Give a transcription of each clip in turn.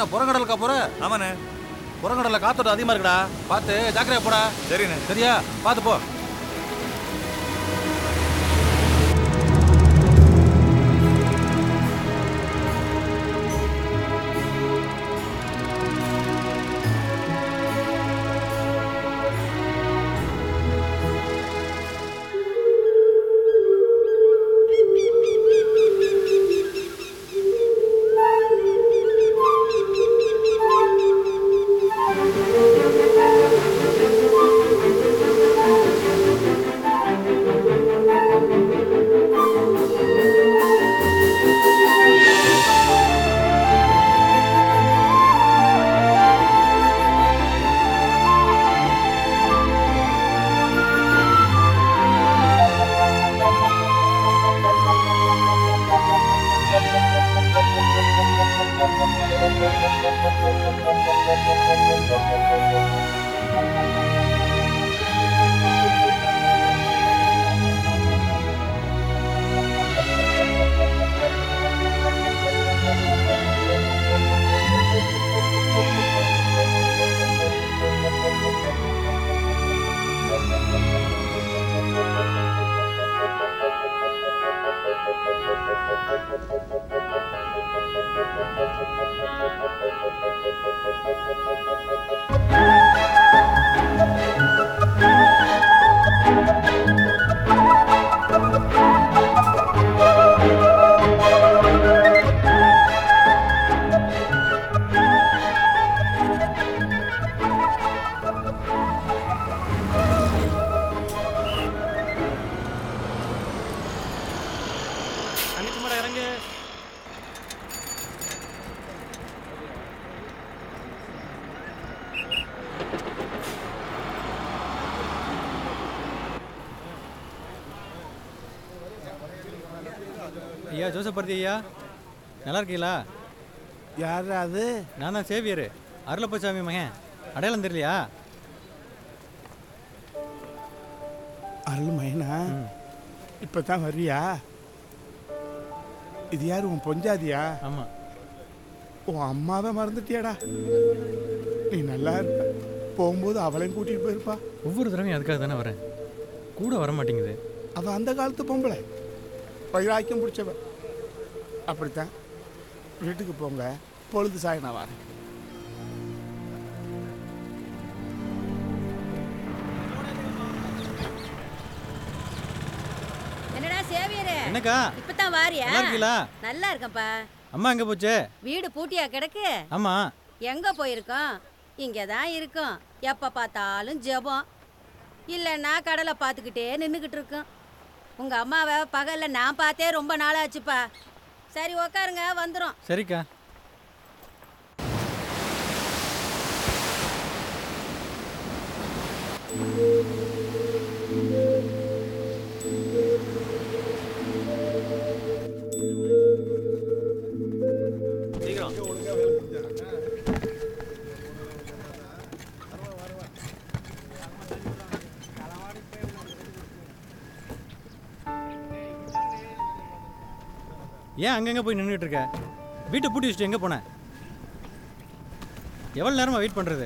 என்ன புறங்கடலுக்கா போற ஆமாண்ணே புறங்கடல காத்தோட அதிகமா இருக்குடா பார்த்து ஜாக்கிரதையா போடா சரிண்ணே சரியா பார்த்து போ தங்கச்சிமாடா இறங்கு ஐயா ஜோசப் பர்த்தி ஐயா நல்லா இருக்கீங்களா யார் அது நான் தான் சேவியர் அருளப்பசாமி மகன் அடையாளம் தெரியலையா அருள் மைனா இப்போ தான் வர்றியா இது யார் உன் பொஞ்சாதியா ஆமாம் உன் அம்மாவை மறந்துட்டியாடா நீ நல்லா இருப்ப போகும்போது அவளையும் கூட்டிகிட்டு போயிருப்பா ஒவ்வொரு தடவையும் அதுக்காக தானே வரேன் கூட வர மாட்டேங்குது அவள் அந்த காலத்து பொம்பளை வைராக்கியம் பிடிச்சவ அப்படித்தான் வீட்டுக்கு போங்க பொழுது சாய் நான் வரேன் என்னடா சேவியரே என்னக்கா இப்பதான் வாரியா நல்லா இருக்கீங்களா நல்லா இருக்கேன்ப்பா அம்மா எங்கே போச்சு வீடு பூட்டியா கிடக்கு ஆமாம் எங்க போயிருக்கோம் இங்கே தான் இருக்கோம் எப்ப பார்த்தாலும் ஜெபம் இல்லைன்னா கடலை பார்த்துக்கிட்டே நின்றுக்கிட்டு இருக்கோம் உங்க அம்மாவை பகல்ல நான் பார்த்தே ரொம்ப நாளாச்சுப்பா சரி உக்காருங்க வந்துடும் சரிக்கா ஏன் அங்கங்கே போய் நின்றுட்டு இருக்க வீட்டை பூட்டி வச்சுட்டு எங்கே போன எவ்வளோ நேரமா வெயிட் பண்ணுறது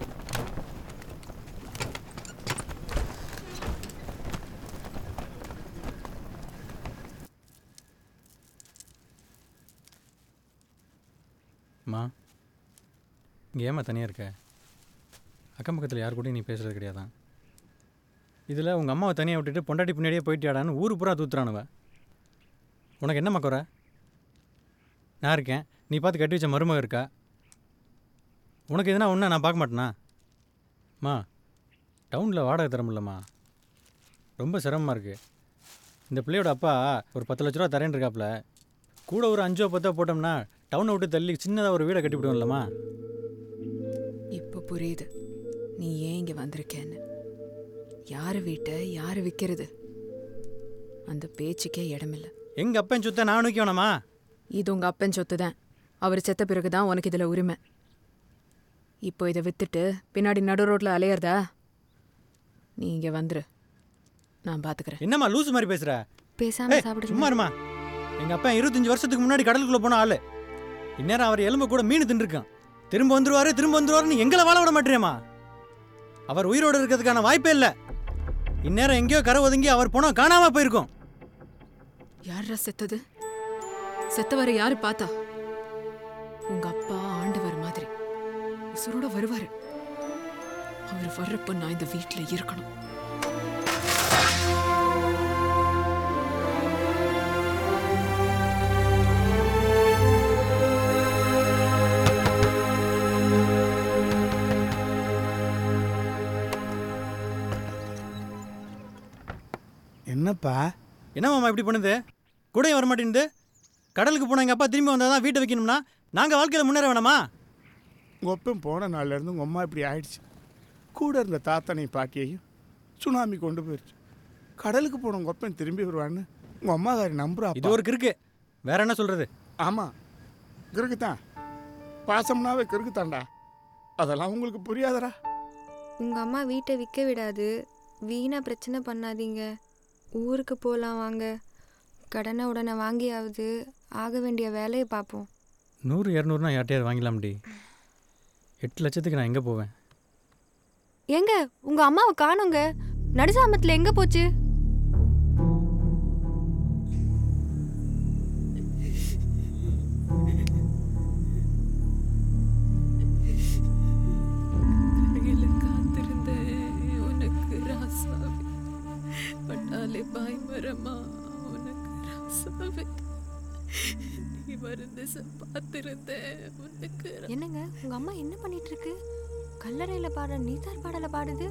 அம்மா இங்கே ஏம்மா தனியாக இருக்க அக்கம் பக்கத்தில் யார் கூடயும் நீ பேசுகிறது கிடையாதான் இதில் உங்கள் அம்மாவை தனியாக விட்டுட்டு பொண்டாட்டி பின்னாடியே போயிட்டியாடான்னு ஊர் பூரா தூத்துறானுவ உனக்கு என்னம்மா குறை நான் இருக்கேன் நீ பார்த்து கட்டி வச்ச மருமக இருக்கா உனக்கு எதுனா ஒன்றா நான் பார்க்க மாட்டேனா அம்மா டவுனில் வாடகை தர முடியலம்மா ரொம்ப சிரமமாக இருக்குது இந்த பிள்ளையோட அப்பா ஒரு பத்து லட்ச ரூபா தரேன் இருக்காப்புல கூட ஒரு அஞ்சோ பத்தோ போட்டோம்னா டவுனை விட்டு தள்ளி சின்னதாக ஒரு வீடை கட்டி விடுவோம்லம்மா இப்போ புரியுது நீ ஏன் இங்கே வந்திருக்கேன்னு யார் வீட்டை யார் விற்கிறது அந்த பேச்சுக்கே இடமில்ல எங்கள் அப்பன் சுத்த நான் நோக்கி வேணாமா இது உங்கள் அப்பன் சொத்து தான் அவர் செத்த பிறகு தான் உனக்கு இதில் உரிமை இப்போ இதை வித்துட்டு பின்னாடி நடு ரோட்டில் அலையறதா நீ இங்கே வந்துரு நான் பார்த்துக்கிறேன் என்னம்மா லூசு மாதிரி பேசுகிற பேசாம ஏய், சாப்பிடுங்க சும்மா இருமா எங்கள் அப்பா இருபத்தஞ்சி வருஷத்துக்கு முன்னாடி கடலுக்குள்ளே போன ஆள் இந்நேரம் அவர் எலும்பு கூட மீன் தின்றுருக்கான் திரும்ப வந்துருவாரு திரும்ப வந்துருவாருன்னு எங்களை வாழ விட மாட்டேறியம்மா அவர் உயிரோடு இருக்கிறதுக்கான வாய்ப்பே இல்லை இந்நேரம் எங்கேயோ கரை ஒதுங்கி அவர் பணம் காணாம போயிருக்கும் யாரா செத்தது செத்தவரை யாரு பார்த்தா உங்க அப்பா ஆண்டவர் மாதிரி உசுரோட வருவாரு அவர் வர்றப்ப நான் இந்த வீட்ல இருக்கணும் என்னப்பா என்ன மாமா இப்படி பண்ணுது கூடயும் வர மாட்டேங்குது கடலுக்கு போன எங்கள் அப்பா திரும்பி வந்தால் தான் வீட்டை வைக்கணும்னா நாங்கள் வாழ்க்கையில் முன்னேற வேணாமா உங்கள் ஒப்பன் போன நாள்லேருந்து உங்கள் அம்மா இப்படி ஆயிடுச்சு கூட இருந்த தாத்தனையும் பாட்டியையும் சுனாமி கொண்டு போயிடுச்சு கடலுக்கு போன உங்கள் ஒப்பன் திரும்பி வருவான்னு உங்கள் அம்மாக்காரி நம்புறா இது ஒரு கிறுக்கு வேற என்ன சொல்கிறது ஆமாம் கிறுக்கு தான் பாசம்னாவே கிறுக்கு தான்டா அதெல்லாம் உங்களுக்கு புரியாதடா உங்க அம்மா வீட்டை விற்க விடாது வீணா பிரச்சனை பண்ணாதீங்க ஊருக்கு போகலாம் வாங்க கடனை உடனே வாங்கியாவது ஆக வேண்டிய வேலையை பார்ப்போம் நூறு இரநூறுனா யார்ட்டையாவது வாங்கிலாம்டி எட்டு லட்சத்துக்கு நான் எங்கே போவேன் எங்க உங்க அம்மாவை காணுங்க நடுசாமத்தில் எங்க போச்சு கரையில காத்திருந்த உனக்கு ராசாவே பட்டாலே பாய் மரமா உனக்கு ராசாவே நீ மருந்து பார்த்திருந்த உனக்கு ரா- என்னங்க உங்க அம்மா என்ன பண்ணிட்டு இருக்கு கல்லறையில பாடுற நீத்தார் பாடல பாடுது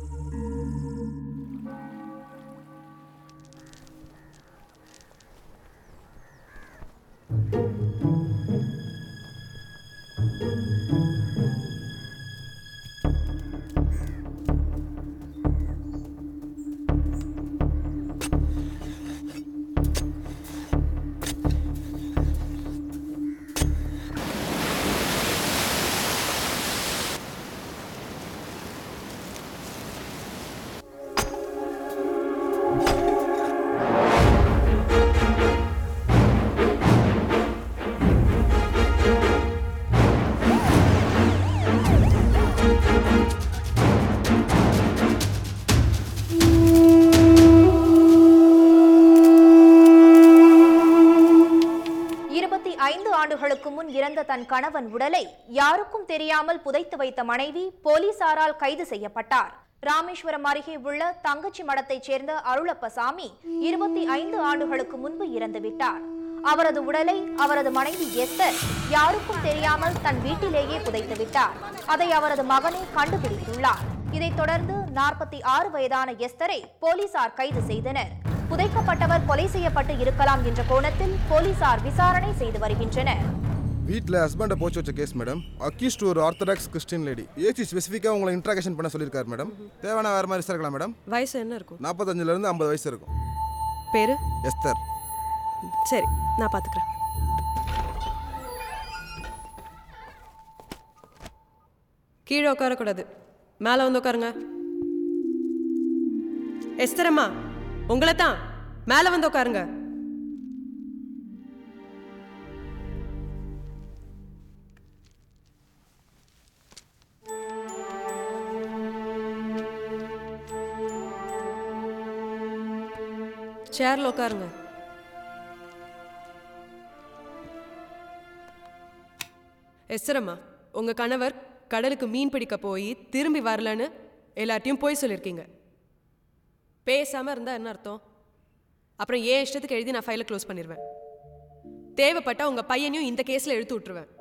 இருபத்தி ஐந்து ஆண்டுகளுக்கு முன் இறந்த தன் கணவன் உடலை யாருக்கும் தெரியாமல் புதைத்து வைத்த மனைவி போலீசாரால் கைது செய்யப்பட்டார் ராமேஸ்வரம் அருகே உள்ள தங்கச்சி மடத்தைச் சேர்ந்த அருளப்பசாமி இருபத்தி ஐந்து ஆண்டுகளுக்கு முன்பு இறந்து விட்டார் அவரது உடலை அவரது மனைவி எஸ்தர் யாருக்கும் தெரியாமல் தன் வீட்டிலேயே புதைத்து விட்டார் அதை அவரது மகனே கண்டுபிடித்துள்ளார் இதைத் தொடர்ந்து நாற்பத்தி ஆறு வயதான எஸ்தரை போலீசார் கைது செய்தனர் புதைக்கப்பட்டவர் கொலை செய்யப்பட்டு இருக்கலாம் என்ற கோணத்தில் போலீசார் விசாரணை செய்து வருகின்றனர் வீட்டில் ஹஸ்பண்டை போச்சு வச்ச கேஸ் மேடம் அக்யூஸ்ட் ஒரு ஆர்த்தடாக்ஸ் கிறிஸ்டின் லேடி ஏசி ஸ்பெசிஃபிக்காக உங்களை இன்ட்ராகேஷன் பண்ண சொல்லியிருக்காரு மேடம் தேவையான வேறு மாதிரி இருக்கலாம் மேடம் வயசு என்ன இருக்கும் நாற்பத்தஞ்சிலேருந்து ஐம்பது வயசு இருக்கும் பேரு எஸ்தர் சரி நான் பாத்துக்கிறேன் கீழே உட்காரக்கூடாது மேலே வந்து உட்காருங்க எஸ்தரம்மா உங்களை தான் மேலே வந்து உட்காருங்க சேர்ல உட்காருங்க எஸ்தரம்மா உங்க கணவர் கடலுக்கு மீன் பிடிக்க போய் திரும்பி வரலன்னு எல்லார்ட்டையும் போய் சொல்லியிருக்கீங்க பேசாம இருந்தா என்ன அர்த்தம் அப்புறம் ஏன் இஷ்டத்துக்கு எழுதி நான் ஃபைலை க்ளோஸ் பண்ணிடுவேன் தேவைப்பட்டா உங்க பையனையும் இந்த கேஸ்ல எடுத்து விட்டுருவேன்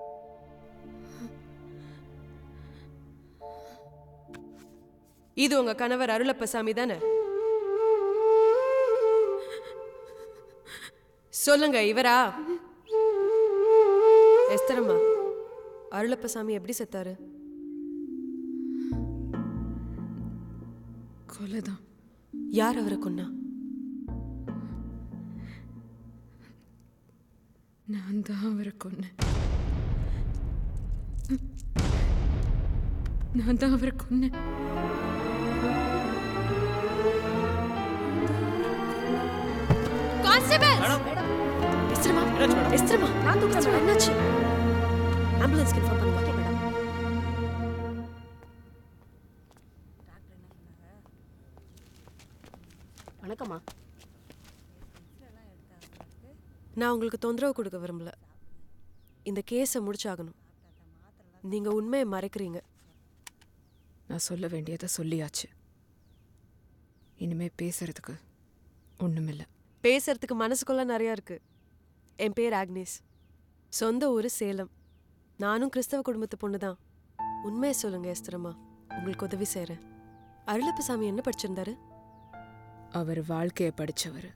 இது உங்க கணவர் அருளப்பசாமி தானே சொல்லுங்க இவரா எஸ்தரம்மா அருளப்பசாமி எப்படி செத்தாரு கொலைதான் யார் அவரை கொன்னா நான் தான் அவரை கொன்னேன் நான் தான் அவரை கொன்னேன் கான்ஸ்டபிள் எஸ்தரம்மா எஸ்தரம்மா நான் தூக்குறேன் என்னாச்சு ஆம்புலன்ஸ்க்கு இன்ஃபார்ம் பண்ணுங்க வணக்கம்மா நான் உங்களுக்கு தொந்தரவு கொடுக்க விரும்பல இந்த கேஸை முடிச்சாகணும் நீங்க உண்மையை மறைக்கிறீங்க நான் சொல்ல வேண்டியதை சொல்லியாச்சு இனிமே பேசுறதுக்கு ஒண்ணுமில்ல பேசுறதுக்கு மனசுக்குள்ள நிறையா இருக்கு என் பேர் ஆக்னேஸ் சொந்த ஊர் சேலம் நானும் கிறிஸ்தவ குடும்பத்து பொண்ணு தான் உண்மையை சொல்லுங்க எஸ்தரம்மா உங்களுக்கு உதவி செய்கிறேன் அருளப்ப சாமி என்ன படிச்சிருந்தாரு அவர் வாழ்க்கையை படிச்சவர்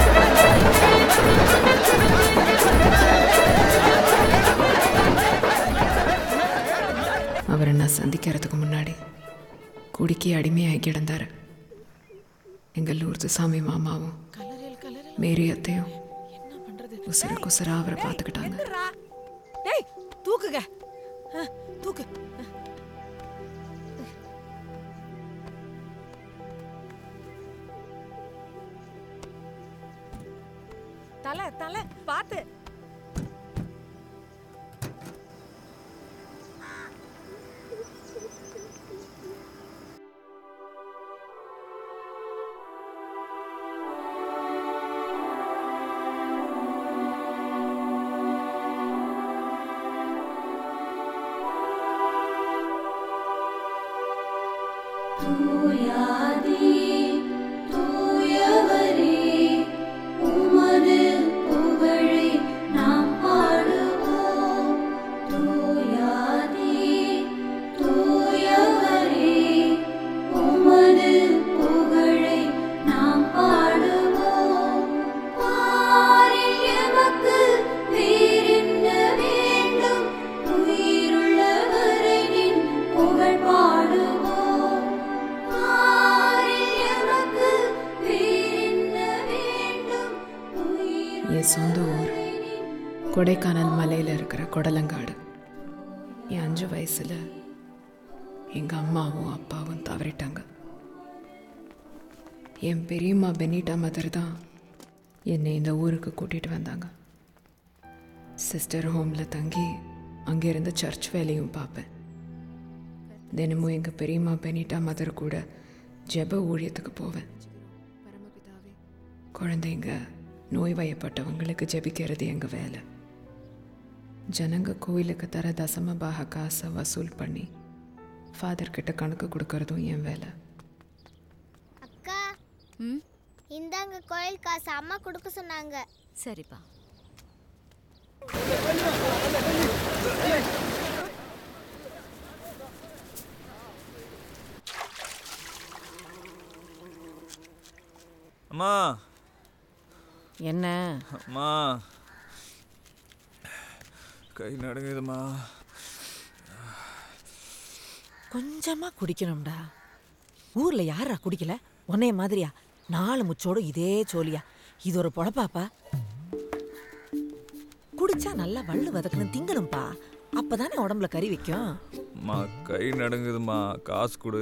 அவரை நான் சந்திக்கிறதுக்கு முன்னாடி குடிக்கி அடிமையாகி கிடந்தாரு எங்கள் லூர்து சாமி மாமாவும் மேரி அத்தையும் உசுர குசரா அவரை பார்த்துக்கிட்டாங்க டேய் தூக்குங்க ஆ, தூக்கு தலை தலை பார்த்து என் சொந்த ஊர் கொடைக்கானல் மலையில் இருக்கிற கொடலங்காடு என் அஞ்சு வயசில் எங்கள் அம்மாவும் அப்பாவும் தவறிட்டாங்க என் பெரியம்மா பெனிட்டா மதர் தான் என்னை இந்த ஊருக்கு கூட்டிகிட்டு வந்தாங்க சிஸ்டர் ஹோமில் தங்கி அங்கேருந்து சர்ச் வேலையும் பார்ப்பேன் தினமும் எங்கள் பெரியம்மா பெனிட்டா மதர் கூட ஜெப ஊழியத்துக்கு போவேன் குழந்தைங்க நோய்வாயப்பட்டவங்களுக்கு ஜெபிக்கிறது எங்கள் வேலை ஜனங்க கோயிலுக்கு தர தசம பாக காசை வசூல் பண்ணி ஃபாதர் கிட்ட கணக்கு கொடுக்கறதும் என் வேலை அக்கா இந்தாங்க கோயில் காசு அம்மா கொடுக்க சொன்னாங்க சரிப்பா அம்மா என்ன அம்மா கை நடுங்குதும்மா கொஞ்சமா குடிக்கணும்டா ஊர்ல யாரா குடிக்கல உன்னைய மாதிரியா நாலு முச்சோடு இதே சோலியா இது ஒரு பொழப்பாப்பா குடிச்சா நல்லா வள்ளு வதக்கணும் திங்கணும்ப்பா அப்பதானே உடம்புல கறி வைக்கும் அம்மா கை நடுங்குதும்மா காசு கொடு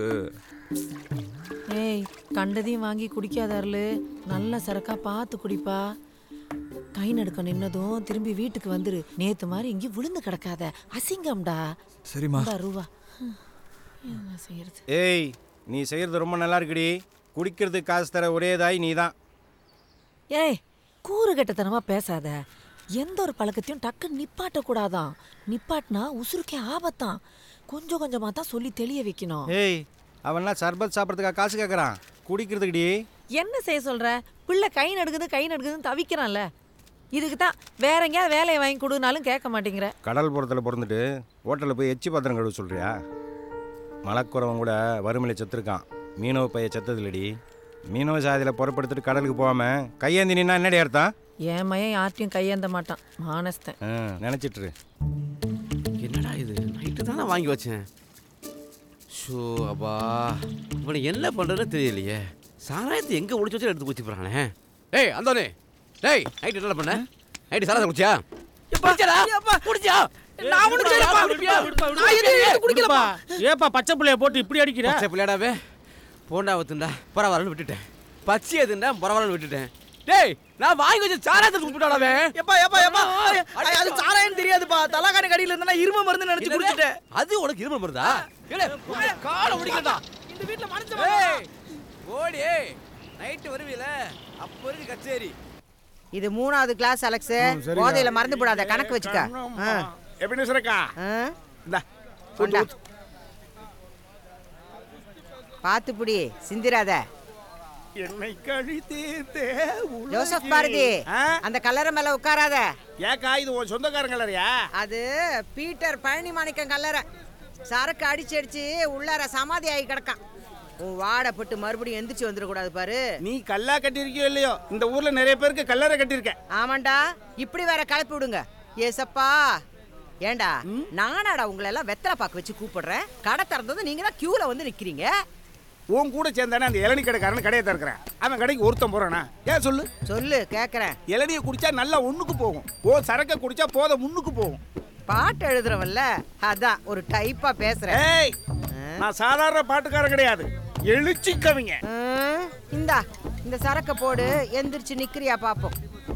ஏய் கண்டதையும் வாங்கி குடிக்காத அருளு நல்ல சரக்கா பார்த்து குடிப்பா கை நடுக்க நின்னதும் திரும்பி வீட்டுக்கு வந்துரு நேத்து மாதிரி இங்கே விழுந்து கிடக்காத அசிங்கம்டா சரிம்மா இந்தா ரூபா ஹம், என்ன செய்யறது ஏய் நீ செய்கிறது ரொம்ப நல்லா இருக்குடி குடிக்கிறதுக்கு காசு தர ஒரே தாய் நீ தான் ஏய் கூறு கெட்டத்தனமா பேசாத எந்த ஒரு பழக்கத்தையும் டக்கு நிப்பாட்ட கூடாதான் நிப்பாட்டினா உசுருக்கே ஆபத்தான் கொஞ்சம் கொஞ்சமா தான் சொல்லி தெளிய வைக்கணும் ஏய் அவன்லாம் சர்பத் சாப்பிட்றதுக்காக காசு கேட்குறான் குடிக்கிறதுக்குடி என்ன செய்ய சொல்ற பிள்ளை கை நடுக்குது கை நடுக்குதுன்னு தவிக்கிறான்ல இதுக்கு தான் வேற எங்கேயாவது வேலையை வாங்கி கொடுனாலும் கேட்க மாட்டேங்கிற கடல் புறத்தில் பிறந்துட்டு ஹோட்டலில் போய் எச்சி பாத்திரம் கழுவ சொல்கிறியா மலக்குறவன் கூட வறுமையில் செத்துருக்கான் மீனவ பைய செத்தது இல்லடி மீனவ சாதியில் புறப்படுத்திட்டு கடலுக்கு போகாமல் கையேந்தி நின்னா என்னடி அர்த்தம் என் மையன் யார்ட்டையும் கையேந்த மாட்டான் மானஸ்தன் ஆ, நினைச்சிட்ரு என்னடா இது நைட்டு தானே வாங்கி வச்சேன் ஷோ அப்பா இவனை என்ன பண்ணுறதுன்னு தெரியலையே சாராயத்தை எங்கே ஒளிச்சு வச்சு எடுத்து குச்சி போகிறானே டேய் அந்தோனே டேய் நைட்டு என்ன பண்ண நைட்டு சாராயத்தை குடிச்சியா குடிச்சடா குடிச்சா நான் ஒண்ணும் செய்யலப்பா. நான் எதுவும் எடுத்து குடிக்கலப்பா. ஏப்பா பச்சை பிள்ளைய போட்டு இப்படி அடிக்கிற பச்சை பிள்ளையாடாவே போண்டா வத்துண்டா பரவாயில்லன்னு விட்டுட்டேன் பச்சை எதுண்டா பரவாயில்லன்னு விட்டுட்டேன் டேய் நான் வாங்கி வச்ச சாராயத்தை குடிச்சுட்டாடாவே எப்பா எப்பா எப்பா ஐய், அது சாராயம் தெரியாதுப்பா தலகாணி கடியில இருந்தா இரும மருந்து நினைச்சு குடிச்சிட்டேன் அது உனக்கு இருமல் வருதா ஏடே காலை முடிக்கடா இந்த வீட்ல மனுஷன் ஏய் ஓடி நைட்டு வருவீல அப்போ இருக்கு கச்சேரி இது மூணாவது கிளாஸ் அலெக்ஸ் ம், சரிங்க. போதையில மறந்து போடாத கணக்கு வச்சுக்க ஆ. எப்படி சுரக்கா ஆ? இந்தா கொண்டா. பாத்து புடி சிந்திராத என்னை கழித்தே ஜோசப் பாரதி அந்த கல்லறை மேல உட்காராத ஏக்கா இது உன் சொந்தக்காரங்க இல்லையா அது பீட்டர் பழனி மாணிக்கம் கல்லறை சரக்கு அடிச்சு அடிச்சு உள்ளார சமாதி ஆகி கிடக்கான் உன் வாடப்பட்டு மறுபடியும் எந்திரிச்சு வந்துடக்கூடாது பாரு நீ கல்லா கட்டியிருக்கியோ இல்லையோ இந்த ஊர்ல நிறைய பேருக்கு கல்லறை கட்டியிருக்க ஆமாண்டா இப்படி வேற கிளப்பி விடுங்க ஏசப்பா ஏண்டா நானாடா உங்களை எல்லாம் வெத்தலை பாக்கு வச்சு கூப்பிடுறேன் கடை திறந்தது நீங்க தான் கியூல வந்து நிக்கிறீங்க உன் கூட சேர்ந்தானே அந்த இளநீ கடைக்காரன் கடையை திறக்கிறேன் அவன் கடைக்கு ஒருத்தன் போறானா ஏன் சொல்லு சொல்லு கேக்குறேன் இளநியை குடிச்சா நல்லா ஒண்ணுக்கு போகும் ஓ சரக்க குடிச்சா போத முன்னுக்கு போகும் பாட்டு எழுதுறவன்ல அதான் ஒரு டைப்பா பேசுறேன் ஏய் நான் சாதாரண பாட்டுக்காரன் கிடையாது எழுச்சி கவிங்க ம், இந்தா இந்த சரக்க போடு எந்திரிச்சு நிக்கிறியா பாப்போம்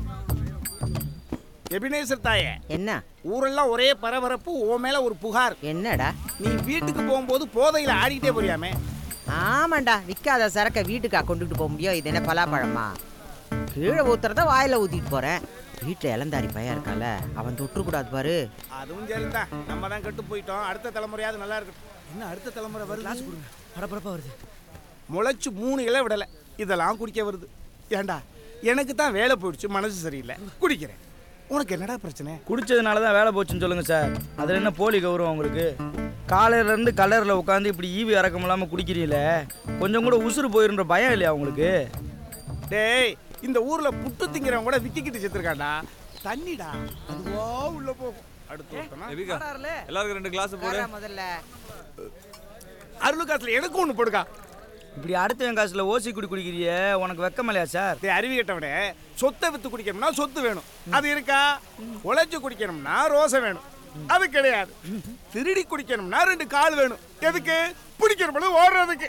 எபினேசர் தாயே என்ன ஊரெல்லாம் ஒரே பரபரப்பு ஓ மேல ஒரு புகார் என்னடா நீ வீட்டுக்கு போகும்போது போதையில ஆடிக்கிட்டே போறியாமே ஆமாண்டா விற்காத சரக்க வீட்டுக்கா கொண்டுட்டு போக முடியும் இது என்ன பலாப்பழமா கீழே ஊத்துறத வாயில ஊத்திட்டு போறேன் வீட்டுல இளந்தாரி பையன் இருக்கால அவன் தொட்டுக்கூடாது பாரு அதுவும் சரிதான் நம்ம தான் கெட்டு போயிட்டோம் அடுத்த தலைமுறையாவது நல்லா இருக்கும் என்ன அடுத்த தலைமுறை வருது கிளாஸ் கொடுங்க பரபரப்பா வருது முளைச்சு மூணு இலை விடலை இதெல்லாம் குடிக்க வருது ஏண்டா எனக்கு தான் வேலை போயிடுச்சு மனசு சரியில்லை குடிக்கிறேன் உனக்கு என்னடா பிரச்சனை குடிச்சதுனால தான் வேலை போச்சுன்னு சொல்லுங்க சார் அதில் என்ன போலி கௌரவம் உங்களுக்கு காலையில இருந்து கலரில் உட்காந்து இப்படி ஈவி இறக்கம் இல்லாமல் குடிக்கிறீங்களே கொஞ்சம் கூட உசுறு போயிருன்ற பயம் இல்லையா உங்களுக்கு டேய் இந்த ஊர்ல புட்டு திங்கிறவன் கூட விக்கிக்கிட்டு செத்துருக்காண்டா தண்ணிடா அதுவா உள்ள போகும் அடுத்து ஒருத்தனா? எபிகா எல்லாருக்கும் ரெண்டு கிளாஸ் போடு முதல்ல அருள் காசுல எனக்கு ஒண்ணு போடுக்கா இப்படி அடுத்தவன் காசுல ஓசி குடி குடிக்கிறிய உனக்கு வெக்கமில்லையா சார் டேய் அறிவி கேட்டவனே சொத்தை வித்து குடிக்கணும்னா சொத்து வேணும் அது இருக்கா உழைச்சு குடிக்கணும்னா ரோசை வேணும் அது கிடையாது திருடி குடிக்கணும்னா ரெண்டு கால் வேணும் எதுக்கு பிடிக்கணும் ஓடுறதுக்கு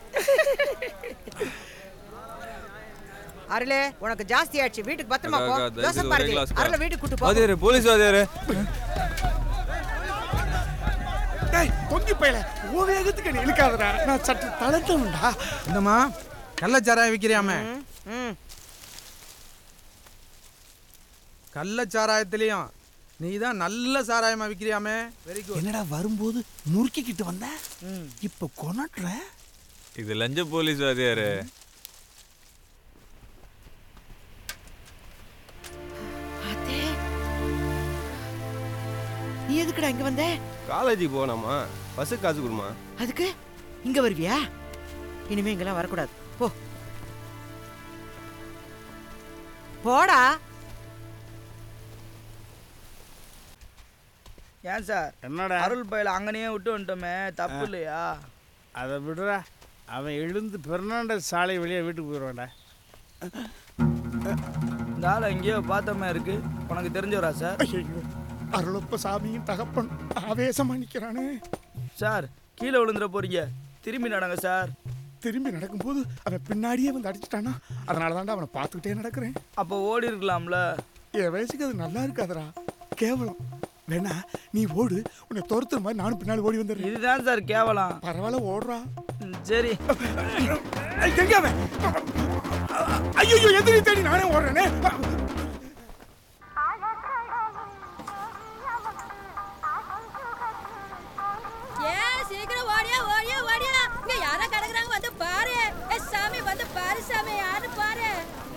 அருளே உனக்கு ஜாஸ்தி ஆயிடுச்சு வீட்டுக்கு பத்திரமா அக்கா, போ அக்கா, தயவு ஜோசப் செய்து ஒரே பாரதி glass கா. அருளை வீட்டுக்கு கூட்டு போ வாத்தியாரு போலீஸ் வாத்தியாரு டேய் தொங்கி பையல ஓ வேகத்துக்கு நீ இழுக்காதடா நான் சற்று தளர்த்தவன்டா என்னம்மா கள்ளச்சாராயம் விற்கிறியாமே ம் கள்ளச்சாராயத்திலையும் நீ தான் நல்ல சாராயமா விற்கிறியாமே வெரி குட் என்னடா வரும்போது முறுக்கிக்கிட்டு வந்த இப்ப கொனட்டுற இது லஞ்ச போலீஸ் வாத்தியாரு நீ எதுக்குடா இங்க வந்த காலேஜுக்கு போகணாமா பஸ்ஸு காசு கொடுமா அதுக்கு இங்க வருவியா இனிமே இங்கெல்லாம் வரக்கூடாது போ போடா ஏன் சார் என்னடா அருள் பயில அங்கனையே விட்டு வந்துட்டோமே தப்பு இல்லையா அதை விடுறா அவன் எழுந்து பெர்னாண்டஸ் சாலை வெளியே வீட்டுக்கு போயிடுவான்டா இந்த ஆளை எங்கேயோ பார்த்தோமே இருக்கு உனக்கு தெரிஞ்சவரா சார் ஐயோ அருளப்ப சாமியும் தகப்பன் ஆவேசமா நிக்கிறானே சார் கீழே விழுந்துட போறீங்க திரும்பி நடங்க சார் திரும்பி நடக்கும்போது அவன் பின்னாடியே வந்து அடிச்சிட்டானா அதனால தான்டா அவனை பார்த்துக்கிட்டே நடக்கிறேன் அப்போ ஓடி இருக்கலாம்ல என் வயசுக்கு அது நல்லா இருக்காதுடா கேவலம் வேணா நீ ஓடு உன்னை துரத்துற மாதிரி நானும் பின்னாடி ஓடி வந்துடுறேன் இதுதான் சார் கேவலம் பரவாயில்ல ஓடுறா சரி எங்க அவன் ஐயோ எதிரி தேடி நானே ஓடுறேனே ஏ சீக்கிரம் ஓடியா ஓடியா ஓடியா இங்க யாரோ கிடக்குறாங்க வந்து பாரு ஏ சாமி வந்து பாரு சாமி யாரு பாரு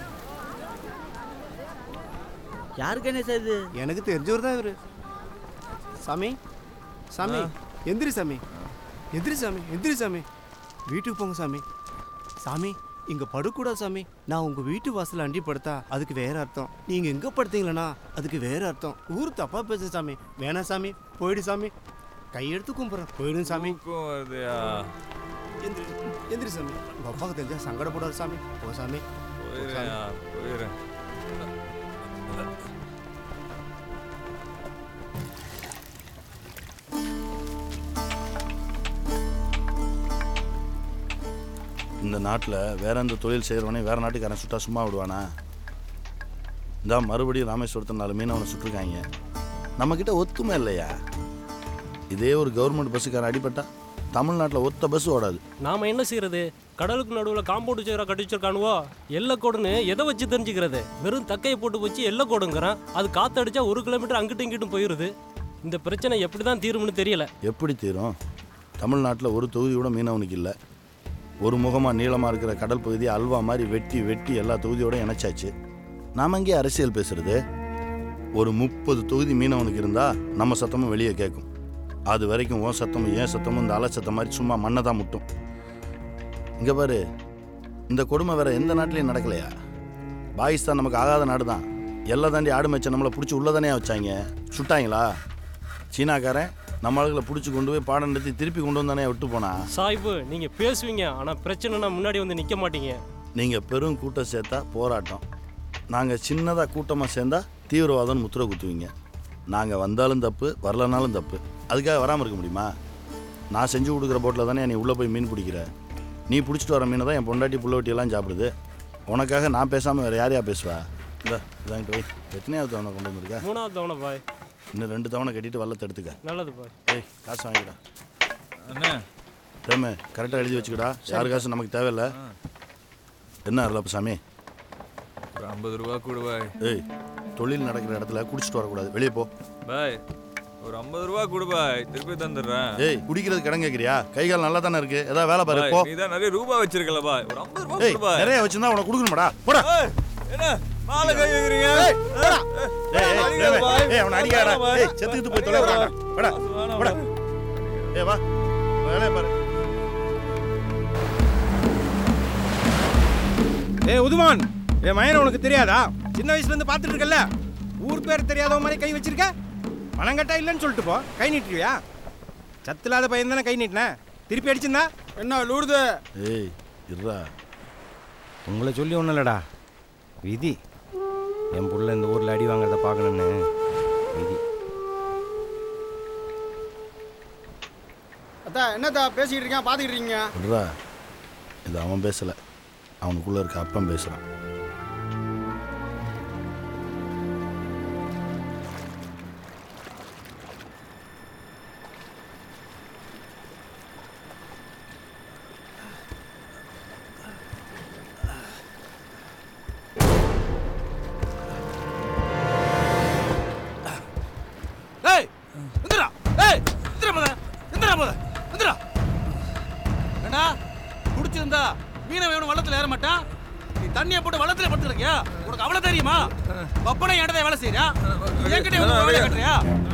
யாருக்கு என்ன செய்யுது எனக்கு தெரிஞ்சவர் தான் இவரு சாமி சாமி எந்திரி சாமி எந்திரி சாமி எந்திரி சாமி வீட்டுக்கு போங்க சாமி சாமி இங்க படுக்கூடாது சாமி நான் உங்க வீட்டு வாசல்ல அண்டி படுத்தா அதுக்கு வேற அர்த்தம் நீங்க எங்க படுத்தீங்களா அதுக்கு வேற அர்த்தம் ஊர் தப்பா பேசு சாமி வேணாம் சாமி போயிடு சாமி கையெடுத்து கும்பிட்றேன் போயிடும் சாமி தூக்கம் வருதுயா எந்திரி எந்திரி சாமி உங்க அப்பாவுக்கு தெரிஞ்சா சங்கடப்படாது சாமி போ சாமி போ சாமி. போயிடுறேன்யா போயிடுறேன் இந்த நாட்டில் வேற எந்த தொழில் செய்கிறவனே வேற நாட்டுக்காரன் சுட்டா சும்மா விடுவானா இந்த மறுபடியும் ராமேஸ்வரத்தில் நாலு மீனவனை சுட்டிருக்காங்க நம்மக்கிட்ட ஒத்துமை இல்லையா இதே ஒரு கவர்மெண்ட் பஸ்ஸுக்காரன் அடிபட்டா தமிழ்நாட்டில் ஒத்த பஸ் ஓடாது நாம என்ன செய்யறது கடலுக்கு நடுவில் காம்பவுண்ட் சேரா கட்டி வச்சிருக்கானுவோ எல்லக்கோடுன்னு எதை வச்சு தெரிஞ்சுக்கிறது வெறும் தக்கையை போட்டு வச்சு எல்லக்கோடுங்கிறான் அது காத்தடிச்சா ஒரு கிலோமீட்டர் அங்கிட்டும் இங்கிட்டும் போயிருது இந்த பிரச்சனை எப்படி தான் தீரும்னு தெரியல எப்படி தீரும் தமிழ்நாட்டில் ஒரு தொகுதி கூட மீனவனுக்கு இல்லை ஒரு முகமாக நீளமாக இருக்கிற கடல் பகுதியை அல்வா மாதிரி வெட்டி வெட்டி எல்லா தொகுதியோட இணைச்சாச்சு நாம எங்கே அரசியல் பேசுறது ஒரு முப்பது தொகுதி மீனவனுக்கு இருந்தால் நம்ம சத்தமும் வெளியே கேட்கும் அது வரைக்கும் உன் சத்தமும் ஏன் சத்தமும் இந்த அலை சத்தம் மாதிரி சும்மா மண்ணை தான் முட்டும் இங்கே பாரு இந்த கொடுமை வேற எந்த நாட்டிலையும் நடக்கலையா பாகிஸ்தான் நமக்கு ஆகாத நாடு தான் எல்லாம் தாண்டி ஆடு மேய்ச்ச நம்மளை பிடிச்சி உள்ளதானே வச்சாங்க சுட்டாங்களா சீனாக்காரன் நம்ம ஆளுகளை பிடிச்சி கொண்டு போய் பாடம் நடத்தி திருப்பி கொண்டு வந்தானே விட்டு போனா சாய்பு நீங்க பேசுவீங்க ஆனா பிரச்சனைனா முன்னாடி வந்து நிக்க மாட்டீங்க நீங்கள் பெரும் கூட்டம் சேர்த்தா போராட்டம் நாங்கள் சின்னதாக கூட்டமாக சேர்ந்தா தீவிரவாதம்னு முத்திரை குத்துவீங்க நாங்கள் வந்தாலும் தப்பு வரலனாலும் தப்பு அதுக்காக வராமல் இருக்க முடியுமா நான் செஞ்சு கொடுக்குற போட்டில் தானே நீ உள்ளே போய் மீன் பிடிக்கிற நீ பிடிச்சிட்டு வர மீனை தான் என் பொண்டாட்டி புள்ள எல்லாம் சாப்பிடுது உனக்காக நான் பேசாமல் வேறு யாரையா பேசுவா இந்த இதாங்கிட்டு போய் எத்தனையாவது தவணை கொண்டு வந்திருக்க மூணாவது தவணை பாய் இன்னும் ரெண்டு தவணை கட்டிட்டு வல்லத்தை எடுத்துக்க நல்லது பாய் ஏய் காசு வாங்கிடா அண்ணே பிரேமு கரெக்டாக எழுதி வச்சுக்கடா யார் காசு நமக்கு தேவையில்ல என்ன அருளப்ப சாமி ஒரு ஐம்பது ரூபா கொடு பாய் ஏய் தொழில் நடக்கிற இடத்துல குடிச்சிட்டு வரக்கூடாது வெளியே போ பாய் ஒரு ஐம்பது ரூபா கொடு பாய் திருப்பி தந்துடுறேன் ஏய் குடிக்கிறது கடன் கேட்குறியா கை கால் நல்லா தானே இருக்கு ஏதாவது வேலை பாரு பாய், போ நீ தான் நிறைய ரூபா வச்சிருக்கல பாய் ஒரு ஐம்பது ரூபா ஏய் கொடு பாய் நிறைய வச்சிருந்தா உனக்கு கொடுக்கணுமாடா போடா ஏய், என்ன மாலை கை வைக்கிறீங்க ஏய், போடா. ஏய், ஏய், அடிக்காத ஏய், பாய். ஏய், அவனை அடிக்காதடா. பாய். ஏய், செத்துக்கிட்டு போய் தொலை விடாதடா. போடா, போடா. ஏய், வா. வேலையை பாரு. ஏய் உதுமான் என் மயனை உனக்கு தெரியாதா சின்ன வயசுல இருந்து பார்த்துட்டு இருக்கல்ல ஊர் பேர் தெரியாத மாதிரி கை வச்சிருக்க பணம் கட்டா இல்லைன்னு சொல்லிட்டு போ கை நீட்டுவியா சத்தில்லாத பையன் தானே கை நீட்டின திருப்பி அடிச்சிருந்தா என்ன லூடுது ஏய் இருடா உங்களை சொல்லி ஒன்றும் இல்லைடா விதி என் புள்ள இந்த ஊரில் அடி வாங்குறத பார்க்கணுன்னு விதி அத்தா என்னத்தா பேசிக்கிட்டு இருக்கேன் பார்த்துக்கிட்டு இருக்கீங்க விடுறா இது அவன் பேசல அவனுக்குள்ள இருக்க அப்பன் பேசுறான் ஏய் எந்திரா ஏய் எந்திரா முத எந்திரா முத எந்திரா ஏண்டா குடிச்சிருந்தா மீனை வேணும் வள்ளத்துல ஏற மாட்டான் நீ தண்ணியை போட்டு வள்ளத்துல படுத்துருக்கியா உனக்கு அவ்வளவு தெரியுமா பப்பனை என்கிட்ட வேலை செய்யறியா என்கிட்ட வந்து வேலை கட்டுறியா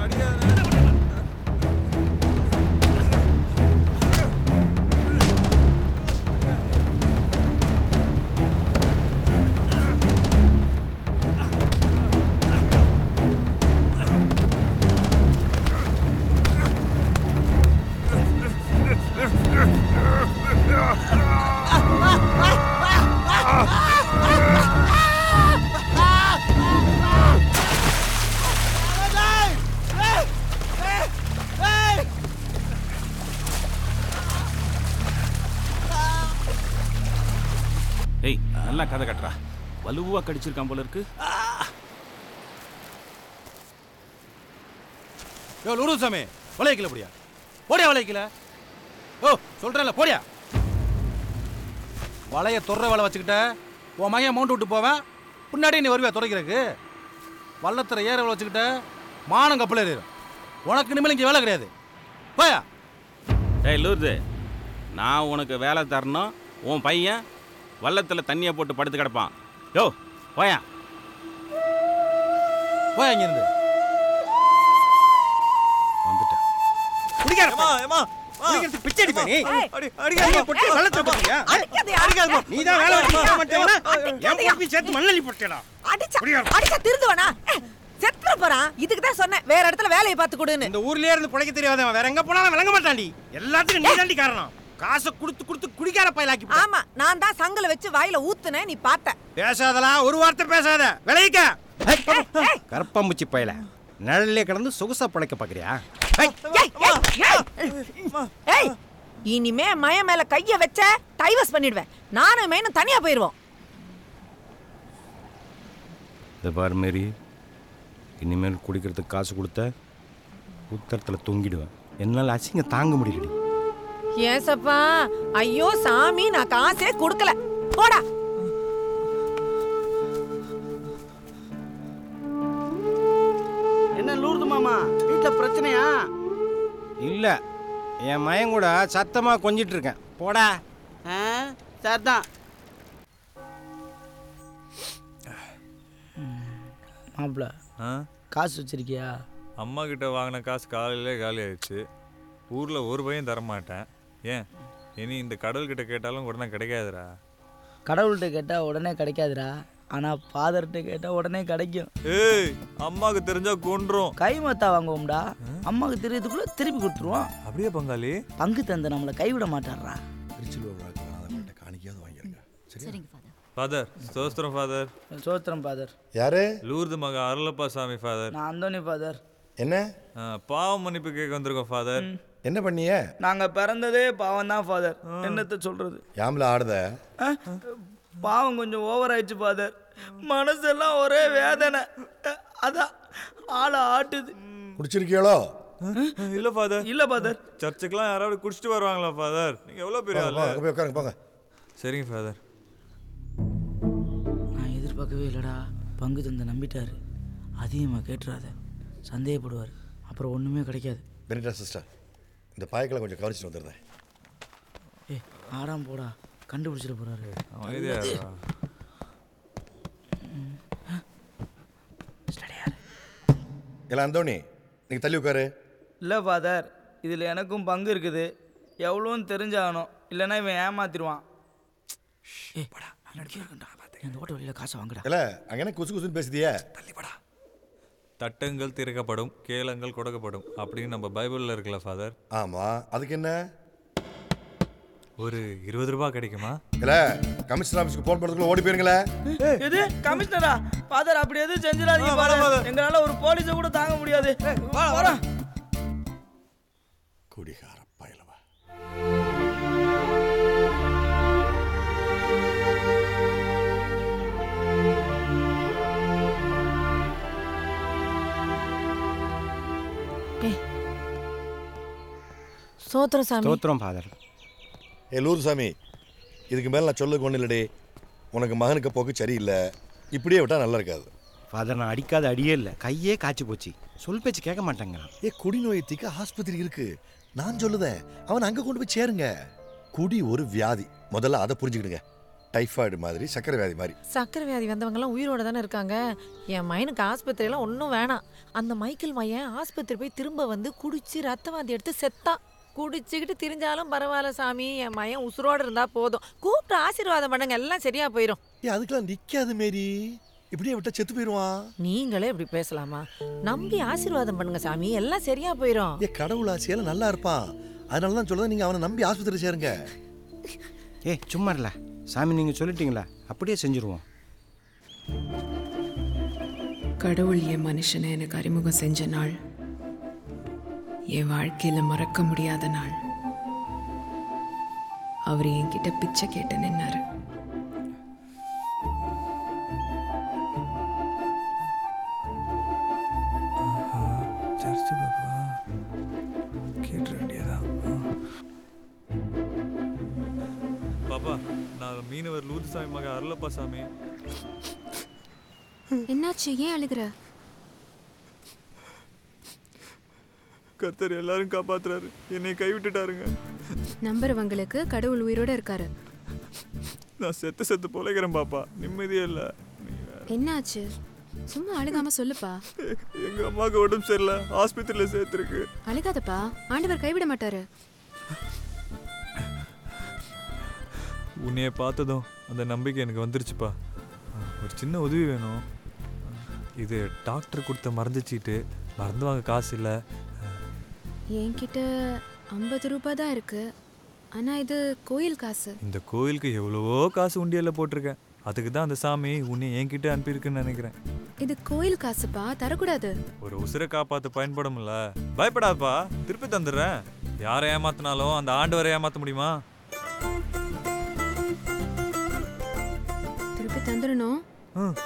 ஏய் நல்லா கதை கட்டுறா வலுவா கடிச்சிருக்கான் போல இருக்கு யோ லூருசாமி வளையக்கல போடியா போடியா வளையக்கல ஓ சொல்றேன்ல போடியா வளைய தொற வேலை வச்சுக்கிட்ட உன் மகன் மவுண்ட் விட்டு போவேன் பின்னாடி நீ வருவியா துறைக்கிறதுக்கு வள்ளத்துல ஏற வேலை வச்சுக்கிட்ட மானம் கப்பல் ஏறிடும் உனக்கு இனிமேல் இங்கே வேலை கிடையாது போயா ஏய் லூர்து நான் உனக்கு வேலை தரணும் உன் பையன் வள்ளத்தில் தண்ணியை போட்டு படுத்து கிடப்பான் யோ போயா போயா இங்கிருந்து வந்துட்டேன் குடிக்கிறதுக்கு பிச்சை அடிப்ப நீ அடிக்காத போட்டு வெள்ளத்துல போட்டியா அடிக்காத நீ தான் வேலை வைக்க மாட்டேன்னா என் பொறுப்பையும் சேர்த்து மண்ணள்ளி போட்டேடா அடிச்சா அடிச்சா திருந்துவானா செத்துற போறான் இதுக்கு தான் சொன்னேன் வேற இடத்துல வேலையை பார்த்து கொடுன்னு இந்த ஊர்லயே இருந்து பிழைக்க தெரியாதவன் வேற எங்க போனாலும் விளங்க மாட்டான்டி எல்லாத்துக்கும் நீ தாண்டி காரணம் காசை கொடுத்து கொடுத்து குடிக்கார பயலாக்கி ஆமா நான் தான் சங்கல வச்சு வாயில ஊத்துனேன் நீ பார்த்த பேசாதலாம் ஒரு வார்த்தை பேசாத விளைவிக்க கரப்பாம்பூச்சி பயல நிழல்லே கிடந்து சொகுசா பிழைக்க பாக்குறியா ஏய் இனிமே மய மேல கைய வச்ச டைவர்ஸ் பண்ணிடுவேன் நானும் மேனும் தனியா போயிருவோம் இந்த பார் மாரி இனிமேல் குடிக்கிறதுக்கு காசு கொடுத்த உத்தரத்தில் தொங்கிடுவேன் என்னால் அசிங்க தாங்க முடியலடி ஏசப்பா ஐயோ சாமி நான் காசே கொடுக்கல போடா என்ன லூர்து மாமா வீட்டில் பிரச்சனையா இல்லை என் மயன் கூட சத்தமாக கொஞ்சிட்டு இருக்கேன் போடா ஆ சரிதான் மாப்பிள்ள ஆ காசு வச்சிருக்கியா அம்மா கிட்ட வாங்கின காசு காலையிலே காலி ஆயிடுச்சு ஊரில் ஒரு பையன் தரமாட்டேன் ஏன் இனி இந்த கடவுள்கிட்ட கேட்டாலும் உடனே கிடைக்காதுடா கடவுள்கிட்ட கேட்டால் உடனே கிடைக்காதுடா ஆனால் ஃபாதர்கிட்ட கேட்டால் உடனே கிடைக்கும் ஏய் அம்மாவுக்கு தெரிஞ்சா கொன்றும் கைமத்தா வாங்குவோம்டா அம்மாவுக்கு தெரியறதுக்குள்ள திருப்பி கொடுத்துருவோம் அப்படியே பங்காளி பங்கு தந்து நம்மளை கைவிட மாட்டாரா ஃபாதர் ஸ்தோத்திரம் ஃபாதர் சோத்திரம் ஃபாதர் யாரு லூர்து மக அருளப்பா சாமி ஃபாதர் நான் அந்தோனி ஃபாதர் என்ன பாவ மன்னிப்பு கேட்க வந்திருக்கோம் ஃபாதர் என்ன பண்ணிய நாங்கள் பிறந்ததே பாவம் தான் ஃபாதர் என்னத்தை சொல்கிறது யாமில் ஆடுத பாவம் கொஞ்சம் ஓவர் ஆயிடுச்சு ஃபாதர் மனசெல்லாம் ஒரே வேதனை அஹ், அதான் ஆளை ஆட்டுது குடிச்சிருக்கீங்களோ இல்ல ஃபாதர் இல்ல ஃபாதர் சர்ச்சுக்கெல்லாம் யாராவது குடிச்சிட்டு வருவாங்களா ஃபாதர் நீங்க எவ்வளவு பெரிய போங்க, ஆளு போங்க, போய் உட்காருங்க, போங்க. சரிங்க ஃபாதர் நான் எதிர்பார்க்கவே இல்லைடா பங்கு தந்தை நம்பிட்டாரு அதிகமாக கேட்டுறாத சந்தேகப்படுவார் அப்புறம் ஒன்றுமே கிடைக்காது பெனிட்டா சிஸ்டர் இந்த பாய்க்களை கொஞ்சம் கவனிச்சுட்டு வந்துடுறேன் ஏ ஆறாம் போடா கண்டுபிடிச்சிட போறாரு அமைதியா இருடா. எல்லாம் அந்தோணி நீங்கள் தள்ளி உட்காரு இல்லை ஃபாதர் இதில் எனக்கும் பங்கு இருக்குது எவ்வளோன்னு தெரிஞ்சாகணும் இல்லைன்னா இவன் ஏமாத்திடுவான் ஏ படா இந்த ஓட்ட வழியில் காசை வாங்கடா இல்லை அங்கே என்ன குசு குசுன்னு பேசுதியே தட்டங்கள் திறக்கப்படும் கேளங்கள் கொடுக்கப்படும் அப்படின்னு நம்ம பைபிள்ல இருக்குல்ல ஃபாதர் ஆமாம் அதுக்கு என்ன ஒரு இருபது ரூபாய் கிடைக்குமா இல்லை கமிஷனர் ஆஃபீஸ்க்கு ஃபோன் பண்ணுறதுக்குள்ள ஓடி போயிருங்களே எது கமிஷனரா ஃபாதர் அப்படி எதுவும் செஞ்சிடாதீங்க ஃபாதர் எங்களால ஒரு போலீஸை கூட தாங்க முடியாது வாடா குடிகார பயலவா சோத்திரம் சாமி ஸ்தோத்திரம் ஃபாதர் ஏ லூர் சாமி இதுக்கு மேலே நான் சொல்லுக்கு ஒன்றும் இல்லடி உனக்கு மகனுக்கு போக்கு சரியில்லை இப்படியே விட்டால் நல்லா இருக்காது ஃபாதர் நான் அடிக்காத அடியே இல்லை கையே காய்ச்சி போச்சு சொல் பேச்சு கேட்க மாட்டேங்க ஏ குடிநோயத்துக்கு ஆஸ்பத்திரி இருக்கு நான் சொல்லுதேன் அவன் அங்கே கொண்டு போய் சேருங்க குடி ஒரு வியாதி முதல்ல அதை புரிஞ்சுக்கிடுங்க டைஃபாய்டு மாதிரி சக்கரை வியாதி மாதிரி சக்கரை வியாதி வந்தவங்கலாம் உயிரோட தானே இருக்காங்க என் மயனுக்கு ஆஸ்பத்திரியெல்லாம் ஒன்றும் வேணாம் அந்த மைக்கேல் மையன் ஆஸ்பத்திரி போய் திரும்ப வந்து குடிச்சு ரத்த வாந்தி எடுத்து செத்தான் குடிச்சுக்கிட்டு திரிஞ்சாலும் பரவாயில்ல சாமி என் மயன் உசுரோட இருந்தா போதும் கூப்பிட்டு ஆசீர்வாதம் பண்ணுங்க எல்லாம் சரியா போயிடும் ஏ அதுக்கெல்லாம் நிற்காது மாரி இப்படியே விட்டா செத்து போயிடுவான் நீங்களே இப்படி பேசலாமா நம்பி ஆசீர்வாதம் பண்ணுங்க சாமி எல்லாம் சரியா போயிடும் ஏ கடவுள் ஆசையால நல்லா இருப்பான் அதனால தான் சொல்லுறேன் நீங்கள் அவனை நம்பி ஆஸ்பத்திரி சேருங்க ஏய் சும்மா இல்ல சாமி நீங்கள் சொல்லிட்டீங்களா அப்படியே செஞ்சுருவோம் கடவுள் என் மனுஷனை எனக்கு அறிமுகம் செஞ்ச நாள் என் வாழ்க்கையில மறக்க முடியாத நாள் அவர் என்கிட்ட பிச்சை கேட்டு நின்னாரு சர்ச்சு பாப்பா கேட்டுற வேண்டியதா பாப்பா நான் மீனவர் லூது சாமி மக அருளப்பா சாமி என்னாச்சு ஏன் அழுகிற கர்த்தர் எல்லாரும் காப்பாத்துறாரு என்னை கைவிட்டுட்டாருங்க நம்புறவங்களுக்கு கடவுள் உயிரோட இருக்காரு நான் செத்து செத்து பொழைக்கிறேன் பாப்பா நிம்மதியே இல்லை என்னாச்சு சும்மா அழுகாம சொல்லுப்பா எங்க அம்மாவுக்கு உடம்பு சரியில்லை ஆஸ்பத்திரியில் சேர்த்துருக்கு அழுகாதப்பா ஆண்டவர் கைவிட மாட்டாரு உன்னைய பார்த்ததும் அந்த நம்பிக்கை எனக்கு வந்துருச்சுப்பா ஒரு சின்ன உதவி வேணும் இது டாக்டர் கொடுத்த மருந்து சீட்டு மருந்து வாங்க காசு இல்லை என்கிட்ட ஐம்பது ரூபாய் தான் இருக்கு ஆனா இது கோயில் காசு இந்த கோயிலுக்கு எவ்வளவோ காசு உண்டியல்ல போட்டிருக்கேன் அதுக்கு தான் அந்த சாமி உன்னை என்கிட்ட அனுப்பியிருக்குன்னு நினைக்கிறேன் இது கோயில் காசுப்பா தரக்கூடாது ஒரு உசுரை காப்பாற்ற பயன்படும்ல பயப்படாதப்பா திருப்பி தந்துடுறேன் யாரை ஏமாத்தினாலும் அந்த ஆண்டவரை ஏமாற்ற முடியுமா திருப்பி தந்துடணும் ம்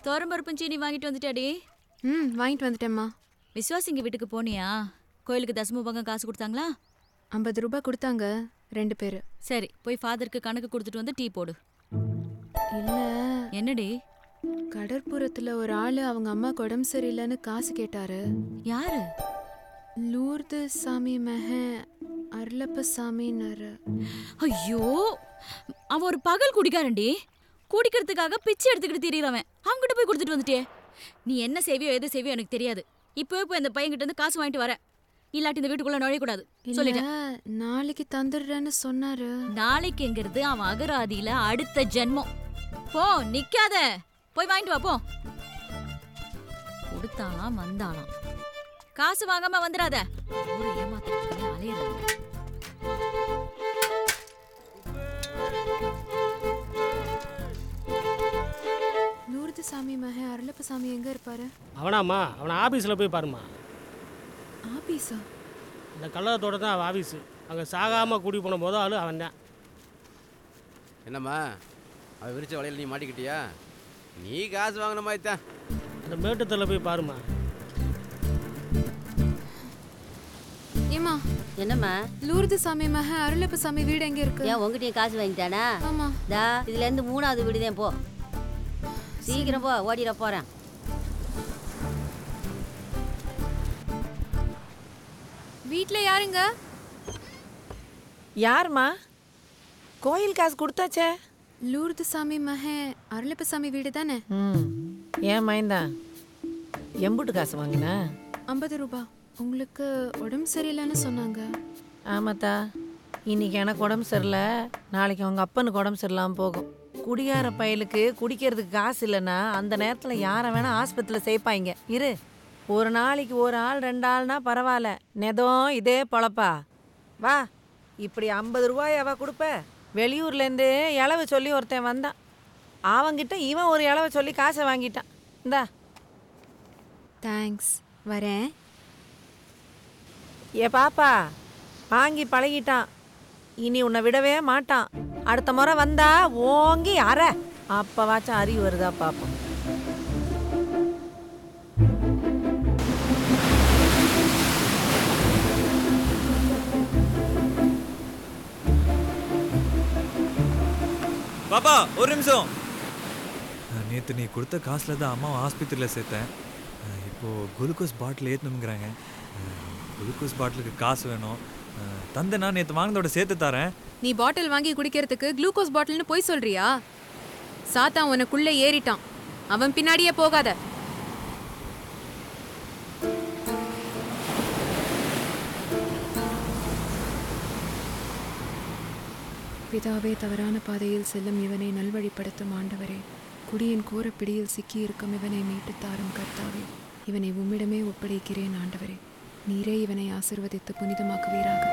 துவரம்பருப்பும் சீனி வாங்கிட்டு வந்துட்டாடி ம் வாங்கிட்டு வந்துட்டேம்மா விஸ்வாசிங்க வீட்டுக்கு போனியா கோயிலுக்கு தசமபங்கம் காசு கொடுத்தாங்களா ஐம்பது ரூபாய் கொடுத்தாங்க ரெண்டு பேர் சரி போய் ஃபாதருக்கு கணக்கு கொடுத்துட்டு வந்து டீ போடு இல்ல என்னடி கடற்புறத்துல ஒரு ஆளு அவங்க அம்மாக்கு உடம்பு சரியில்லைன்னு காசு கேட்டாரு யாரு லூர்து சாமி மெஹ அருளப்ப சாமின்னாரு ஐயோ அவன் ஒரு பகல் குடிக்காரன்டி குடிக்கிறதுக்காக பிச்சை எடுத்துக்கிட்டு திரியறவன் அவன்கிட்ட போய் கொடுத்துட்டு வந்துட்டே நீ என்ன செய்வியோ எது செய்வியோ எனக்கு தெரியாது இப்பவே போய் அந்த பையன்கிட்ட இருந்து காசு வாங்கிட்டு வர இல்லாட்டி இந்த வீட்டுக்குள்ள நுழையக்கூடாது இல்ல சொல்லிட்டேன் நாளைக்கு தந்துடுறேன்னு சொன்னாரு நாளைக்குங்கிறது அவன் அகராதியில அடுத்த ஜென்மம் போ நிக்காத போய் வாங்கிட்டு வா போ கொடுத்தாலாம் வந்தாலாம் காசு வாங்காம வந்துடாத ஊரை ஏமாத்துறதுக்கு அலையிறது லூர்து சாமி மெஹ அருளப்ப சாமி எங்க இருப்பாரு அவனாம்மா அவனை ஆஃபீஸில் போய் பாருமா ஆபீஸா இந்த கல்லறத்தோட தான் அவன் ஆஃபீஸு அங்கே சாகாமல் கூடி போன போதும் ஆளு அவன் தான் என்னம்மா அவன் விரிச்ச வலையில் நீ மாட்டிக்கிட்டியா நீ காசு வாங்கின மாதிரி தான் அந்த மேட்டுத்தல போய் பாருமா ஏமா என்னம்மா லூர்து சாமி மெஹ அருளப்ப சாமி வீடு எங்க இருக்கு ஏன் உங்ககிட்டயும் காசு வாங்கிட்டானா ஆமா தா இதுல இருந்து மூணாவது வீடுதான் போ சீக்கிரம் போ ஓடிட போறேன் வீட்ல யாருங்க யாரும்மா கோயில் காசு கொடுத்தாச்சே லூர்து சாமி மெஹ அருளப்ப சாமி வீடு தானே ம் ஏன் மைந்தா எம்புட்டு காசு வாங்கின ஐம்பது ரூபாய் உங்களுக்கு உடம்பு சரியில்லைன்னு சொன்னாங்க ஆமாத்தா இன்னைக்கு எனக்கு உடம்பு சரியில்லை நாளைக்கு அவங்க அப்பனுக்கு உடம்பு சரியில்லாமல் போகும் குடிகார பயலுக்கு குடிக்கிறதுக்கு காசு இல்லைன்னா அந்த நேரத்தில் யாரை வேணால் ஆஸ்பத்திரியில் சேர்ப்பாங்க இரு ஒரு நாளைக்கு ஒரு ஆள் ரெண்டு ஆள்னா பரவாயில்ல நெதம் இதே பொழப்பா வா இப்படி ஐம்பது ரூபாயாவா கொடுப்ப வெளியூர்லேருந்து இளவு சொல்லி ஒருத்தன் வந்தான் அவங்கிட்ட இவன் ஒரு இளவை சொல்லி காசை வாங்கிட்டான் இந்தா தேங்க்ஸ் வரேன் ஏ பாப்பா வாங்கி பழகிட்டான் இனி உன்னை விடவே மாட்டான் அடுத்த முறை வந்தா ஓங்கி அற அப்பவாச்சும் அறிவு வருதா பாப்போம் பாப்பா ஒரு நிமிஷம் நேற்று நீ கொடுத்த காசில் தான் அம்மாவை ஆஸ்பத்திரியில் சேர்த்தேன் அஹ், இப்போ குளுக்கோஸ் பாட்டில் ஏற்றணுங்கிறாங்க குளுக்கோஸ் பாட்டிலுக்கு காசு வேணும் அஹ், தந்தேனா நேற்று வாங்கினதோட சேர்த்து தரேன் நீ பாட்டில் வாங்கி குடிக்கிறதுக்கு குளுக்கோஸ் பாட்டில்னு போய் சொல்றியா சாத்தான் உனக்குள்ள ஏறிட்டான் அவன் பின்னாடியே போகாத பிதாவே தவறான பாதையில் செல்லும் இவனை நல்வழிப்படுத்தும் ஆண்டவரே குடியின் கோரப்பிடியில் சிக்கியிருக்கும் இவனை மீட்டுத் தாரும் கர்த்தாவே இவனை உம்மிடமே ஒப்படைக்கிறேன் ஆண்டவரே நீரே இவனை ஆசிர்வதித்து புனிதமாக்குவீராக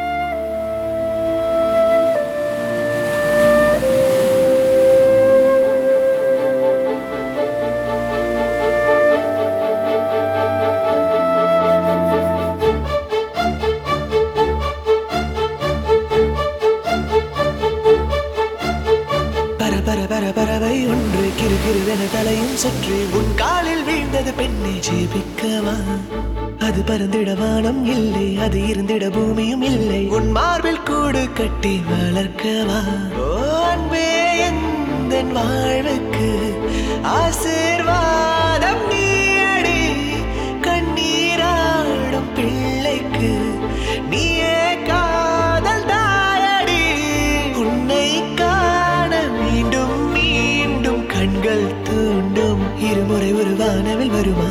பர பர பர பறவை ஒன்று கிரு கிருவென தலையும் சுற்றி உன் காலில் வீழ்ந்தது பெண்ணை ஜெபிக்கவா அது பறந்திட வானம் இல்லை அது இருந்திட பூமியும் இல்லை உன் மார்பில் கூடு கட்டி வளர்க்கவா ஓ அன்பே எந்தன் வாழ்வுக்கு ஆசீர்வாதம் நீயடி கண்ணீராடும் பிள்ளைக்கு நீயே காதல் தாயடி உன்னை காண மீண்டும் மீண்டும் கண்கள் தூண்டும் இருமுறை ஒரு வானவில் வருமா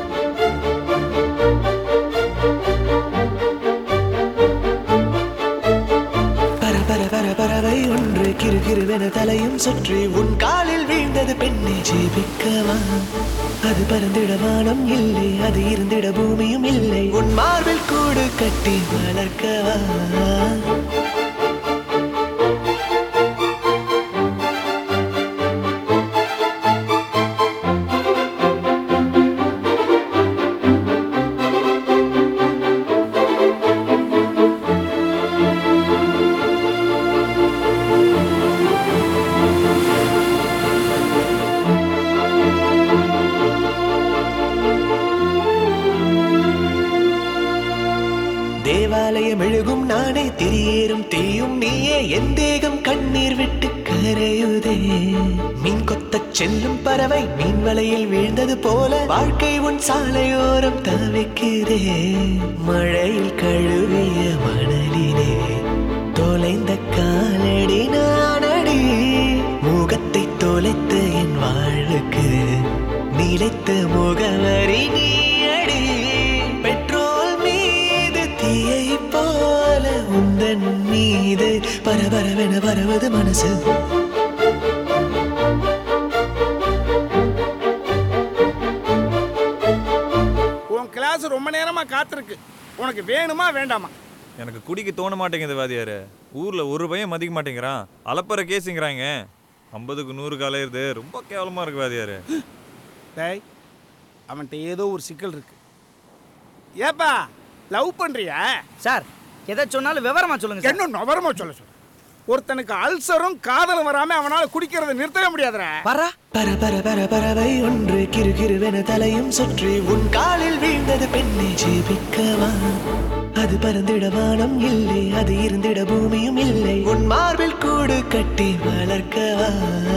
பர பர பர பறவை ஒன்று கிரு கிருவென தலையும் சுற்றி உன் காலில் வீழ்ந்தது பெண்ணை ஜெபிக்கவா அது பறந்திட வானம் இல்லை அது இருந்திட பூமியும் இல்லை உன் மார்பில் கூடு கட்டி வளர்க்கவா மனமே திரியேறும் தீயும் நீயே என் தேகம் கண்ணீர் விட்டு கரையுதே மீன் கொத்தச் செல்லும் பறவை மீன் வலையில் வீழ்ந்தது போல வாழ்க்கை உன் சாலையோரம் தவிக்கிறே மழையில் கழுவிய மணலிலே தொலைந்த காலடி நானடி முகத்தை தொலைத்த என் வாழ்வுக்கு நிலைத்த முகவரி நீயடி பெட்ரோல் மீது தீயை போல உந்தன் மீது பரபரவென பரவது மனசு உன் கிளாஸ் ரொம்ப நேரமா காத்திருக்கு உனக்கு வேணுமா வேண்டாமா எனக்கு குடிக்க தோண மாட்டேங்குது வாதியாரு ஊர்ல ஒரு பையன் மதிக்க மாட்டேங்கிறான் அலப்பற கேஸுங்கிறாங்க ஐம்பதுக்கு நூறு காலையிறது ரொம்ப கேவலமா இருக்கு வாதியாரு டேய் அவன்கிட்ட ஏதோ ஒரு சிக்கல் இருக்கு ஏப்பா லவ் பண்றியா சார் எதை சொன்னாலும் விவரமா சொல்லுங்க சார். என்ன நவரமா சொல்ல சொல்ல ஒருத்தனுக்கு அல்சரும் காதலும் வராம அவனால குடிக்கிறத நிறுத்தவே முடியாதுடா பர பர பர பறவை ஒன்று கிரு கிருவென தலையும் சுற்றி உன் காலில் வீழ்ந்தது பெண்ணை ஜெபிக்கவா அது பறந்திட வானம் இல்லை அது இருந்திட பூமியும் இல்லை உன் மார்பில் கூடு கட்டி வளர்க்கவா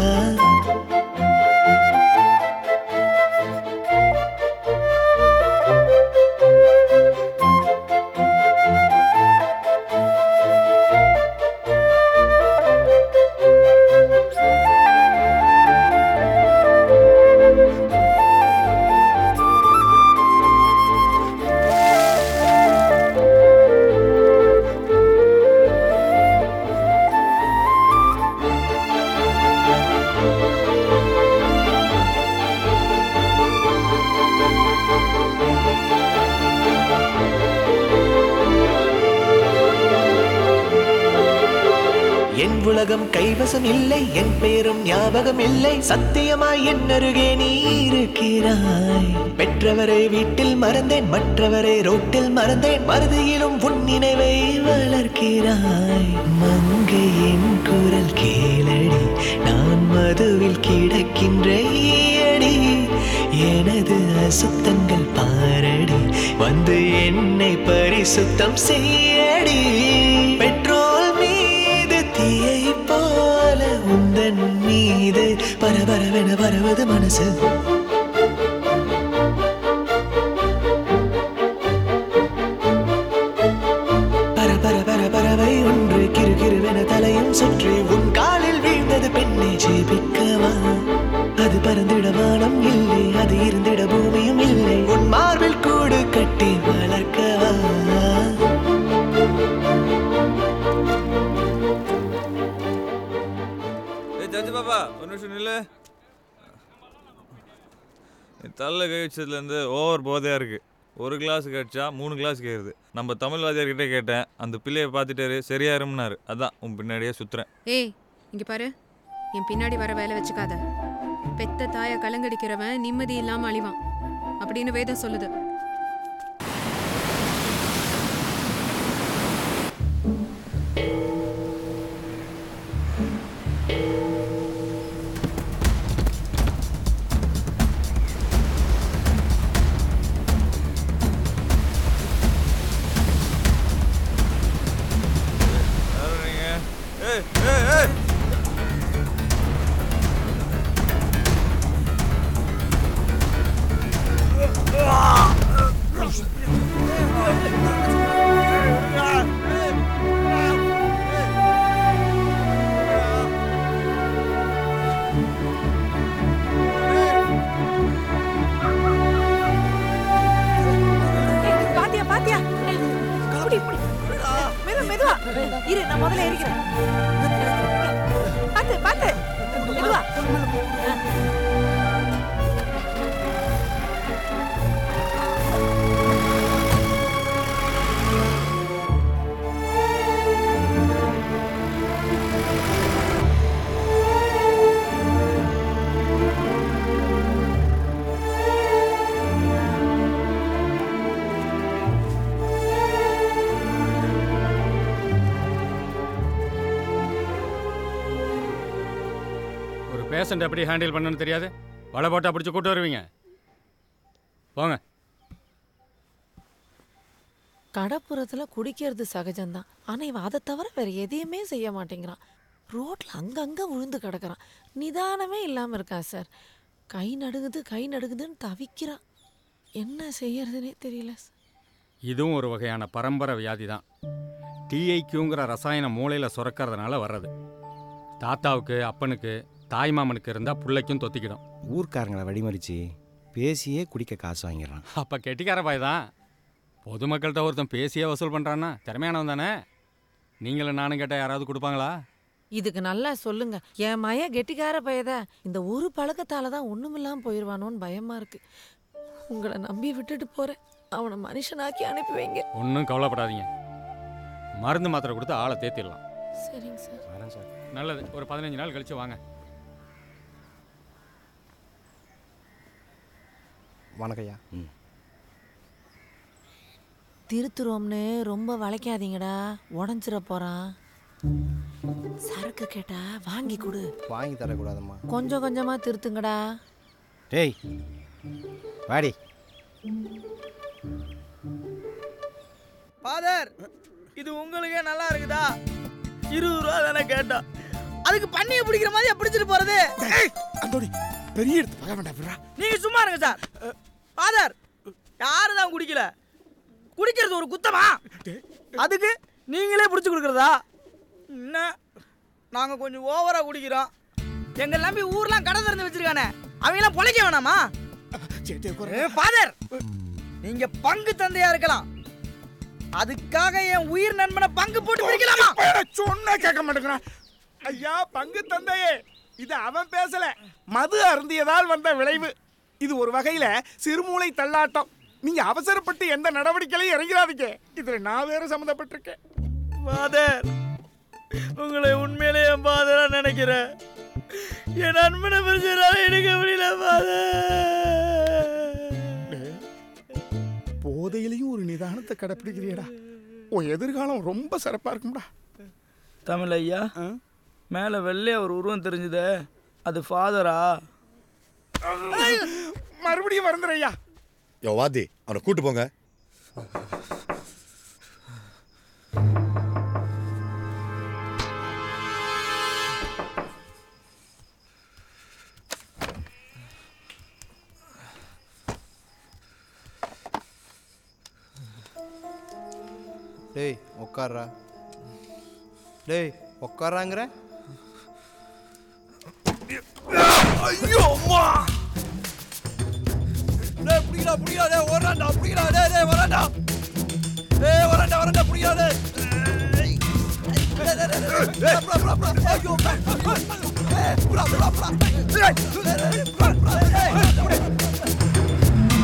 என் உலகம் கைவசம் இல்லை என் பேரும் ஞாபகம் இல்லை சத்தியமாய் என் அருகே நீ இருக்கிறாய் பெற்றவரை வீட்டில் மறந்தேன் மற்றவரை ரோட்டில் மறந்தேன் மறுதியிலும் உன் நினைவை வளர்க்கிறாய் மங்கை என் குரல் கேளடி நான் மதுவில் கிடக்கின்ற ஈயடி எனது அசுத்தங்கள் பாரடி வந்து என்னை பரிசுத்தம் செய்யடி பெட்ரோல் மீது தீயை போல உந்தன் மீது பரபரவென பரவது மனசு பர பர பர பறவை ஒன்று கிரு கிருவென தலையும் சுற்றி உன் காலில் வீழ்ந்தது பெண்ணை ஜெபிக்கவா அது பறந்திட வானம் இல்லை அது இருந்திட பூமியும் இல்லை உன் மார்பில் கூடு கட்டி வளர்க்கவா ஏய் ஜட்ஜு பாப்பா ஒரு நிமிஷம் நில்லு தள்ள கை வச்சதுலேருந்து ஓவர் போதையாக இருக்கு ஒரு கிளாஸ் கடிச்சா மூணு கிளாஸ் கேட்குது நம்ம தமிழ் வாத்தியார்கிட்ட கேட்டேன் அந்த பிள்ளையை பார்த்துட்டாரு சரியாயிரும்னாரு அதான் உன் பின்னாடியே சுற்றுறேன் ஏய் இங்க பாரு என் பின்னாடி வர வேலை வச்சுக்காத பெத்த தாய கலங்கடிக்கிறவன் நிம்மதி இல்லாம அழிவான் அப்படின்னு வேதம் சொல்லுது யாரு நீங்க ஏய் ஏய் ஏய் பாத்தியா பாத்தியா இப்படி இப்படி மெது மெதுவா இரு நான் முதல்ல இருக்கிறேன் பாத்து பாத்து மெதுவா ஒரு பேஷண்ட் எப்படி ஹேண்டில் பண்ணணும்னு தெரியாது வலை போட்டா பிடிச்சி கூட்டு வருவீங்க போங்க கடப்புறத்தில் குடிக்கிறது சகஜம்தான் ஆனால் இவன் அதை தவிர வேற எதையுமே செய்ய மாட்டேங்கிறான் ரோட்டில் அங்கங்கே விழுந்து கிடக்குறான் நிதானமே இல்லாமல் இருக்கான் சார் கை நடுங்குது கை நடுங்குதுன்னு தவிக்கிறான் என்ன செய்யறதுனே தெரியல சார் இதுவும் ஒரு வகையான பரம்பரை வியாதி தான் டிஐக்யூங்கிற ரசாயனம் மூளையில் சுரக்கிறதுனால வர்றது தாத்தாவுக்கு அப்பனுக்கு தாய்மாமனுக்கு இருந்தால் பிள்ளைக்கும் தொத்திக்கிடும் ஊர்க்காரங்களை வழிமறிச்சு பேசியே குடிக்க காசு வாங்கிடுறான் அப்போ கெட்டிக்கார பாய் தான் பொதுமக்கள்கிட்ட ஒருத்தன் பேசியே வசூல் பண்ணுறான்னா திறமையானவன் தானே நீங்களும் நானும் கேட்டால் யாராவது கொடுப்பாங்களா இதுக்கு நல்லா சொல்லுங்க என் மய கெட்டிக்கார பயத இந்த ஒரு பழக்கத்தால தான் ஒண்ணுமில்லாம போயிடுவானோன்னு பயமா இருக்கு உங்களை நம்பி விட்டுட்டு போறேன் அவனை மனுஷனாக்கி அனுப்பி வைங்க ஒன்றும் கவலைப்படாதீங்க மருந்து மாத்திரை கொடுத்து ஆளை தேத்திடலாம் சரிங்க சார் வரேன் சார் நல்லது ஒரு பதினஞ்சு நாள் கழிச்சு வாங்க வணக்கம்யா ம் திருத்துறோம்னு ரொம்ப வளைக்காதீங்கடா உடஞ்சிர போறான் சரக்கு கேட்டா வாங்கி கொடு வாங்கி தரக்கூடாதம்மா கொஞ்சம் கொஞ்சமா திருத்துங்கடா டேய் வாடி ஃபாதர் இது உங்களுக்கே நல்லா இருக்குதா இருபது ரூபா தானே கேட்டா அதுக்கு பண்ணிய பிடிக்கிற மாதிரி பிடிச்சிட்டு போறது அந்தோடி பெரிய எடுத்து பார்க்க வேண்டாம் விட்றா. நீங்க சும்மா இருங்க சார் ஃபாதர் யாரு தான் குடிக்கல குடிக்கிறது ஒரு குத்தமா அதுக்கு நீங்களே பிடிச்சி கொடுக்குறதா என்ன நாங்க கொஞ்சம் ஓவரா குடிக்கிறோம் எங்க நம்பி ஊர்லாம் கடை திறந்து வச்சிருக்கானே அவங்களாம் பொழைக்க வேணாமா ஃபாதர் நீங்க பங்கு தந்தையா இருக்கலாம் அதுக்காக என் உயிர் நண்பனை பங்கு போட்டு பிடிக்கலாமா சொன்னா கேட்க மாட்டேங்கிறான் ஐயா பங்கு தந்தையே இது அவன் பேசல மது அருந்தியதால் வந்த விளைவு இது ஒரு வகையில சிறுமூளை தள்ளாட்டம் நீங்க அவசரப்பட்டு எந்த நடவடிக்கையிலையும் இறங்கிறாதீங்க இதுல நான் வேற சம்மந்தப்பட்டிருக்கேன் ஃபாதர் உங்களை உண்மையிலேயே என் ஃபாதரா நினைக்கிறேன் என் நண்பனை பிரிச்சதால எடுக்க முடியல ஃபாதர் போதையிலையும் ஒரு நிதானத்தை கடைப்பிடிக்கிறியடா உன் எதிர்காலம் ரொம்ப சிறப்பா இருக்கும்டா தமிழ் ஐயா மேலே வெள்ளைய ஒரு உருவம் தெரிஞ்சுதே அது ஃபாதரா மறுபடியும் மறந்துடு ஐயா யோ வாத்தி அவனை கூட்டு போங்க டேய் உட்கார்றா டேய் உட்காராங்கிற ஐயோ அம்மா டேய் புடிடா புடிடா டேய் ஓடுறான்டா புடிடா டேய் டேய் வரான்டா டேய் வரான்டா வரான்டா புடிடா டேய் டேய் டேய் டேய் டேய் டேய் புடா புடா புடா ஐயோ டேய் புடா புடா புடா டேய் டேய் புடா புடா டேய்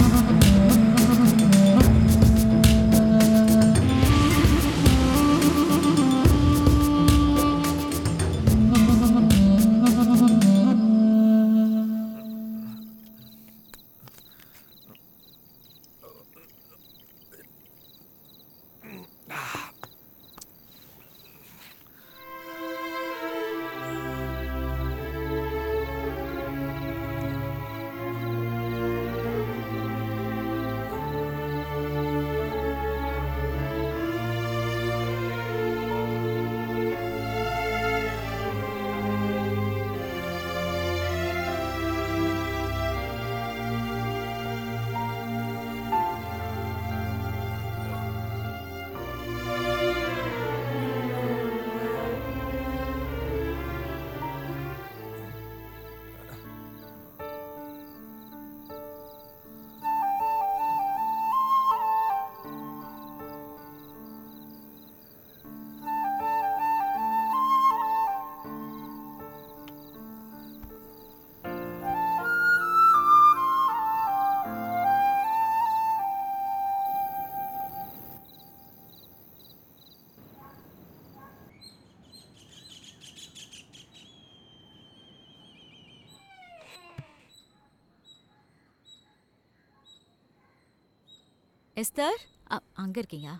எஸ்தர் அ- அங்க இருக்கீங்க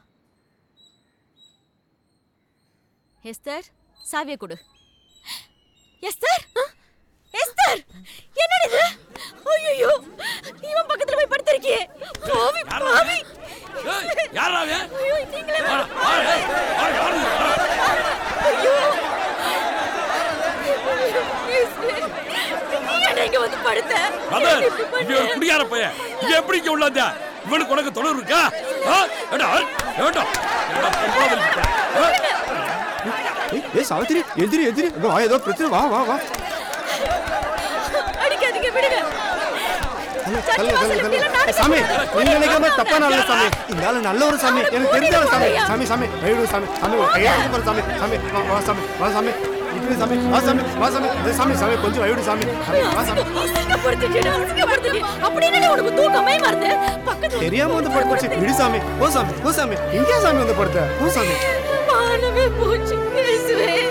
எஸ்தர் சாவியை கொடு எஸ்தர் எஸ்தர் என்னடி இது ஐயோ இவன் பக்கத்துல போய் படுத்திருக்கியே பாவி பாவி ஏய், யார்றா அவன்? ஐயோ, மதர் இவன் ஒரு குடியார பையன் இவன் எப்படி இங்க உள்ளாந்த இவனுக்கு உனக்கு தொடர்பு இருக்கா ஆ? ஏண்டா, ஏண்டா? ஏண்டா, பொம்பளை வலிக்கு. ஆ? ஏ சாவித்திரி எதிரி எதிரி இங்க வா ஏதோ பிரச்சனை வா வா வா அடிக்காதீங்க விடுங்க தள்ளு, தள்ளு, தள்ளு. சாமி நீங்க நினைக்கிற மாதிரி தப்பான ஆளு சாமி இந்த ஆளு நல்ல ஒரு சாமி எனக்கு தெரிஞ்ச ஆளு சாமி சாமி சாமி கைவிடு சாமி சாமி ஒரு கையை கொடுத்து பாரு சாமி சாமி வா, வா சாமி வா சாமி இப்படி சாமி வா சாமி வா சாமி ஏய், சாமி சாமி கொஞ்சம் கைவிடு சாமி சாமி, வா சாமி அசிங்கப்படுத்திட்டேன், அசிங்கப்படுத்திட்டேன். அப்படி என்னடி உனக்கு தூக்கமே வருது பக்கத்துல தெரியாம வந்து படுத்து விடு சாமி ஓ சாமி ஓ சாமி இங்கே சாமி வந்து படுத்த ஓ சாமி மானமே போச்சு பேசுவேன்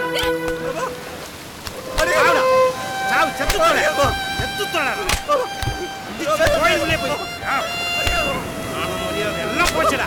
சாவு செத்து தொலை செத்து தொலை கோயிலுக்குள்ளே போய் ஆ. மானம் மரியாதை எல்லாம் போச்சுடா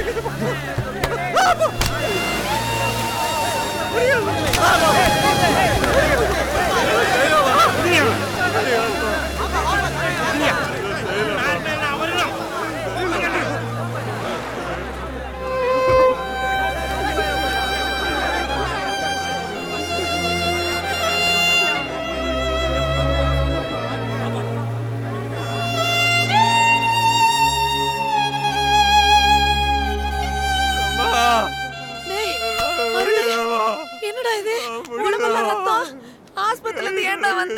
டேய், அருளே, என்னடா இது உடம்பெல்லாம் ரத்தம் ஆஸ்பத்திரில இருந்து ஏன்டா வந்த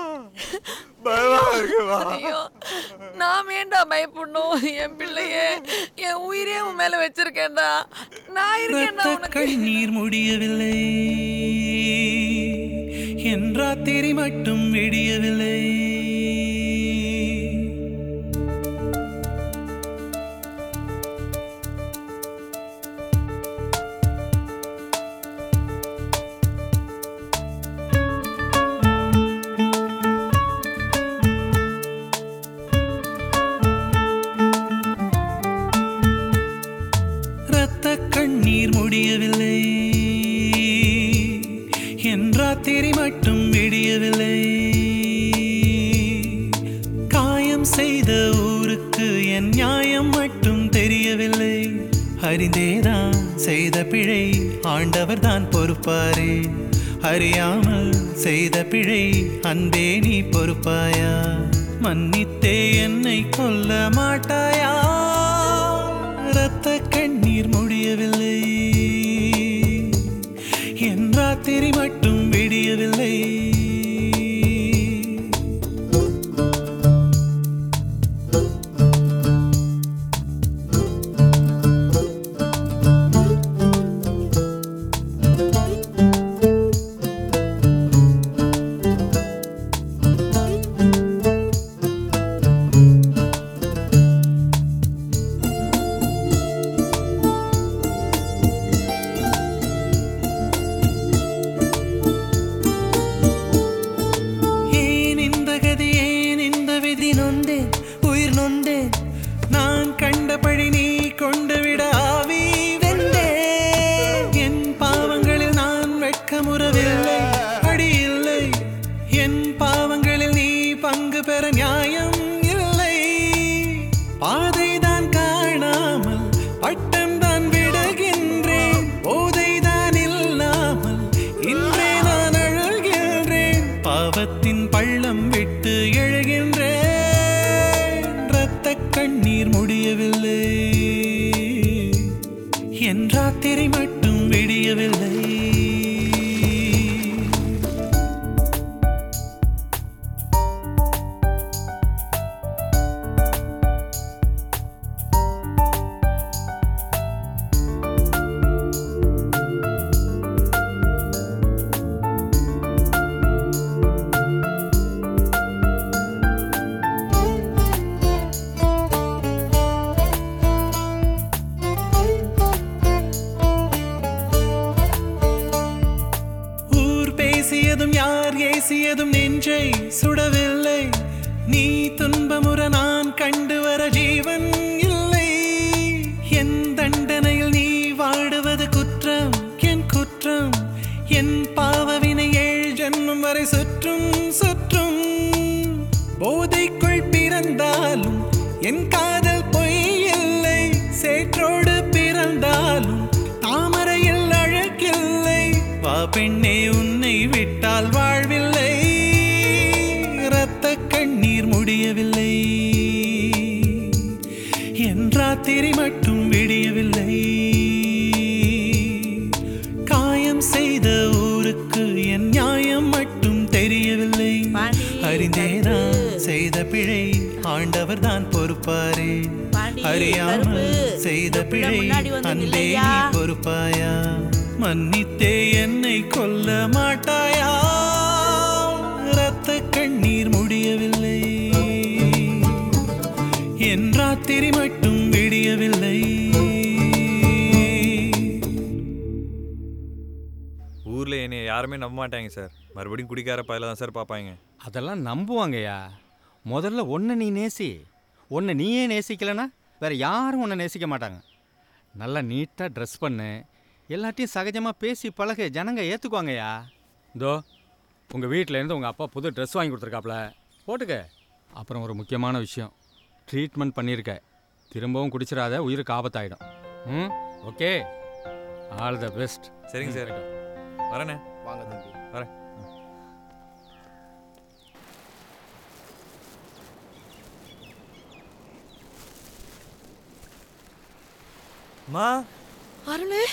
ஐயோ நான் ஏன்டா பயப்படணும் என் பிள்ளைய என் உயிரே உன் மேல வச்சிருக்கேன்டா நான் இருக்கேன்டா ரத்த உனக்கு கண்ணீர் முடியவில்லை என் ராத்திரி மட்டும் விடியவில்லை ரத்த கண்ணீர் முடியவில்லை என் ராத்திரி மட்டும் விடியவில்லை காயம் செய்த ஊருக்கு என் நியாயம் மட்டும் தெரியவில்லை அறிந்தேதான் செய்த பிழை ஆண்டவர் தான் பொறுப்பாரே அறியாமல் செய்த பிழை அன்பே நீ பொறுப்பாயா மன்னித்தே என்னை கொல்ல மாட்டாயா ரத்த கண்ணீர் முடியவில்லை என் ராத்திரி மட்டும் விடியவில்லை ஏன் இந்த கதி ஏன் இந்த விதி நொந்தேன் உயிர் நொந்தேன் நான் கண்ட பழி நீ கொண்டு விட ஆவி வெந்தேன் என் பாவங்களில் நான் வெட்கமுறவில்லை அடி இல்லை என் பாவங்களில் நீ பங்கு பெற நியாயம் இல்லை பாதைதான் காணாமல் பட்டம் தான் விடுகின்றேன் போதைதான் இல்லாமல் இன்றே நான் அழுகின்றேன் பாவத்தின் பள்ளம் விட்டு எழுகின்றேன் ரத்த கண்ணீர் முடியவில்லை என் ராத்திரி மட்டும் விடியவில்லை ஊர் பேசியதும் யார் ஏசியதும் நெஞ்சை சுடவில்லை நீ துன்பமுற நான் கண்டு வர ஜீவன் இல்லை என் தண்டனையில் நீ வாடுவது குற்றம் என் குற்றம் என் பாவவினை ஏழு ஜென்மம் வரை சுற்றும் சுற்றும் போதைக்குள் பிறந்தாலும் என் காதல் பொய் இல்லை சேற்றோடு பிறந்தாலும் தாமரையில் அழகில்லை வா பெண்ணே உன்னை விட்டால் வாழ்வில்லை ரத்த கண்ணீர் முடி முடியவில்லை என் ராத்திரி மட்டும் விடியவில்லை காயம் செய்த ஊருக்கு என் நியாயம் மட்டும் தெரியவில்லை அறிந்தேனா செய்த பிழை ஆண்டவர் தான் பொறுப்பாரே அறியாமல் செய்த பிழை அன்பே நீ பொறுப்பாயா மன்னித்தே என்னை கொல்ல மாட்டாயா ரத்த கண்ணீர் முடியவில்லை என் ராத்திரி மட்டும் விடியவில்லை ஊரில் என்னை யாருமே நம்ப மாட்டாங்க சார் மறுபடியும் குடிக்கார பையில தான் சார் பார்ப்பாங்க அதெல்லாம் நம்புவாங்கய்யா முதல்ல ஒன்றை நீ நேசி ஒன்றை நீயே நேசிக்கலைன்னா வேற யாரும் உன்னை நேசிக்க மாட்டாங்க நல்லா நீட்டாக ட்ரெஸ் பண்ணு எல்லாத்தையும் சகஜமாக பேசி பழகு ஜனங்க ஏற்றுக்குவாங்கய்யா இதோ உங்கள் வீட்டிலேருந்து உங்கள் அப்பா புது ட்ரெஸ் வாங்கி கொடுத்துருக்காப்புல போட்டுக்க அப்புறம் ஒரு முக்கியமான விஷயம் ட்ரீட்மெண்ட் பண்ணியிருக்க திரும்பவும் குடிச்சிடாத உயிருக்கு ஆபத்தாயிடும் ம் ஓகே ஆல் த பெஸ்ட் சரிங்க சார் வரேண்ணே வாங்க தம்பி வரேன் மா அருளே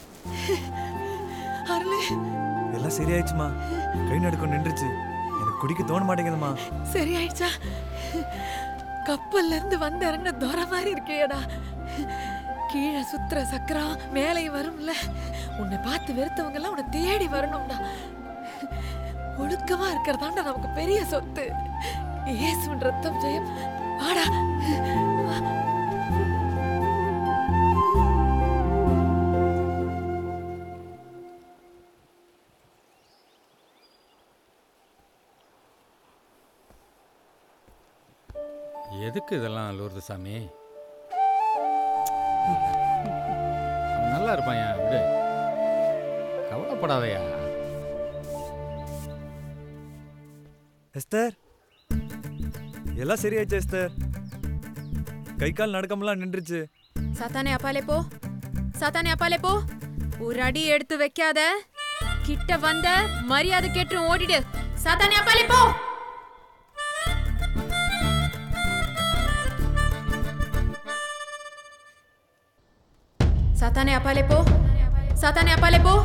அருளே எல்லாம் சரியாயிடுச்சுமா கை நடுக்கம் நின்றுச்சு எனக்கு குடிக்க தோண மாட்டேங்குதுமா சரியாயிடுச்சா கப்பல்ல இருந்து வந்து இறங்கின துறை மாதிரி இருக்கேடா கீழே சுத்துற சக்கரம் மேலே வரும்ல உன்னை பார்த்து வெறுத்தவங்க எல்லாம் உன்னை தேடி வரணும்டா ஒழுக்கமா இருக்கிறதாண்டா நமக்கு பெரிய சொத்து இயேசுவின் ரத்தம் ஜெயம் வாடா வா. எதுக்கு இதெல்லாம் லூர்து சாமி அவன் நல்லா இருப்பான்யா விடு கவலைப்படாதயா எஸ்தர் எல்லாம் சரியாயிடுச்சு எஸ்தர் கை கால் நடக்கமெல்லாம் நின்றுச்சு சாத்தானே அப்பாலே போ சாத்தானே அப்பாலே போ ஒரு அடி எடுத்து வைக்காத கிட்ட வந்த மரியாதை கேட்டு ஓடிடு சாத்தானே அப்பாலே போ சாத்தானே அப்பாலே போ சாத்தானே அப்பாலே போ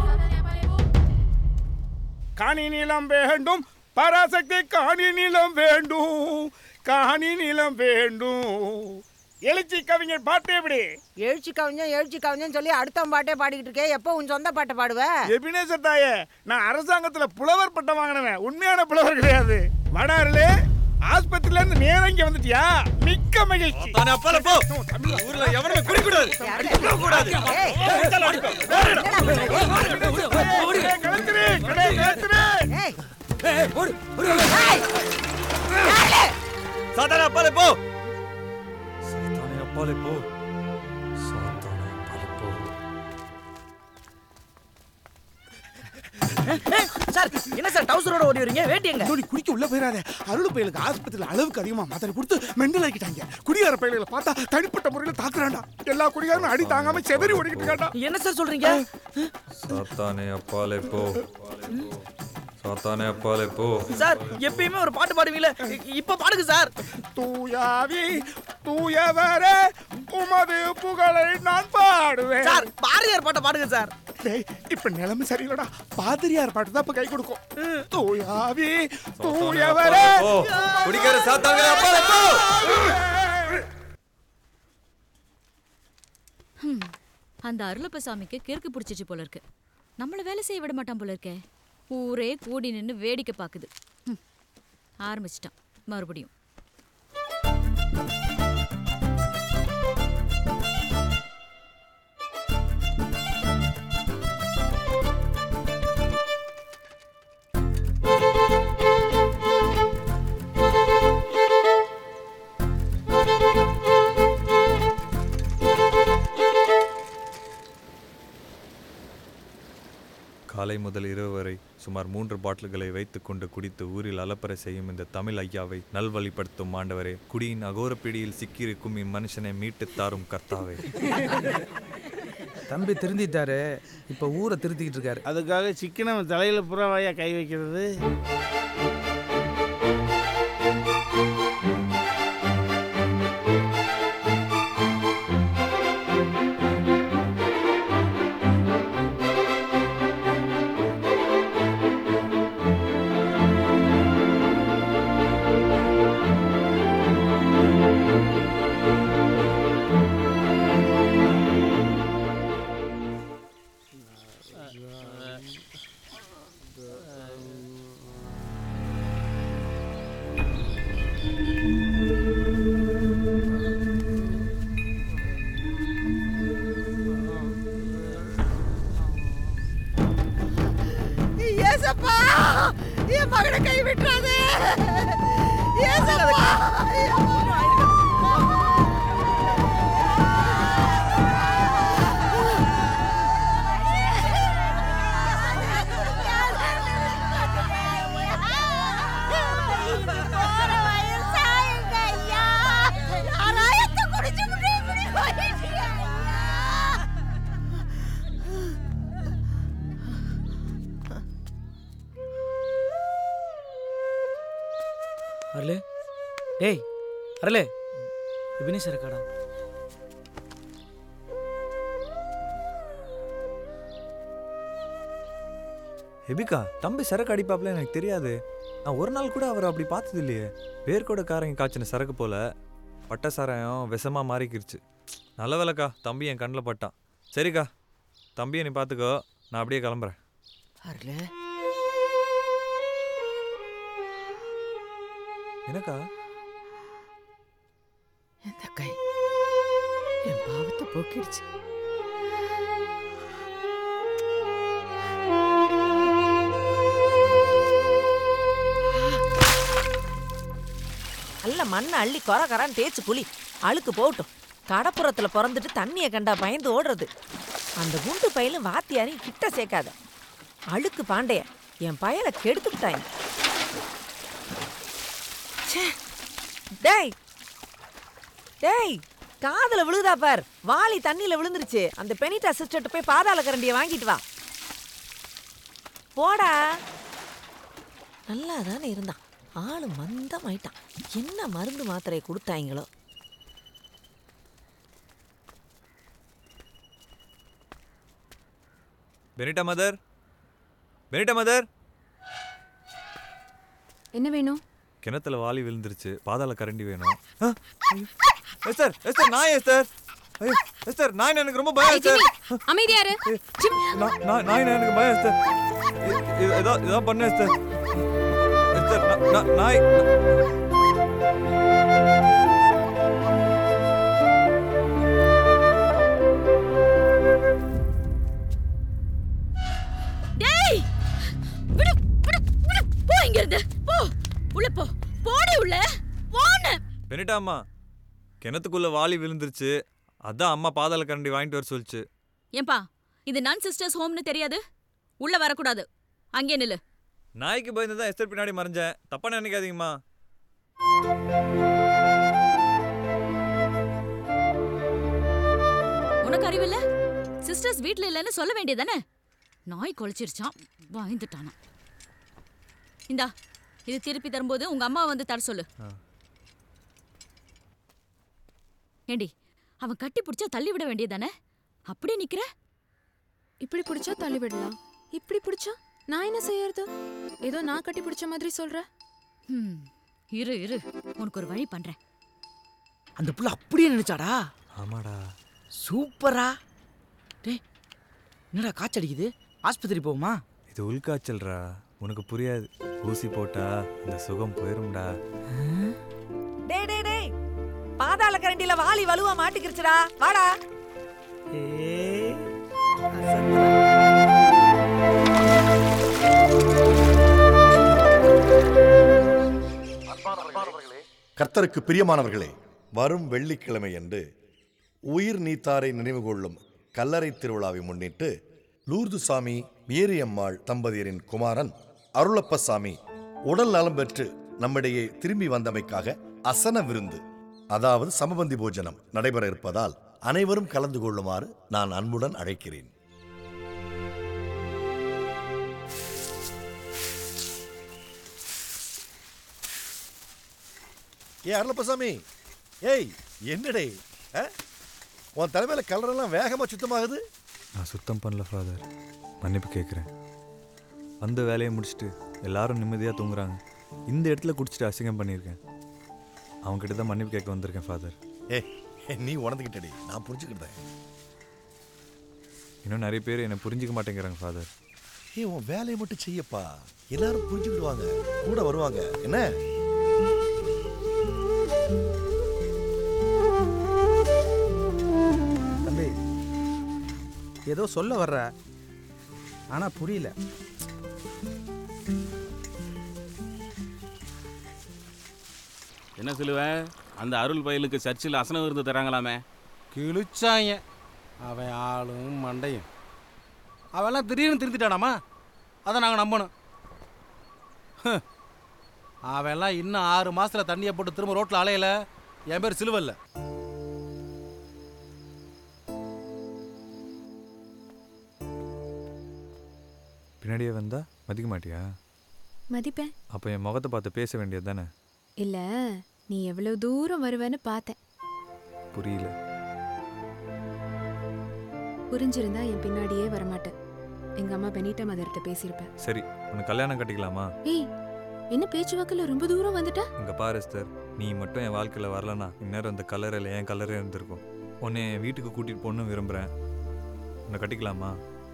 காணி நீளம் வேண்டும் பராசக்தி காணி நீளம் வேண்டும் காணி நீளம் வேண்டும் எழுச்சி கவிஞர் பாட்டு எப்படி எழுச்சி கவிஞன் எழுச்சி கவிஞன் சொல்லி அடுத்தவன் பாட்டே பாடிக்கிட்டு இருக்கே எப்போ உன் சொந்த பாட்டை பாடுவ எபினேசர் தாயே நான் அரசாங்கத்துல புலவர் பட்டம் வாங்கினவன் உண்மையான புலவர் கிடையாது வடாருலே ஆஸ்பத்திரியில இருந்து நேரா இங்க வந்துட்டியா மிக்க மகிழ்ச்சி அப்பால போ ஊர்ல எவனுமே குடிக்கூடாது அடிக்க கூடாது கலத்துரு கடை கலத்துரு சாத்தானே அப்பாலே போ சாத்தானே அப்பாலே போ சாத்தானே அப்பாலே போ சார் என்ன சார் டவுசரோட ஓடி வரீங்க வேட்டி எங்க நீ குடிக்க உள்ள போயிடாத அருள் பயலுக்கு ஆஸ்பத்திரியில் அளவுக்கு அதிகமா மாத்திரை கொடுத்து மெண்டல் ஆக்கிட்டாங்க குடிகார பயல்களை பார்த்தா தனிப்பட்ட முறையில் தாக்குறான்டா எல்லா குடிகாரனும் அடி தாங்காம செதறி ஓடிக்கிட்டு இருக்காண்டா என்ன சார் சொல்றீங்க சாத்தானே அப்பாலே போ சாத்தானே அப்பாலே போ சார் எப்பயுமே ஒரு பாட்டு பாடுவீங்களே இ- இப்ப பாடுங்க சார் தூயாவி தூயவரே உமது புகழை நான் பாடுவேன் சார் பாரதியார் பாட்டை பாடுங்க சார் டேய் இப்ப நிலைமை சரியில்லடா பாதிரியார் பாட்டு தான் இப்ப கை கொடுக்கும் தூயாவி தூயவரே போ குடிக்கிற சாத்தானே அப்பாலே போ ஹம், அந்த அருளப்ப சாமிக்கு கிறுக்கு பிடிச்சிச்சு போல இருக்கு நம்மள வேலை செய்ய விட மாட்டான் போல இருக்கே ஊரே கூடி நின்று வேடிக்கை பார்க்குது ஹம், ஆரம்பிச்சிட்டான் மறுபடியும் காலை முதல் இரவு வரை சுமார் மூன்று பாட்டில்களை வைத்துக்கொண்டு குடித்து ஊரில் அலப்பறை செய்யும் இந்த தமிழ் ஐயாவை நல்வழிப்படுத்தும் ஆண்டவரே குடியின் அகோர பிடியில் சிக்கியிருக்கும் இம்மனுஷனை மீட்டுத் தாரும் கர்த்தாவே தம்பி திருந்திட்டாரு இப்போ ஊரை திருத்திக்கிட்டு இருக்காரு அதுக்காக சிக்கனம் தலையில் புறாவாயா கை வைக்கிறது ஆயிருக்காதுக்கா ஒன்றும் ஆயிருக்காது அருளே டேய் அருளே விபினேஷ் இருக்காடா எபிகா தம்பி சரக்கு அடிப்பாப்ல எனக்கு தெரியாது நான் ஒரு நாள் கூட அவர் அப்படி பார்த்தது இல்லையே பேர்கோட காரங்க காய்ச்சின சரக்கு போல பட்ட சாராயம் விஷமா மாறிக்கிருச்சு நல்ல வேலைக்கா தம்பி என் கண்ணில் பட்டான் சரிக்கா தம்பியை நீ பார்த்துக்கோ நான் அப்படியே கிளம்புறேன் அருளே என்னக்கா இந்த கை என் பாவத்தை போக்கிடுச்சு நல்ல மண்ணை அள்ளி கொர கரான்னு தேய்ச்சி குழி அழுக்கு போகட்டும் கடப்புறத்துல பிறந்துட்டு தண்ணியை கண்டா பயந்து ஓடுறது அந்த குண்டு பையலும் வாத்தியாரையும் கிட்ட சேர்க்காத அழுக்கு பாண்டைய என் பயலை கெடுத்துட்டாங்க டேய் டேய் காதுல விழுதா பார் வாளி தண்ணியில விழுந்துருச்சு அந்த பெனிட்டா சிஸ்டர்ட்ட போய் பாதாள கரண்டியை வாங்கிட்டு வா போடா நல்லா தானே இருந்தான் ஆளு மந்தமாயிட்டான் என்ன மருந்து மாத்திரையை கொடுத்தாங்களோ பெனிட்டா மதர் பெனிட்டா மதர் என்ன வேணும் கிணத்துல வாளி விழுந்துருச்சு பாதாள கரண்டி வேணும் ஆ, ஐயோ. எஸ்தர் எஸ்தர் நான் எஸ்தர் ஐயோ எஸ்தர் நான் எனக்கு ரொம்ப பயம் எஸ்தர் அமைதியாரு நான் நான் நான் எனக்கு பயம் எஸ்தர் இ- இ- ஏதோ ஏதோ பண்ணு எஸ்தர் எஸ்தர் நான்- நான் நாய் டேய் விடு விடு விடு போ இங்க இருந்து போ உள்ள போ போடி உள்ள போன பெனிட்டா அம்மா கிணத்துக்குள்ள வாளி விழுந்துருச்சு அதான் அம்மா பாதாள கரண்டி வாங்கிட்டு வர சொல்லுச்சு ஏன்பா இது நன் சிஸ்டர்ஸ் ஹோம்னு தெரியாது உள்ள வரக்கூடாது அங்கே நில்லு நாய்க்கு பயந்து தான் எஸ்தர் பின்னாடி மறைஞ்சேன் தப்பா நினைக்காதீங்கம்மா உனக்கு அறிவில்ல சிஸ்டர்ஸ் வீட்ல இல்லைன்னு சொல்ல வேண்டியதானே நாய் கொலைச்சிருச்சான் பயந்துட்டானா இந்தா இது திருப்பி தரும்போது உங்க அம்மா வந்து தர சொல்லு ஏண்டி அவன் கட்டி பிடிச்சா தள்ளி விட வேண்டியதானே அப்படியே நிக்கிற இப்படி பிடிச்சா தள்ளி விடலாம் இப்படி பிடிச்சா நான் என்ன செய்யறது ஏதோ நான் கட்டி பிடிச்ச மாதிரி சொல்ற ம், இரு இரு உனக்கு ஒரு வழி பண்றேன் அந்த புள்ள அப்படியே நினைச்சாடா ஆமாடா சூப்பரா டேய் என்னடா காய்ச்சடிக்குது ஆஸ்பத்திரி போகுமா இது உள்காய்ச்சல்ரா உனக்கு புரியாது ஊசி போட்டா இந்த சுகம் போயிரும்டா டேய் டேய் டேய் பாதாள கரண்டில வாளி வலுவா மாட்டிக்கிருச்சுடா வாடா கர்த்தருக்கு பிரியமானவர்களே வரும் வெள்ளிக்கிழமை அன்று உயிர் நீத்தாரை நினைவு கொள்ளும் கல்லறை திருவிழாவை முன்னிட்டு லூர்து சாமி மேரியம்மாள் தம்பதியரின் குமாரன் அருளப்பசாமி உடல் நலம் பெற்று நம்மிடையே திரும்பி வந்தமைக்காக அசன விருந்து அதாவது சமபந்தி போஜனம் நடைபெற இருப்பதால் அனைவரும் கலந்து கொள்ளுமாறு நான் அன்புடன் அழைக்கிறேன் ஏ அருளப்பசாமி ஏய் என்னடே ஆ? உன் தலைமையில கலரெல்லாம் வேகமா சுத்தமாகுது நான் சுத்தம் பண்ணல ஃபாதர் மன்னிப்பு கேட்குறேன் அந்த வேலையை முடிச்சுட்டு எல்லாரும் நிம்மதியாக தூங்குறாங்க இந்த இடத்துல குடிச்சிட்டு அசிங்கம் பண்ணியிருக்கேன் அவங்ககிட்ட தான் மன்னிப்பு கேட்க வந்திருக்கேன் ஃபாதர் ஏ நீ உணர்ந்துக்கிட்டடி நான் புரிஞ்சுக்கிட்டேன் இன்னும் நிறைய பேர் என்னை புரிஞ்சிக்க மாட்டேங்கிறாங்க ஃபாதர் ஏ உன் வேலையை மட்டும் செய்யப்பா எல்லாரும் புரிஞ்சுக்கிடுவாங்க கூட வருவாங்க என்ன தம்பி ஏதோ சொல்ல வர்ற ஆனா புரியல என்ன சொல்லுவேன் அந்த அருள் பயலுக்கு சர்ச்சில் அசன விருந்து தராங்களாமே கிழிச்சாங்க அவன் ஆளும் மண்டையும் அவெல்லாம் திடீர்னு திருந்திட்டானாமா அதை நாங்கள் நம்பணும் ஹ். அவன்லாம் இன்னும் ஆறு மாசத்துல தண்ணியை போட்டு திரும்ப ரோட்டில் அலையல என் பேர் சிலுவல்ல பின்னாடியே வந்தா மதிக்க மாட்டியா மதிப்பேன் அப்போ என் முகத்தை பார்த்து பேச வேண்டியது தானே இல்ல நீ எவ்வளவு தூரம் வருவேன்னு பார்த்தேன் புரியல புரிஞ்சிருந்தா என் பின்னாடியே வரமாட்டேன் எங்க அம்மா பெனிட்ட மதர்கிட்ட பேசியிருப்பேன் சரி உனக்கு கல்யாணம் கட்டிக்கலாமா ஏய் என்ன பேச்சுவாக்கில் ரொம்ப தூரம் வந்துட்ட இங்கே பாரு எஸ்தர் நீ மட்டும் என் வாழ்க்கையில் வரலனா இந்நேரம் இந்த கலரில் என் கலரே இருந்திருக்கும் உன்னை என் வீட்டுக்கு கூட்டிகிட்டு போகணும்னு விரும்புகிறேன் உன்னை கட்டிக்கலாமா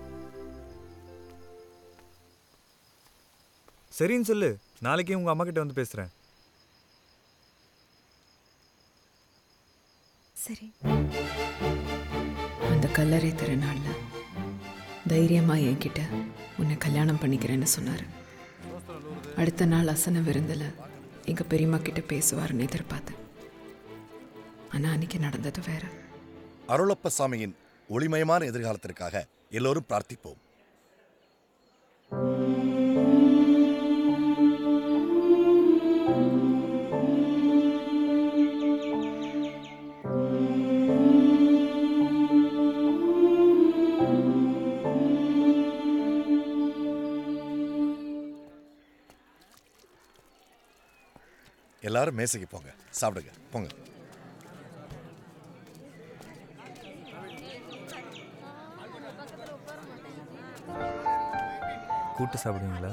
சரின்னு சொல்லு நாளைக்கே உங்கள் அம்மா கிட்ட வந்து பேசுகிறேன் சரி அந்த கல்லறை திருநாள்ல தைரியமா என்கிட்ட உன்னை கல்யாணம் பண்ணிக்கிறேன்னு சொன்னாரு அடுத்த நாள் அசன விருந்தில் எங்க பெரியம்மா கிட்ட பேசுவாருன்னு எதிர்பார்த்தேன் ஆனா அன்னைக்கு நடந்தது வேற அருளப்ப சாமியின் ஒளிமயமான எதிர்காலத்திற்காக எல்லோரும் பிரார்த்திப்போம் எல்லாரும் மேசைக்கு போங்க சாப்பிடுங்க போங்க கூட்டு சாப்பிடுவீங்களா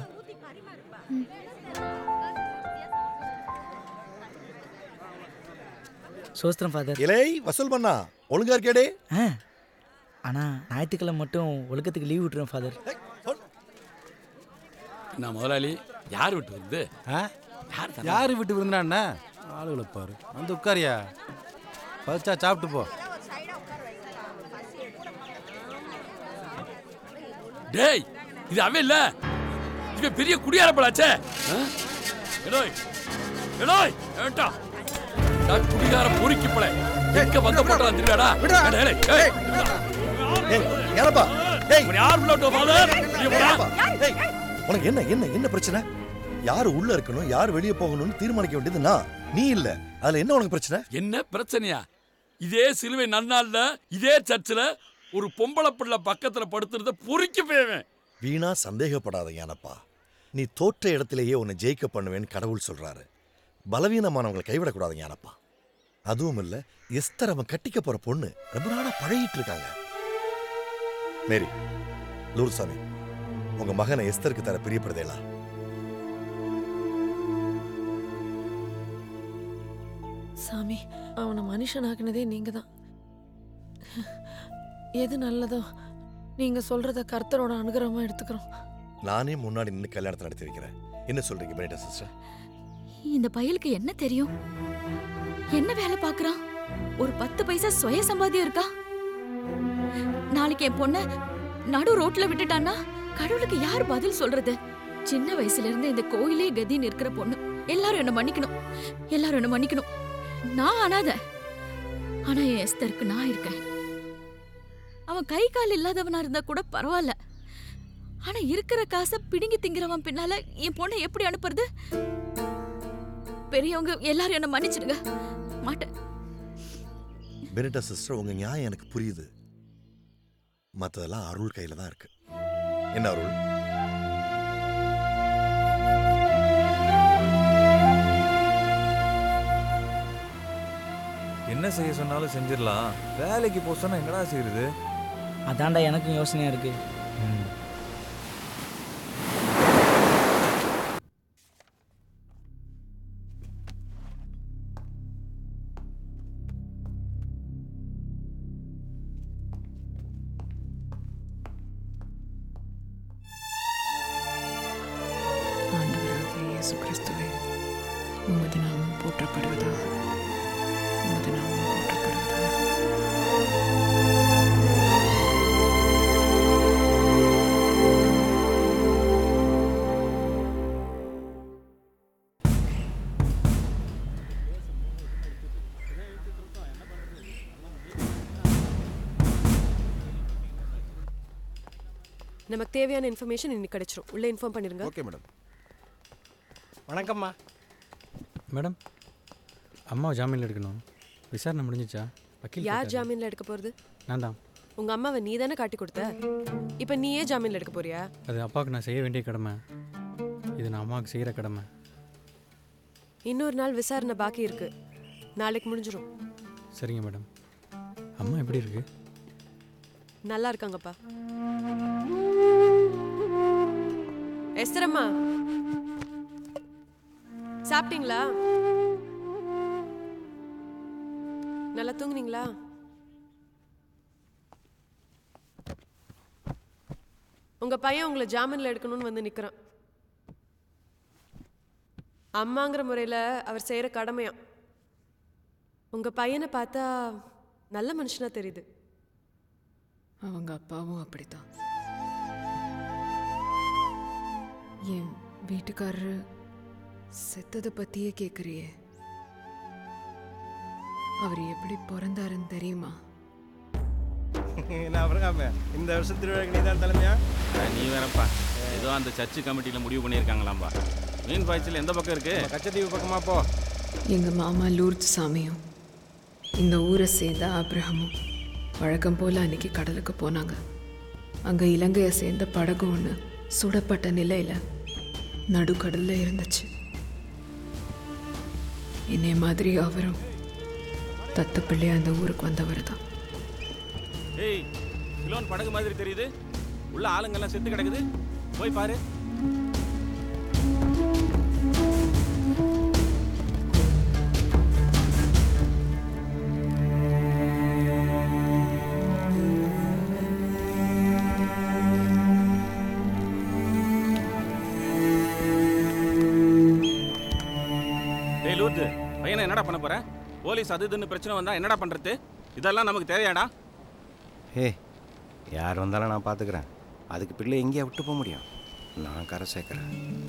சோஸ்திரம் ஃபாதர் இலை வசூல் பண்ணா ஒழுங்கா இருக்கேடே ஆ ஆனால் ஞாயிற்றுக்கிழமை மட்டும் ஒழுக்கத்துக்கு லீவ் விட்டுருவேன் ஃபாதர் நான் முதலாளி யார் விட்டு வந்து யார் விட்டு விருந்தினா ஆளுகளை பாரு வந்து உட்காரியா பறிச்சா சாப்பிட்டு போ டேய் இது அவன் இல்ல இவன் பெரிய குடியாரப்படாச்சே எடோய் எடோய் ஏட்டா நான் குடிகார பொறுக்கி பழ எங்க வந்த போட்டா திருடாடா ஏனப்பா ஏய் யார் உள்ள விட்டு ஃபாதர் ஏய் உனக்கு என்ன என்ன என்ன பிரச்சனை யார் உள்ள இருக்கணும் யார் வெளியே போகணும்னு தீர்மானிக்க வேண்டியது நான் நீ இல்ல அதுல என்ன உனக்கு பிரச்சனை என்ன பிரச்சனையா இதே சிலுவை நன்னாள்ல இதே சர்ச்சில் ஒரு பொம்பளை பிள்ளை பக்கத்துல படுத்துறத பொறுக்கி போவேன் வீணா சந்தேகப்படாத ஏனப்பா நீ தோற்ற இடத்திலேயே உன்னை ஜெயிக்க பண்ணுவேன்னு கடவுள் சொல்றாரு பலவீனமானவங்களை கைவிடக்கூடாது ஞானப்பா அதுவும் இல்ல எஸ்தர் அவன் கட்டிக்க போற பொண்ணு ரொம்ப நாளா பழகிட்டு இருக்காங்க மேரி லூர்சாமி உங்க மகனை எஸ்தருக்கு தர பிரியப்படுதேலா சாமி அவனை மனுஷனாக்குனதே நீங்க தான் எது நல்லதோ நீங்க சொல்றத கர்த்தரோட அனுகிரகமா எடுத்துக்கிறோம் நானே முன்னாடி நின்று கல்யாணத்தை நடத்தி வைக்கிறேன் என்ன சொல்றீங்க பெனிட்டா சிஸ்டர் இந்த பயலுக்கு என்ன தெரியும் என்ன வேலை பார்க்கறான் ஒரு பத்து பைசா சுய சம்பாத்தியம் இருக்கா நாளைக்கு என் பொண்ண நடு ரோட்ல விட்டுட்டான்னா கடவுளுக்கு யார் பதில் சொல்றது சின்ன வயசுல இருந்து இந்த கோயிலே கதின்னு இருக்கிற பொண்ணு எல்லாரும் என்ன மன்னிக்கணும் எல்லாரும் என்ன மன்னிக்கணும் நான் அனாத ஆனா என் எஸ்தருக்கு நான் இருக்கேன் அவன் கை கால் இல்லாதவனா இருந்தா கூட பரவாயில்ல ஆனா இருக்கிற காசை பிடுங்கி திங்கிறவன் பின்னால என் பொண்ணை எப்படி அனுப்புறது பெரியவங்க எல்லாரும் என்ன மன்னிச்சிடுங்க மாட்டேன் பெனிட்டா சிஸ்டர் உங்க நியாயம் எனக்கு புரியுது மத்ததெல்லாம் அருள் கையில தான் இருக்கு என்ன அருள் என்ன செய்ய சொன்னாலும் செஞ்சிடலாம் வேலைக்கு போக சொன்னா என்னடா செய்யறது அதான்டா எனக்கும் யோசனையா இருக்கு ஆண்டவராகிய இயேசு கிறிஸ்துவே உமது நாமம் போற்றப்படுவதாக உமது நாமம் போற்றப்படுவதாக நமக்கு தேவையான இன்ஃபர்மேஷன் இன்னைக்கு கிடைச்சிரும் உள்ள இன்ஃபார்ம் பண்ணிருங்க ஓகே மேடம் வணக்கம்மா மேடம் அம்மாவை ஜாமீனில் எடுக்கணும் விசாரணை முடிஞ்சிச்சா வக்கீல் யார் கேட்டாரு. ஜாமீன்ல எடுக்க போறது நான் தான் உங்க அம்மாவை நீ தானே காட்டி கொடுத்த இப்போ நீயே ஜாமீன்ல எடுக்க போறியா அது அப்பாவுக்கு நான் செய்ய வேண்டிய கடமை இது நான் அம்மாவுக்கு செய்கிற கடமை இன்னொரு நாள் விசாரணை பாக்கி இருக்கு நாளைக்கு முடிஞ்சிரும் சரிங்க மேடம் அம்மா எப்படி இருக்கு நல்லா இருக்காங்கப்பா எஸ்தரம்மா சாப்பிட்டீங்களா நல்லா தூங்குனீங்களா உங்க பையன் உங்களை ஜாமீன்ல எடுக்கணும்னு வந்து நிக்கிறான் அம்மாங்கிற முறையில் அவர் செய்யற கடமையா உங்க பையனை பார்த்தா நல்ல மனுஷனா தெரியுது அவங்க அப்பாவும் அப்படித்தான் என் வீட்டுக்காரரு செத்ததை பத்தியே கேக்குறியே அவர் எப்படி பிறந்தாருன்னு தெரியுமா நான் அவருக்காம இந்த வருஷம் திருவிழாக்கு நீ தான் தலைமையா நீ வேறப்பா ஏதோ அந்த சர்ச்சு கமிட்டியில் முடிவு பண்ணியிருக்காங்களாம்பா மீன் பாய்ச்சல் எந்த பக்கம் இருக்கு கச்சத்தீவு பக்கமா போ எங்க மாமா லூர்து சாமியும் இந்த ஊரை சேர்ந்த ஆப்ரஹமும் வழக்கம் போல அன்னைக்கு கடலுக்கு போனாங்க அங்க இலங்கையை சேர்ந்த படகு ஒன்று சுடப்பட்ட நிலையில நடுக்கடல்ல இருந்துச்சு என்னை மாதிரி அவரும் தத்து பிள்ளையா அந்த ஊருக்கு வந்தவர் தான் ஏய் சிலோன் படகு மாதிரி தெரியுது உள்ள ஆளுங்கெல்லாம் செத்து கிடக்குது போய் பாரு டேய் லூத்து பையனை என்னடா பண்ண போற போலீஸ் அது இதுன்னு பிரச்சனை வந்தா என்னடா பண்றது இதெல்லாம் நமக்கு தேவையாடா ஹே யார் வந்தாலும் நான் பார்த்துக்கிறேன் அதுக்கு பிள்ளை எங்கேயா விட்டு போக முடியும் நான் கரை சேர்க்குறேன்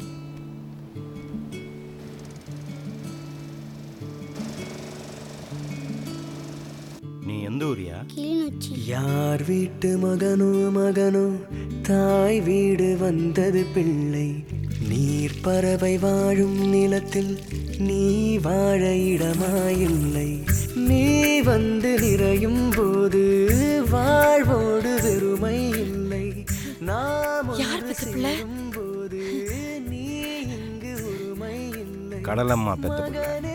நீ எந்த ஊரியா யார் வீட்டு மகனோ மகனோ தாய் வீடு வந்தது பிள்ளை நீர் பறவை வாழும் நிலத்தில் நீ வாழ இடமாயில்லை நீ வந்து நிறையும் போது வாழ்வோடு வெறுமை இல்லை நாம் ஒன்று சேரும் போது நீ இங்கு உரிமை இல்லை கடலம்மா பெத்த பிள்ளை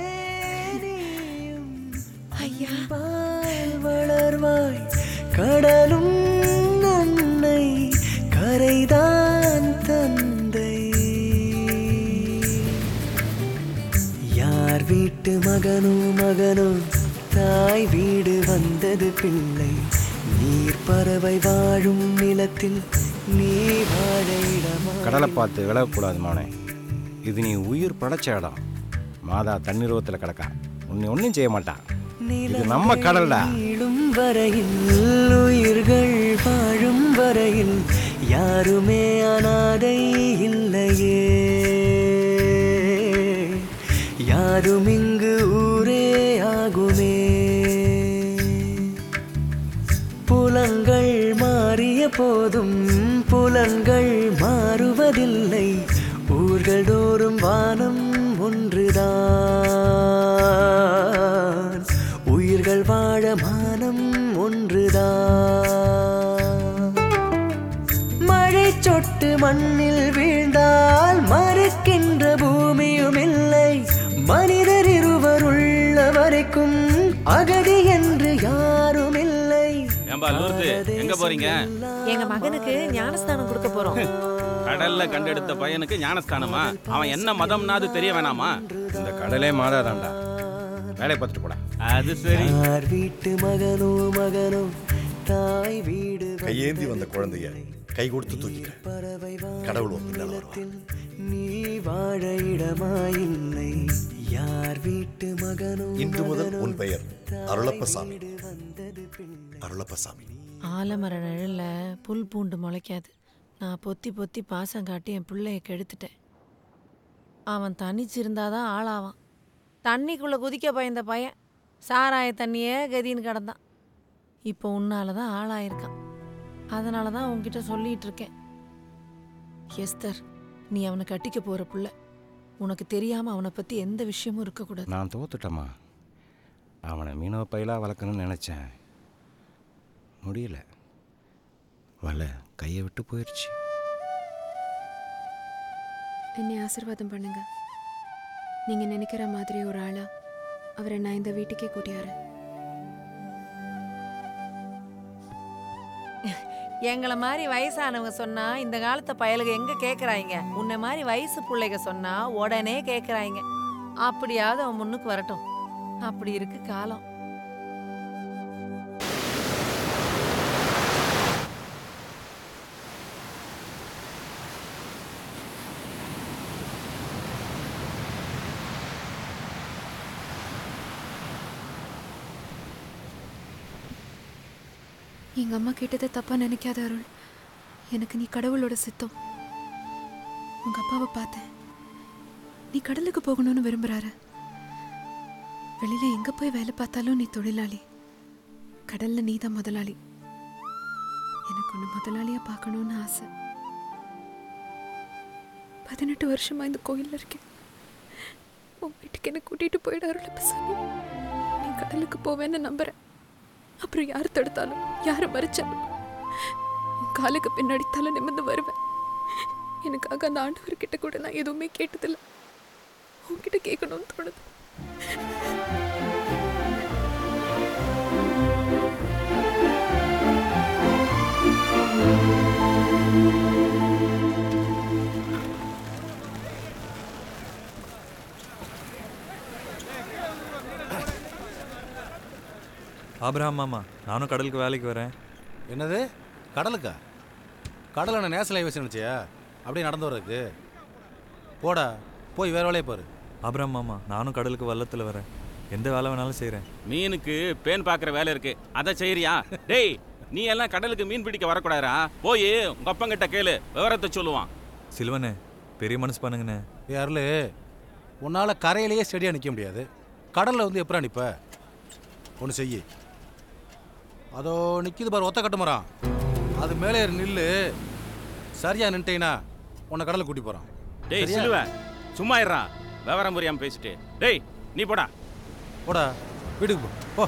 ஐயால் வளர்வாய் கடலும் அன்னை கரைதான் தந்தை யார் வீட்டு மகனோ மகனோ தாய் வீடு வந்தது பிள்ளை நீர் பறவை வாழும் நிலத்தில் நீ வாழ இடமா கடலை பார்த்து விலகக்கூடாது மவனே இது நீ உயிர் படைச்ச இடம் மாதா தண்ணீரோத்தில் கிடக்கா உன்னை ஒன்றும் செய்ய மாட்டான் இது நம்ம கடல்டா நீளும் வரையில் உயிர்கள் வாழும் வரையில் யாருமே அனாதை இல்லையே யாரும் இங்கு ஊரே ஆகுமே புலங்கள் மாறிய போதும் புலன்கள் மாறுவதில்லை ஊர்கள் தோறும் வானம் ஒன்றுதான் உயிர்கள் வாழ மானம் ஒன்றுதான் மழை சொட்டு மண்ணில் வீழ்ந்தால் மறுக்கின்ற பூமியும் இல்லை மனிதர் இருவர் உள்ள வரைக்கும் அகதி என்று யாரும் இல்லை ஏம்பா லூர்து எங்க போறீங்க எங்க மகனுக்கு ஞானஸ்தானம் கொடுக்க போறோம் கடல்ல கண்டெடுத்த பையனுக்கு ஞானஸ்தானமா அவன் என்ன மதம்னாது தெரிய வேணாமா இந்த கடலே மாதா தான்டா வேலையை பார்த்துட்டு போடா அது சரி யார் வீட்டு மகனோ மகனோ தாய் வீடு கையேந்தி வந்த குழந்தைய கை கொடுத்து தூக்கிட்டேன் கடவுள் உன் பின்னால் வருவான் நீ வாழ இடமாயில்லை யார் வீட்டு மகனோ இன்று முதல் உன் பெயர் அருளப்பசாமி அருளப்பசாமி ஆலமர நிழல்ல புல் பூண்டு முளைக்காது நான் பொத்தி பொத்தி பாசம் காட்டி என் பிள்ளைய கெடுத்துட்டேன் அவன் தனிச்சிருந்தாதான் ஆளாவான் தண்ணிக்குள்ள குதிக்க பயந்த பையன் சாராய தண்ணியே கதின்னு கிடந்தான் இப்போ உன்னால தான் ஆளாயிருக்கான் அதனால தான் உன்கிட்ட சொல்லிட்டு இருக்கேன் எஸ்தர் நீ அவனை கட்டிக்க போற புள்ள உனக்கு தெரியாம அவனை பத்தி எந்த விஷயமும் இருக்கக்கூடாது நான் தோத்துட்டேம்மா அவனை மீனவ பயிலாக வளர்க்கணும்னு நினச்சேன் முடியல வலை கையை விட்டு போயிடுச்சு என்னை ஆசீர்வாதம் பண்ணுங்க நீங்க நினைக்கிற மாதிரி ஒரு ஆளா அவரை நான் இந்த வீட்டுக்கே கூட்டியாரு எங்களை மாதிரி வயசானவங்க சொன்னா இந்த காலத்து பயலுக எங்க கேக்குறாங்க உன்னை மாதிரி வயசு பிள்ளைங்க சொன்னா உடனே கேக்குறாங்க அப்படியாவது அவன் முன்னுக்கு வரட்டும் அப்படி இருக்கு காலம் எங்க அம்மா கேட்டதை தப்பா நினைக்காத அருள் எனக்கு நீ கடவுளோட சித்தம் உங்க அப்பாவை பார்த்தேன் நீ கடலுக்கு போகணும்னு விரும்புறாரு வெளியில எங்க போய் வேலை பார்த்தாலும் நீ தொழிலாளி கடல்ல நீ தான் முதலாளி எனக்கு ஒன்று முதலாளியா பார்க்கணும்னு ஆசை பதினெட்டு வருஷமா இந்த கோயில்ல இருக்கேன் உன் வீட்டுக்கு என்ன கூட்டிட்டு போயிட அருள் சாமி நீ கடலுக்கு போவேன்னு நம்புறேன் அப்புறம் யார் தடுத்தாலும் யார் மறைச்சாலும் உன் காலுக்கு பின்னாடி தலை நிமிர்ந்து வருவேன் எனக்காக அந்த ஆண்டவர்கிட்ட கூட நான் எதுவுமே கேட்டதில்ல உன்கிட்ட கேட்கணும்னு தோணுது ஆபிரகாம் மாமா நானும் கடலுக்கு வேலைக்கு வரேன் என்னது கடலுக்கா கடலை நான் நேசலை வச்சு நினச்சியா அப்படியே நடந்து வர்றதுக்கு போடா போய் வேற வேலையை பாரு ஆபிரகாம் மாமா நானும் கடலுக்கு வள்ளத்தில் வரேன் எந்த வேலை வேணாலும் செய்கிறேன் மீனுக்கு பேன் பார்க்குற வேலை இருக்கு அதை செய்யறியா டேய் நீ எல்லாம் கடலுக்கு மீன் பிடிக்க வரக்கூடாதா போய் உங்க அப்பங்கிட்ட கேளு விவரத்தை சொல்லுவான் சிலுவனே பெரிய மனசு பண்ணுங்கண்ணே ஏ அருள் உன்னால் கரையிலேயே ஸ்டெடியாக நிற்க முடியாது கடலில் வந்து எப்படா நிற்ப ஒன்று செய்யி அதோ நிற்கிது பாரு ஒத்த கட்டு மரம் அது மேலே ஏறி நில்லு சரியா நின்ட்டேனா உன்னை கடலுக்கு கூட்டி போகிறான் டேய் சிலுவ சும்மா இருறா விவரம் புரியாம பேசிட்டு டேய் நீ போடா போடா வீட்டுக்கு போ போ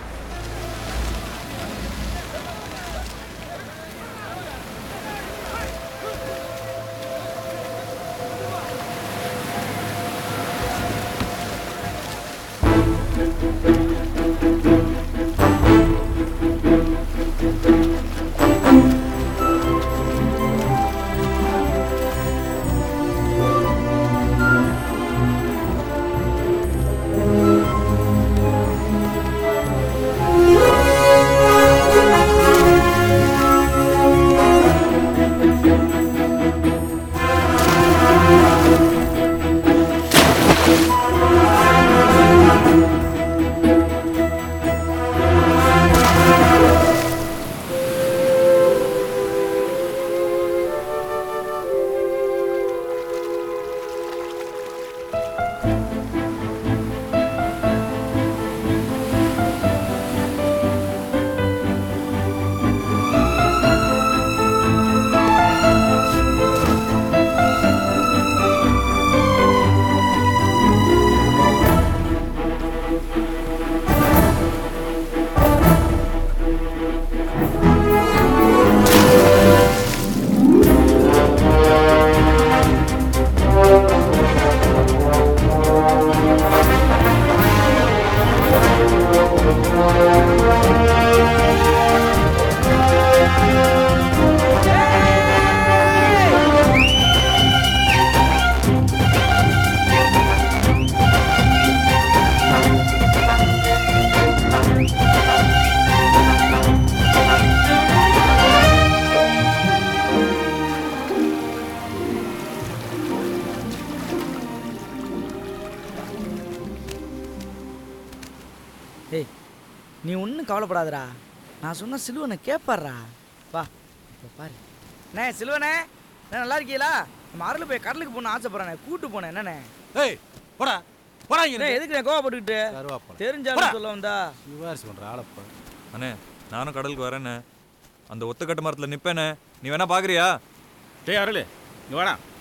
ஏய் நீ ஒன்றும் கவலைப்படாதடா நான் சொன்ன சிலுவனை கேட்பாடுறா வா இப்போ பாரு அண்ணே சிலுவனே அண்ணே, நல்லா இருக்கீங்களா நம்ம அருள் போய் கடலுக்கு போகணும் ஆசைப்படுறேண்ணே கூட்டு போனேன் என்னண்ணே ஏய் போடா போடா இங்க அண்ணே, எதுக்கு கோவப்பட்டுக்கிட்டு கருவாப்பழம். தெரிஞ்சாலும் போடா. சொல்ல வந்தா சிவாரிசு பண்ணுற ஆளப்பா அண்ணே நானும் கடலுக்கு வரேண்ணே அந்த ஒத்தக்கட்டு மரத்தில் நிப்பேனே நீ வேணா பார்க்குறியா டேய் அருள் இங்க வாடா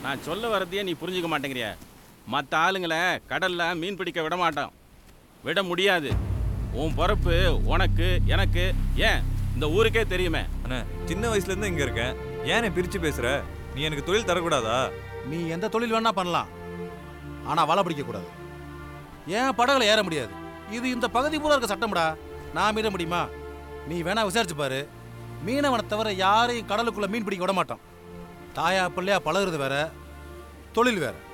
நான் சொல்ல வரதையே நீ புரிஞ்சுக்க மாட்டேங்கிறிய மற்ற ஆளுங்களை கடல்ல மீன் பிடிக்க விட மாட்டோம் விட முடியாது உன் பொறுப்பு உனக்கு எனக்கு ஏன் இந்த ஊருக்கே தெரியுமே அண்ணா சின்ன வயசுல இருந்து இங்க இருக்கேன் ஏன் பிரிச்சு பேசுற நீ எனக்கு தொழில் தரக்கூடாதா நீ எந்த தொழில் வேணா பண்ணலாம் ஆனா வலை பிடிக்க கூடாது ஏன் படகுல ஏற முடியாது இது இந்த பகுதி பூரா இருக்க சட்டம்டா நான் மீற முடியுமா நீ வேணா விசாரிச்சு பாரு மீனவனை தவிர யாரையும் கடலுக்குள்ள மீன் பிடிக்க விட மாட்டான் தாயா பிள்ளையா பழகுறது வேற தொழில் வேற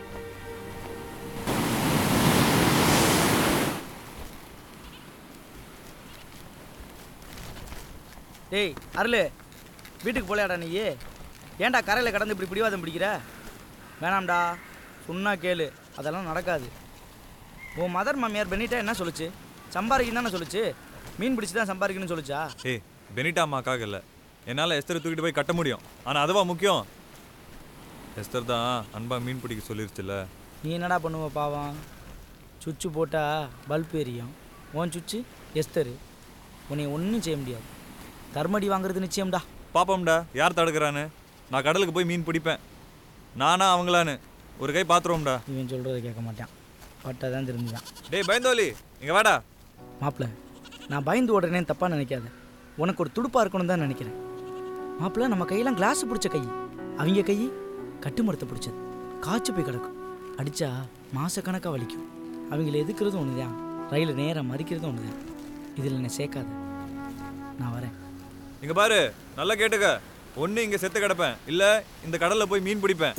டேய் அருளு வீட்டுக்கு போலையாடா நீ ஏன்டா கரையில் கடந்து இப்படி பிடிவாதம் பிடிக்கிற வேணாம்டா சொன்னா கேளு அதெல்லாம் நடக்காது உன் மதர் மாமியார் பெனிட்டா என்ன சொல்லுச்சு சம்பாதிக்கணும் தானே சொல்லுச்சு மீன் பிடிச்சி தான் சம்பாதிக்கணும்னு சொல்லுச்சா ஏய் பெனிட்டா அம்மாக்காக இல்லை என்னால் எஸ்தரை தூக்கிட்டு போய் கட்ட முடியும் ஆனால் அதுவா முக்கியம் எஸ்தர் தான் அன்பா மீன் பிடிக்க சொல்லிருச்சுல்ல நீ என்னடா பண்ணுவ பாவம் சுவிட்சு போட்டால் பல்ப் எரியும் உன் சுவிட்சு எஸ்தரு உன்னை ஒன்றும் செய்ய முடியாது தர்மடி வாங்குறது நிச்சயம்டா பாப்போம்டா யார் தடுக்கிறான்னு நான் கடலுக்கு போய் மீன் பிடிப்பேன் நானா அவங்களான்னு ஒரு கை பாத்துருவோம்டா இவன் சொல்கிறத கேட்க மாட்டான் பட்டா தான் திரும்பிதான் டேய் பயந்தோலி இங்க வாடா மாப்பிள்ள நான் பயந்து ஓடுறேனே தப்பாக நினைக்காத உனக்கு ஒரு துடுப்பாக இருக்கணும் தான் நினைக்கிறேன் மாப்பிள்ள நம்ம கையெல்லாம் கிளாஸ் பிடிச்ச கை அவங்க கை கட்டுமரத்தை பிடிச்சது காய்ச்சி போய் கிடக்கும் அடித்தா மாசக்கணக்காக வலிக்கும் அவங்கள எதுக்குறதும் ஒன்று தான் ரயிலை நேரம் மறிக்கிறதும் ஒன்று தான் இதில் என்னை சேர்க்காத நான் வரேன் இங்க பாரு நல்லா கேட்டுக்க ஒண்ணு இங்க செத்து கிடப்பேன் இல்ல இந்த கடல்ல போய் மீன் பிடிப்பேன்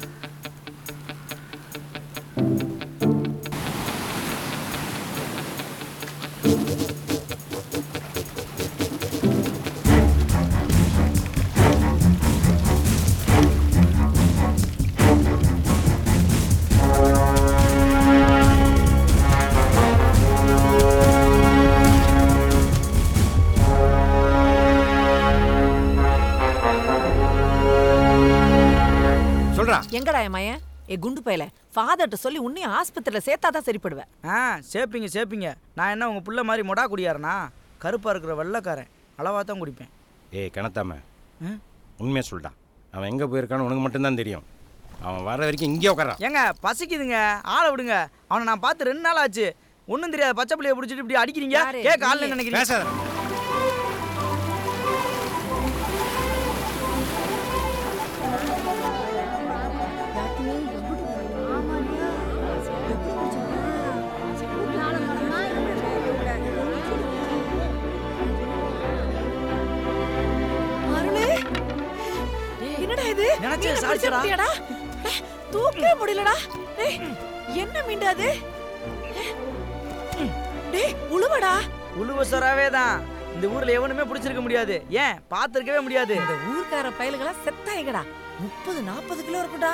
சொல்றா எங்கடா என் மயன் ஏ குண்டு பையல ஃபாதர்கிட்ட சொல்லி உன்னையும் ஆஸ்பத்திரியில் சேர்த்தா தான் சரிப்படுவேன் ஆ சேப்பிங்க சேப்பிங்க நான் என்ன உங்கள் புள்ள மாதிரி மொடா குடியாரனா கருப்பாக இருக்கிற வெள்ளைக்காரன் அளவாக தான் குடிப்பேன் ஏய் கணத்தாம ஆ? உண்மையை சொல்லிட்டான் அவன் எங்கே போயிருக்கான்னு உனக்கு மட்டும்தான் தெரியும் அவன் வர வரைக்கும் இங்கே உட்காரான் ஏங்க பசிக்குதுங்க ஆளை விடுங்க அவனை நான் பார்த்து ரெண்டு நாள் ஆச்சு ஒன்றும் தெரியாது பச்சை பிள்ளைய பிடிச்சிட்டு இப்படி அடிக்கிறீங்க யாரு? கேட்க ஆள் நீ? நினைக்கிறீங்க பேசாத அருளே என்னடா இது நினைச்சேன், மீனை சாதிச்சடா. பிடிச்சிட்டியாடா? டேய், தூக்கவே முடியலடா டேய் என்ன மீண்டா அது டேய் உழுவடா உழுவ சொராவே தான் இந்த ஊர்ல எவனுமே பிடிச்சிருக்க முடியாது ஏன் பார்த்துருக்கவே முடியாது இந்த ஊர்க்கார பயலுகளா செத்தாயங்கடா முப்பது நாற்பது கிலோ இருக்கும்டா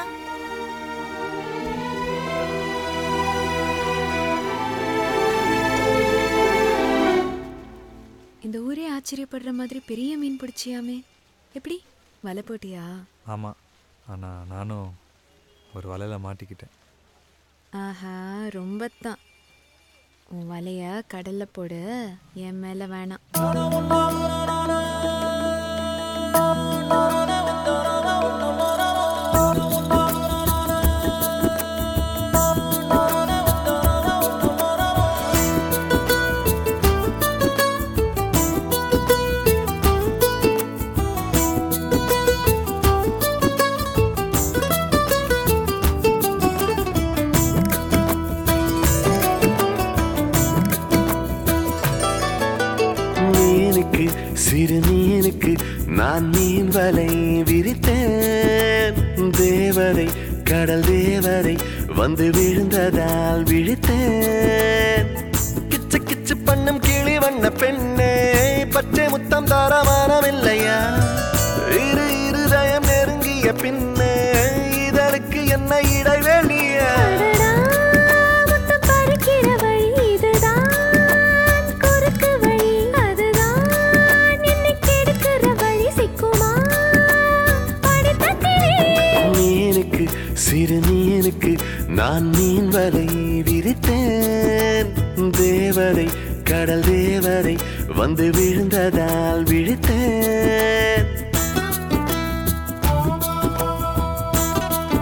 இந்த ஊரே ஆச்சரியப்படுற மாதிரி பெரிய மீன் பிடிச்சியாமே எப்படி வலை போட்டியா ஆமா ஆனா நானும் ஒரு வலையில மாட்டிக்கிட்டேன் ஆஹா ரொம்ப தான் உன் வலைய கடல்ல போடு என் மேல வேணாம் மீனுக்கு சிறு மீனுக்கு நான் மீன் வலை விரித்தேன் தேவதை கடல் தேவதை வந்து விழுந்ததால் விழித்தேன் கிச்சு கிச்சு பண்ணும் கிளி வண்ண பெண்ணே பச்சை முத்தம் தாரமானம் இல்லையா இரு இருதயம் நெருங்கிய பின்னே இதற்கு என்ன இடைவெளியா பறிக்கிற வழி இதுதான் குறுக்கு வழி அதுதான் என்னை கெடுக்கிற வழி சிக்குமா படித்தத்திலே மீனுக்கு சிறு மீனுக்கு நான் மீன் வலை விரித்தேன் தேவதை கடல் தேவதை வந்து விழுந்ததால் விழித்தேன்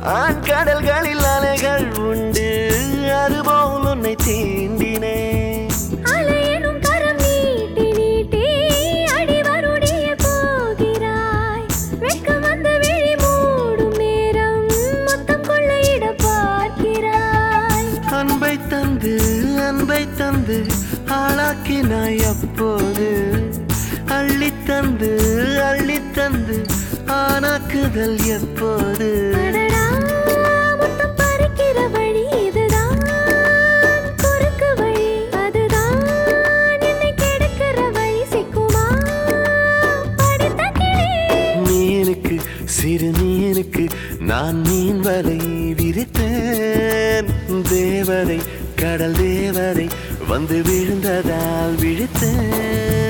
ஆண் கடல்களில் அலைகள் உண்டு அதுபோல் உன்னை தீண்டினேன் அலையெனும் கரம் நீட்டி நீட்டி அடிவருடைய போகிறாய் வெட்கம் வந்து விழி மூடும் நேரம் மொத்தம் கொள்ளையிட பார்க்கிறாய் அன்பை தந்து அன்பை தந்து ஆளாக்கினாய் அப்போது அள்ளித் தந்து அள்ளித் தந்து ஆனாக்குதல் எப்போது அடடா, மொத்தம் பறிக்கிற வழி இதுதான் குறுக்கு வழி அதுதான் என்னை கெடுக்கிற வழி சிக்குமா படித்த கிளி மீனுக்கு சிறு மீனுக்கு நான் மீன் வலை விரித்தேன் தேவதை கடல் தேவதை வந்து விழுந்ததால் விழித்தேன்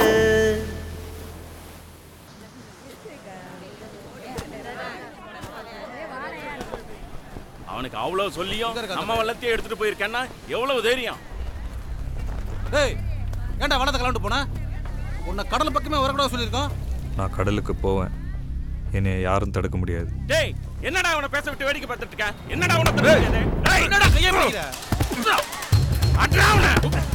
அவனுக்கு அவ்வளவு சொல்லியும் நம்ம வள்ளத்தையே எடுத்துட்டு போயிருக்கேன்னா எவ்வளவு தைரியம் டேய் ஏன்டா வளத்தை கலந்து போன உன்னை கடல் பக்கமே வரக்கூடாது சொல்லியிருக்கோம் நான் கடலுக்கு போவேன் என்னை யாரும் தடுக்க முடியாது டேய் என்னடா அவனை பேச விட்டு வேடிக்கை பார்த்துட்டு இருக்க என்னடா அவனை தடுக்கிறது? டேய் என்னடா கையை பிடிக்கிற? அட்ரா அவனை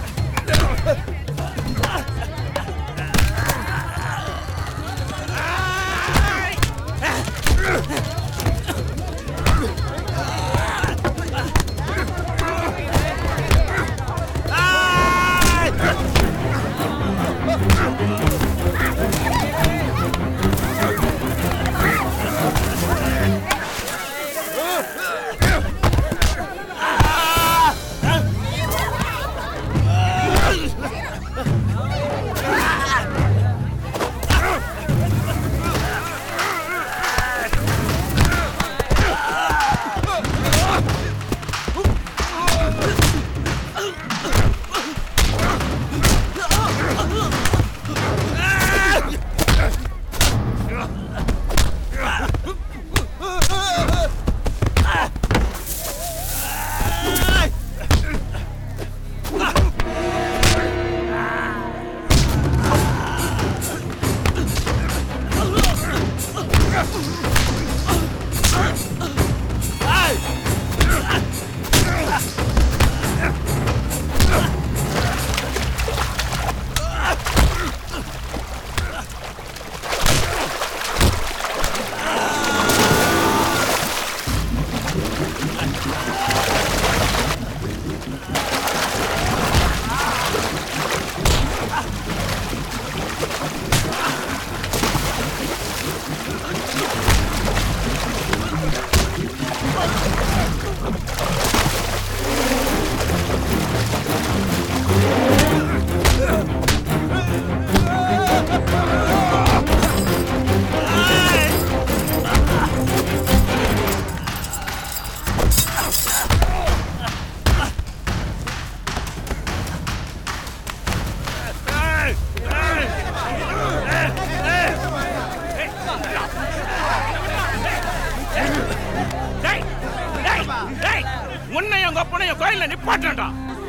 டேய் டேய் டேய் உன்னை உங்க அப்பனையும் கோயில்ல நிப்பாட்டா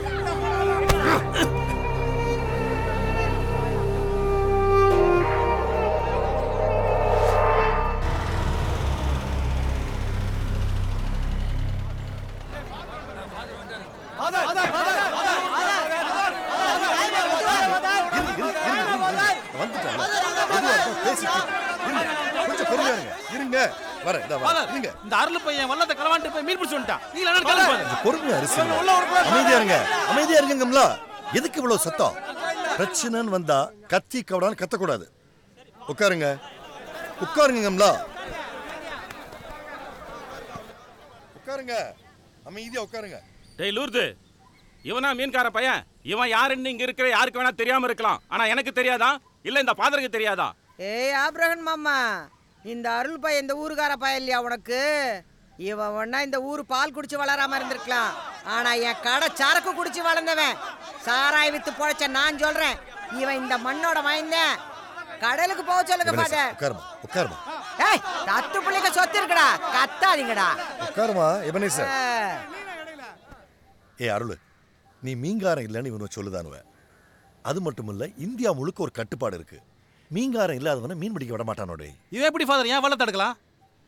கொஞ்சம் பொறுமையா இருங்க இருங்க வரேன் இதோ வரேன். ஃபாதர், இருங்க இந்த அருள் பையன் வல்லத்தை களவாண்டு போய் மீன் பிடிச்சு வந்துட்டான் நீங்க என்ன கலந்து பாருங்க பொறுமையா அரிசி உள்ள ஒரு கூட- அமைதியா இருங்க அமைதியா இருங்கம்ல எதுக்கு இவ்வளவு சத்தம் பிரச்சனைன்னு வந்தா கத்தி கவடான்னு கத்தக்கூடாது உட்காருங்க உட்காருங்கம்ல உட்காருங்க அமைதியா உட்காருங்க டேய் லூர்து இவனா மீன்கார பையன் இவன் யாருன்னு இங்க இருக்கிற யாருக்கு வேணா தெரியாம இருக்கலாம் ஆனா எனக்கு தெரியாதா இல்ல இந்த பாதருக்கு தெரியாதா ஏய் ஆப்ரஹன் மாமா இந்த அருள் பையன் இந்த ஊருக்கார பையன் இல்லையா உனக்கு இவன் ஒன்னா இந்த ஊர் பால் குடிச்சு வளராம இருந்திருக்கலாம் ஆனா என் கடை சரக்கு குடிச்சு வளர்ந்தவன் சாராய் வித்து பொழைச்ச நான் சொல்றேன் இவன் இந்த மண்ணோட வாய்ந்தேன் கடலுக்கு போக சொல்லுங்க இவனே பாட்ட சார், உட்காருமா உட்காருமா ஏய் தத்து பிள்ளைங்க சொத்து இருக்குடா கத்தாதீங்கடா உட்காருமா இவனே சார் ஆ. ஏ அருள் நீ மீன்காரன் இல்லைன்னு இவனை சொல்லுதானுவ அது மட்டும் இல்ல இந்தியா முழுக்க ஒரு கட்டுப்பாடு இருக்கு மீன்காரன் இல்லாதவன மீன் பிடிக்க விட மாட்டானோடே இவன் எப்படி ஃபாதர் ஏன் வல்லத்தை எடுக்கலாம்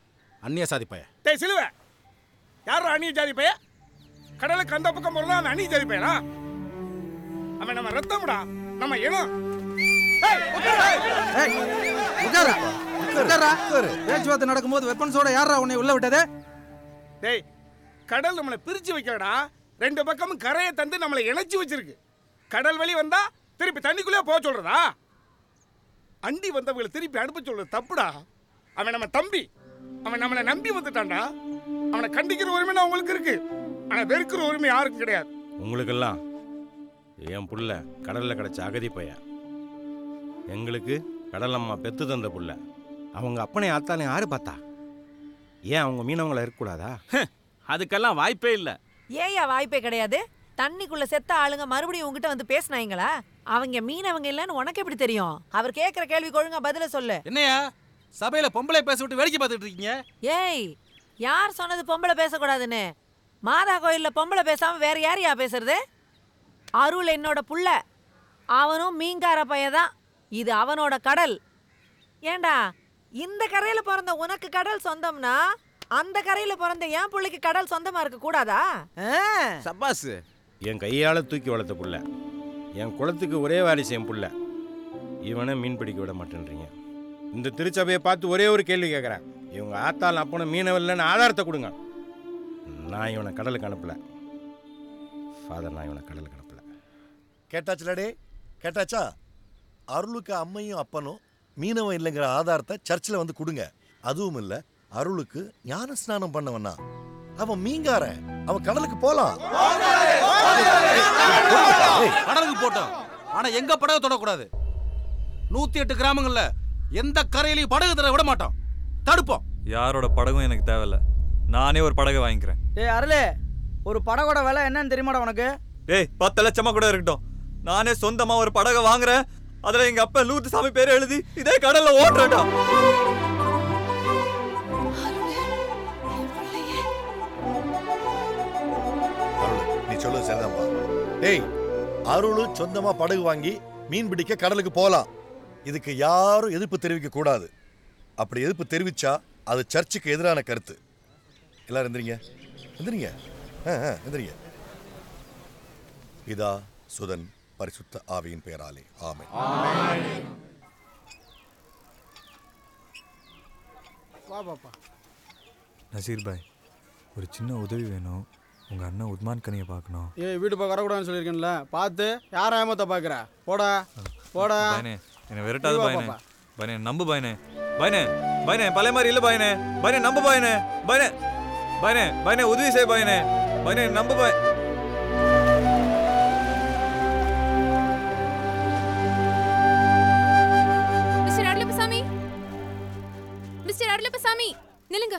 அந்நிய சாதி பைய டேய் சிலுவை யார் அந்நிய ஜாதி பைய கடலுக்கு அந்த பக்கம் போறதா அந்த அந்நிய ஜாதி பையனா அவன் நம்ம ரத்தம்டா நம்ம இனம் ஏய், உட்காரு. ஏய், உட்காரா உட்காரா பேச்சுவார்த்தை நடக்கும்போது வெப்பன்ஸோட யாரா உன்னை உள்ள விட்டது டேய் கடல் நம்மளை பிரிச்சு வைக்கலடா ரெண்டு பக்கமும் கரையை தந்து நம்மளை இணைச்சு வச்சிருக்கு கடல் வழி வந்தா திருப்பி தண்ணிக்குள்ளே போக சொல்றதா அண்டி வந்தவங்களை திருப்பி அனுப்ப சொல்றது தப்புடா அவன் நம்ம தம்பி அவன் நம்மளை நம்பி வந்துட்டான்டா அவனை கண்டிக்கிற உரிமை அவங்களுக்கு இருக்கு ஆனா வெறுக்கிற உரிமை யாருக்கும் கிடையாது உங்களுக்கெல்லாம் என் புள்ள கடலில் கிடச்ச அகதி பையன் எங்களுக்கு கடல் அம்மா பெத்து தந்த புள்ள அவங்க அப்பனை ஆத்தாலும் யாரு பார்த்தா ஏன் அவங்க மீனவங்கள இருக்கக்கூடாதா அதுக்கெல்லாம் வாய்ப்பே இல்லை ஏயா வாய்ப்பே கிடையாது தண்ணிக்குள்ள செத்த ஆளுங்க மறுபடியும் உங்ககிட்ட வந்து பேசினாங்களா அவங்க மீனவங்க இல்லைன்னு உனக்கு எப்படி தெரியும் அவர் கேட்குற கேள்விக்கு ஒழுங்கா பதில சொல்லு என்னையா சபையில பொம்பளை பேச விட்டு வேடிக்கை பார்த்துட்டு இருக்கீங்க ஏய் யார் சொன்னது பொம்பளை பேசக்கூடாதுன்னு மாதா கோயில்ல பொம்பளை பேசாம வேற யாரையா பேசுறது அருள் என்னோட புள்ள அவனும் மீன்கார பையன் இது அவனோட கடல் ஏண்டா இந்த கரையில பிறந்த உனக்கு கடல் சொந்தம்னா அந்த கரையில பிறந்த என் பிள்ளைக்கு கடல் சொந்தமா இருக்க கூடாதா சப்பாஸ் என் கையால் தூக்கி வளர்த்த புள்ள என் குளத்துக்கு ஒரே வாரிசு என் புள்ள இவனை மீன் பிடிக்க விட மாட்டேன்றீங்க இந்த திருச்சபையை பார்த்து ஒரே ஒரு கேள்வி கேட்குறேன் இவங்க ஆத்தாள் அப்பனை மீனவில்லைன்னு ஆதாரத்தை கொடுங்க நான் இவனை கடலுக்கு அனுப்பல ஃபாதர் நான் இவனை கடலுக்கு அனுப்பல கேட்டாச்சுலடே கேட்டாச்சா அருளுக்கு அம்மையும் அப்பனும் மீனவன் இல்லைங்கிற ஆதாரத்தை சர்ச்சில் வந்து கொடுங்க அதுவும் இல்லை அருளுக்கு ஞான ஸ்நானம் பண்ணவனா அவன் மீன்காரன் அவன் கடலுக்கு போலாம் கடலுக்கு போட்டோம் ஆனா எங்க படகு தொடக்கூடாது நூத்தி எட்டு கிராமங்கள்ல எந்த கரையிலையும் படகு தர விட மாட்டோம் தடுப்போம் யாரோட படகும் எனக்கு தேவையில்ல நானே ஒரு படகை வாங்கிக்கிறேன் டேய் அருளே ஒரு படகோட விலை என்னன்னு தெரியுமாடா உனக்கு ஏய் பத்து லட்சமா கூட இருக்கட்டும் நானே சொந்தமா ஒரு படகை வாங்குறேன் அதுல எங்க அப்பா லூத்து சாமி பேரை எழுதி இதே கடல்ல ஓட்டுறேன்டா அருள் நீ சொல்லுது சரிதான்ப்பா டேய் அருள் சொந்தமா படகு வாங்கி மீன் பிடிக்க கடலுக்கு போலாம் இதுக்கு யாரும் எதிர்ப்பு தெரிவிக்க கூடாது அப்படி எதிர்ப்பு தெரிவிச்சா அது சர்ச்சுக்கு எதிரான கருத்து எல்லாரும் எந்திரிங்க எந்திரிங்க ஆ, ஆ, எந்திரிங்க பிதா சுதன் பரிசுத்த ஆவியின் பெயராலே ஆமென் வா பாப்பா நசீர் பாய் ஒரு சின்ன உதவி வேணும் உங்க அண்ணன் உத்மான் கனியை பார்க்கணும் ஏய் வீட்டு பக்கம் வரக்கூடாதுன்னு சொல்லியிருக்கேன்ல பார்த்து யார் ஏமாத்த பார்க்குற போடா போடா பயனே என்னை விரட்டாத நீ வா பயனே பாப்பா. பயனே நம்பு பயனே பயனே பயனே பழைய மாதிரி இல்ல பயனே பயனே நம்பு பயனே பயனே பயனே பயனே உதவி செய் பயனே பயனே நம்பு பாய் மிஸ்டர் அருளப்பசாமி மிஸ்டர் அருளப்பசாமி நில்லுங்க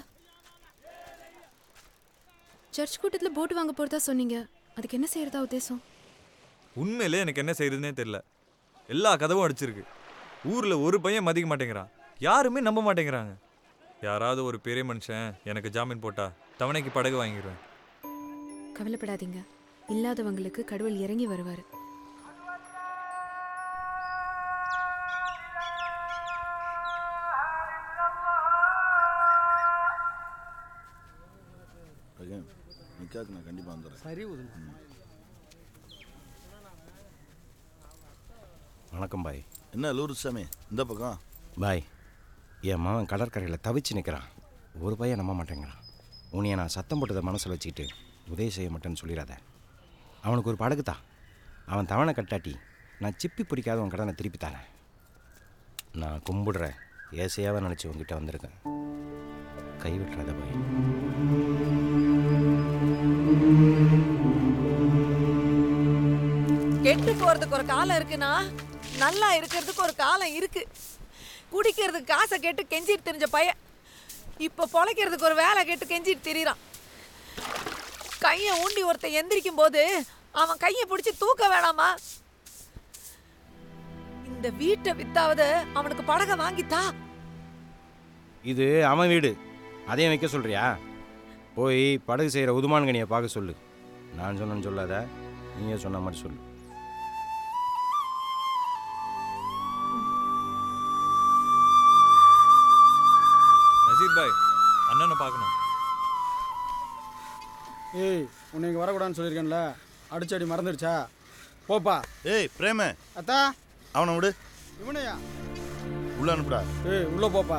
சர்ச் கூட்டத்தில் போட்டு வாங்க போறதா சொன்னீங்க அதுக்கு என்ன செய்யறதா உத்தேசம் உண்மையிலே எனக்கு என்ன செய்யறதுனே தெரியல எல்லா கதவும் அடிச்சிருக்கு ஊர்ல ஒரு பையன் மதிக்க மாட்டேங்கிறான் யாருமே நம்ப மாட்டேங்கிறாங்க யாராவது ஒரு பெரிய மனுஷன் எனக்கு ஜாமீன் போட்டா தவணைக்கு படகு வாங்கிடுவேன் கவலைப்படாதீங்க இல்லாதவங்களுக்கு கடவுள் இறங்கி வருவார் நிக்காது நான் கண்டிப்பாக வந்துடுறேன் சரி வணக்கம் பாய் என்ன லூரு சாமி இந்த பக்கம் பாய் என் மகன் கடற்கரையில் தவிச்சு நிற்கிறான் ஒரு பையன் நம்ப மாட்டேங்கிறான் உன்னைய நான் சத்தம் போட்டதை மனசில் வச்சுக்கிட்டு உதவி செய்ய மாட்டேன்னு சொல்லிடாத அவனுக்கு ஒரு படகு தான் அவன் தவணை கட்டாட்டி நான் சிப்பி பிடிக்காத உன் கடனை திருப்பி தரேன் நான் கும்பிடுற ஏசையாவை நினச்சி உங்ககிட்ட வந்திருக்கேன் கைவிட்டுறாத பாய் கெட்டு போறதுக்கு ஒரு காலம் இருக்குன்னா நல்லா இருக்கிறதுக்கு ஒரு காலம் இருக்கு குடிக்கிறதுக்கு காசை கேட்டு கெஞ்சிட்டு தெரிஞ்ச பையன் இப்ப பொழைக்கிறதுக்கு ஒரு வேலை கேட்டு கெஞ்சிட்டு திரிறான் கையை ஊண்டி ஒருத்தன் எந்திரிக்கும் போது அவன் கையை பிடிச்சி தூக்க வேணாமா இந்த வீட்டை வித்தாவது அவனுக்கு படகை வாங்கித்தா இது அவன் வீடு அதையும் வைக்க சொல்றியா போய் படகு செய்கிற உதுமான்கனியை பார்க்க சொல்லு நான் சொன்னேன்னு சொல்லாத நீங்கள் சொன்ன மாதிரி சொல்லு நசீர் பாய் அண்ணனை பார்க்கணும் ஏய் உன்னை இங்கே வரக்கூடாதுன்னு சொல்லியிருக்கேன்ல அடிச்சடி மறந்துடுச்சா போப்பா ஏய் பிரேம அத்தா அவனை விடு இவனையா உள்ள அனுப்புடா ஏய் உள்ளே போப்பா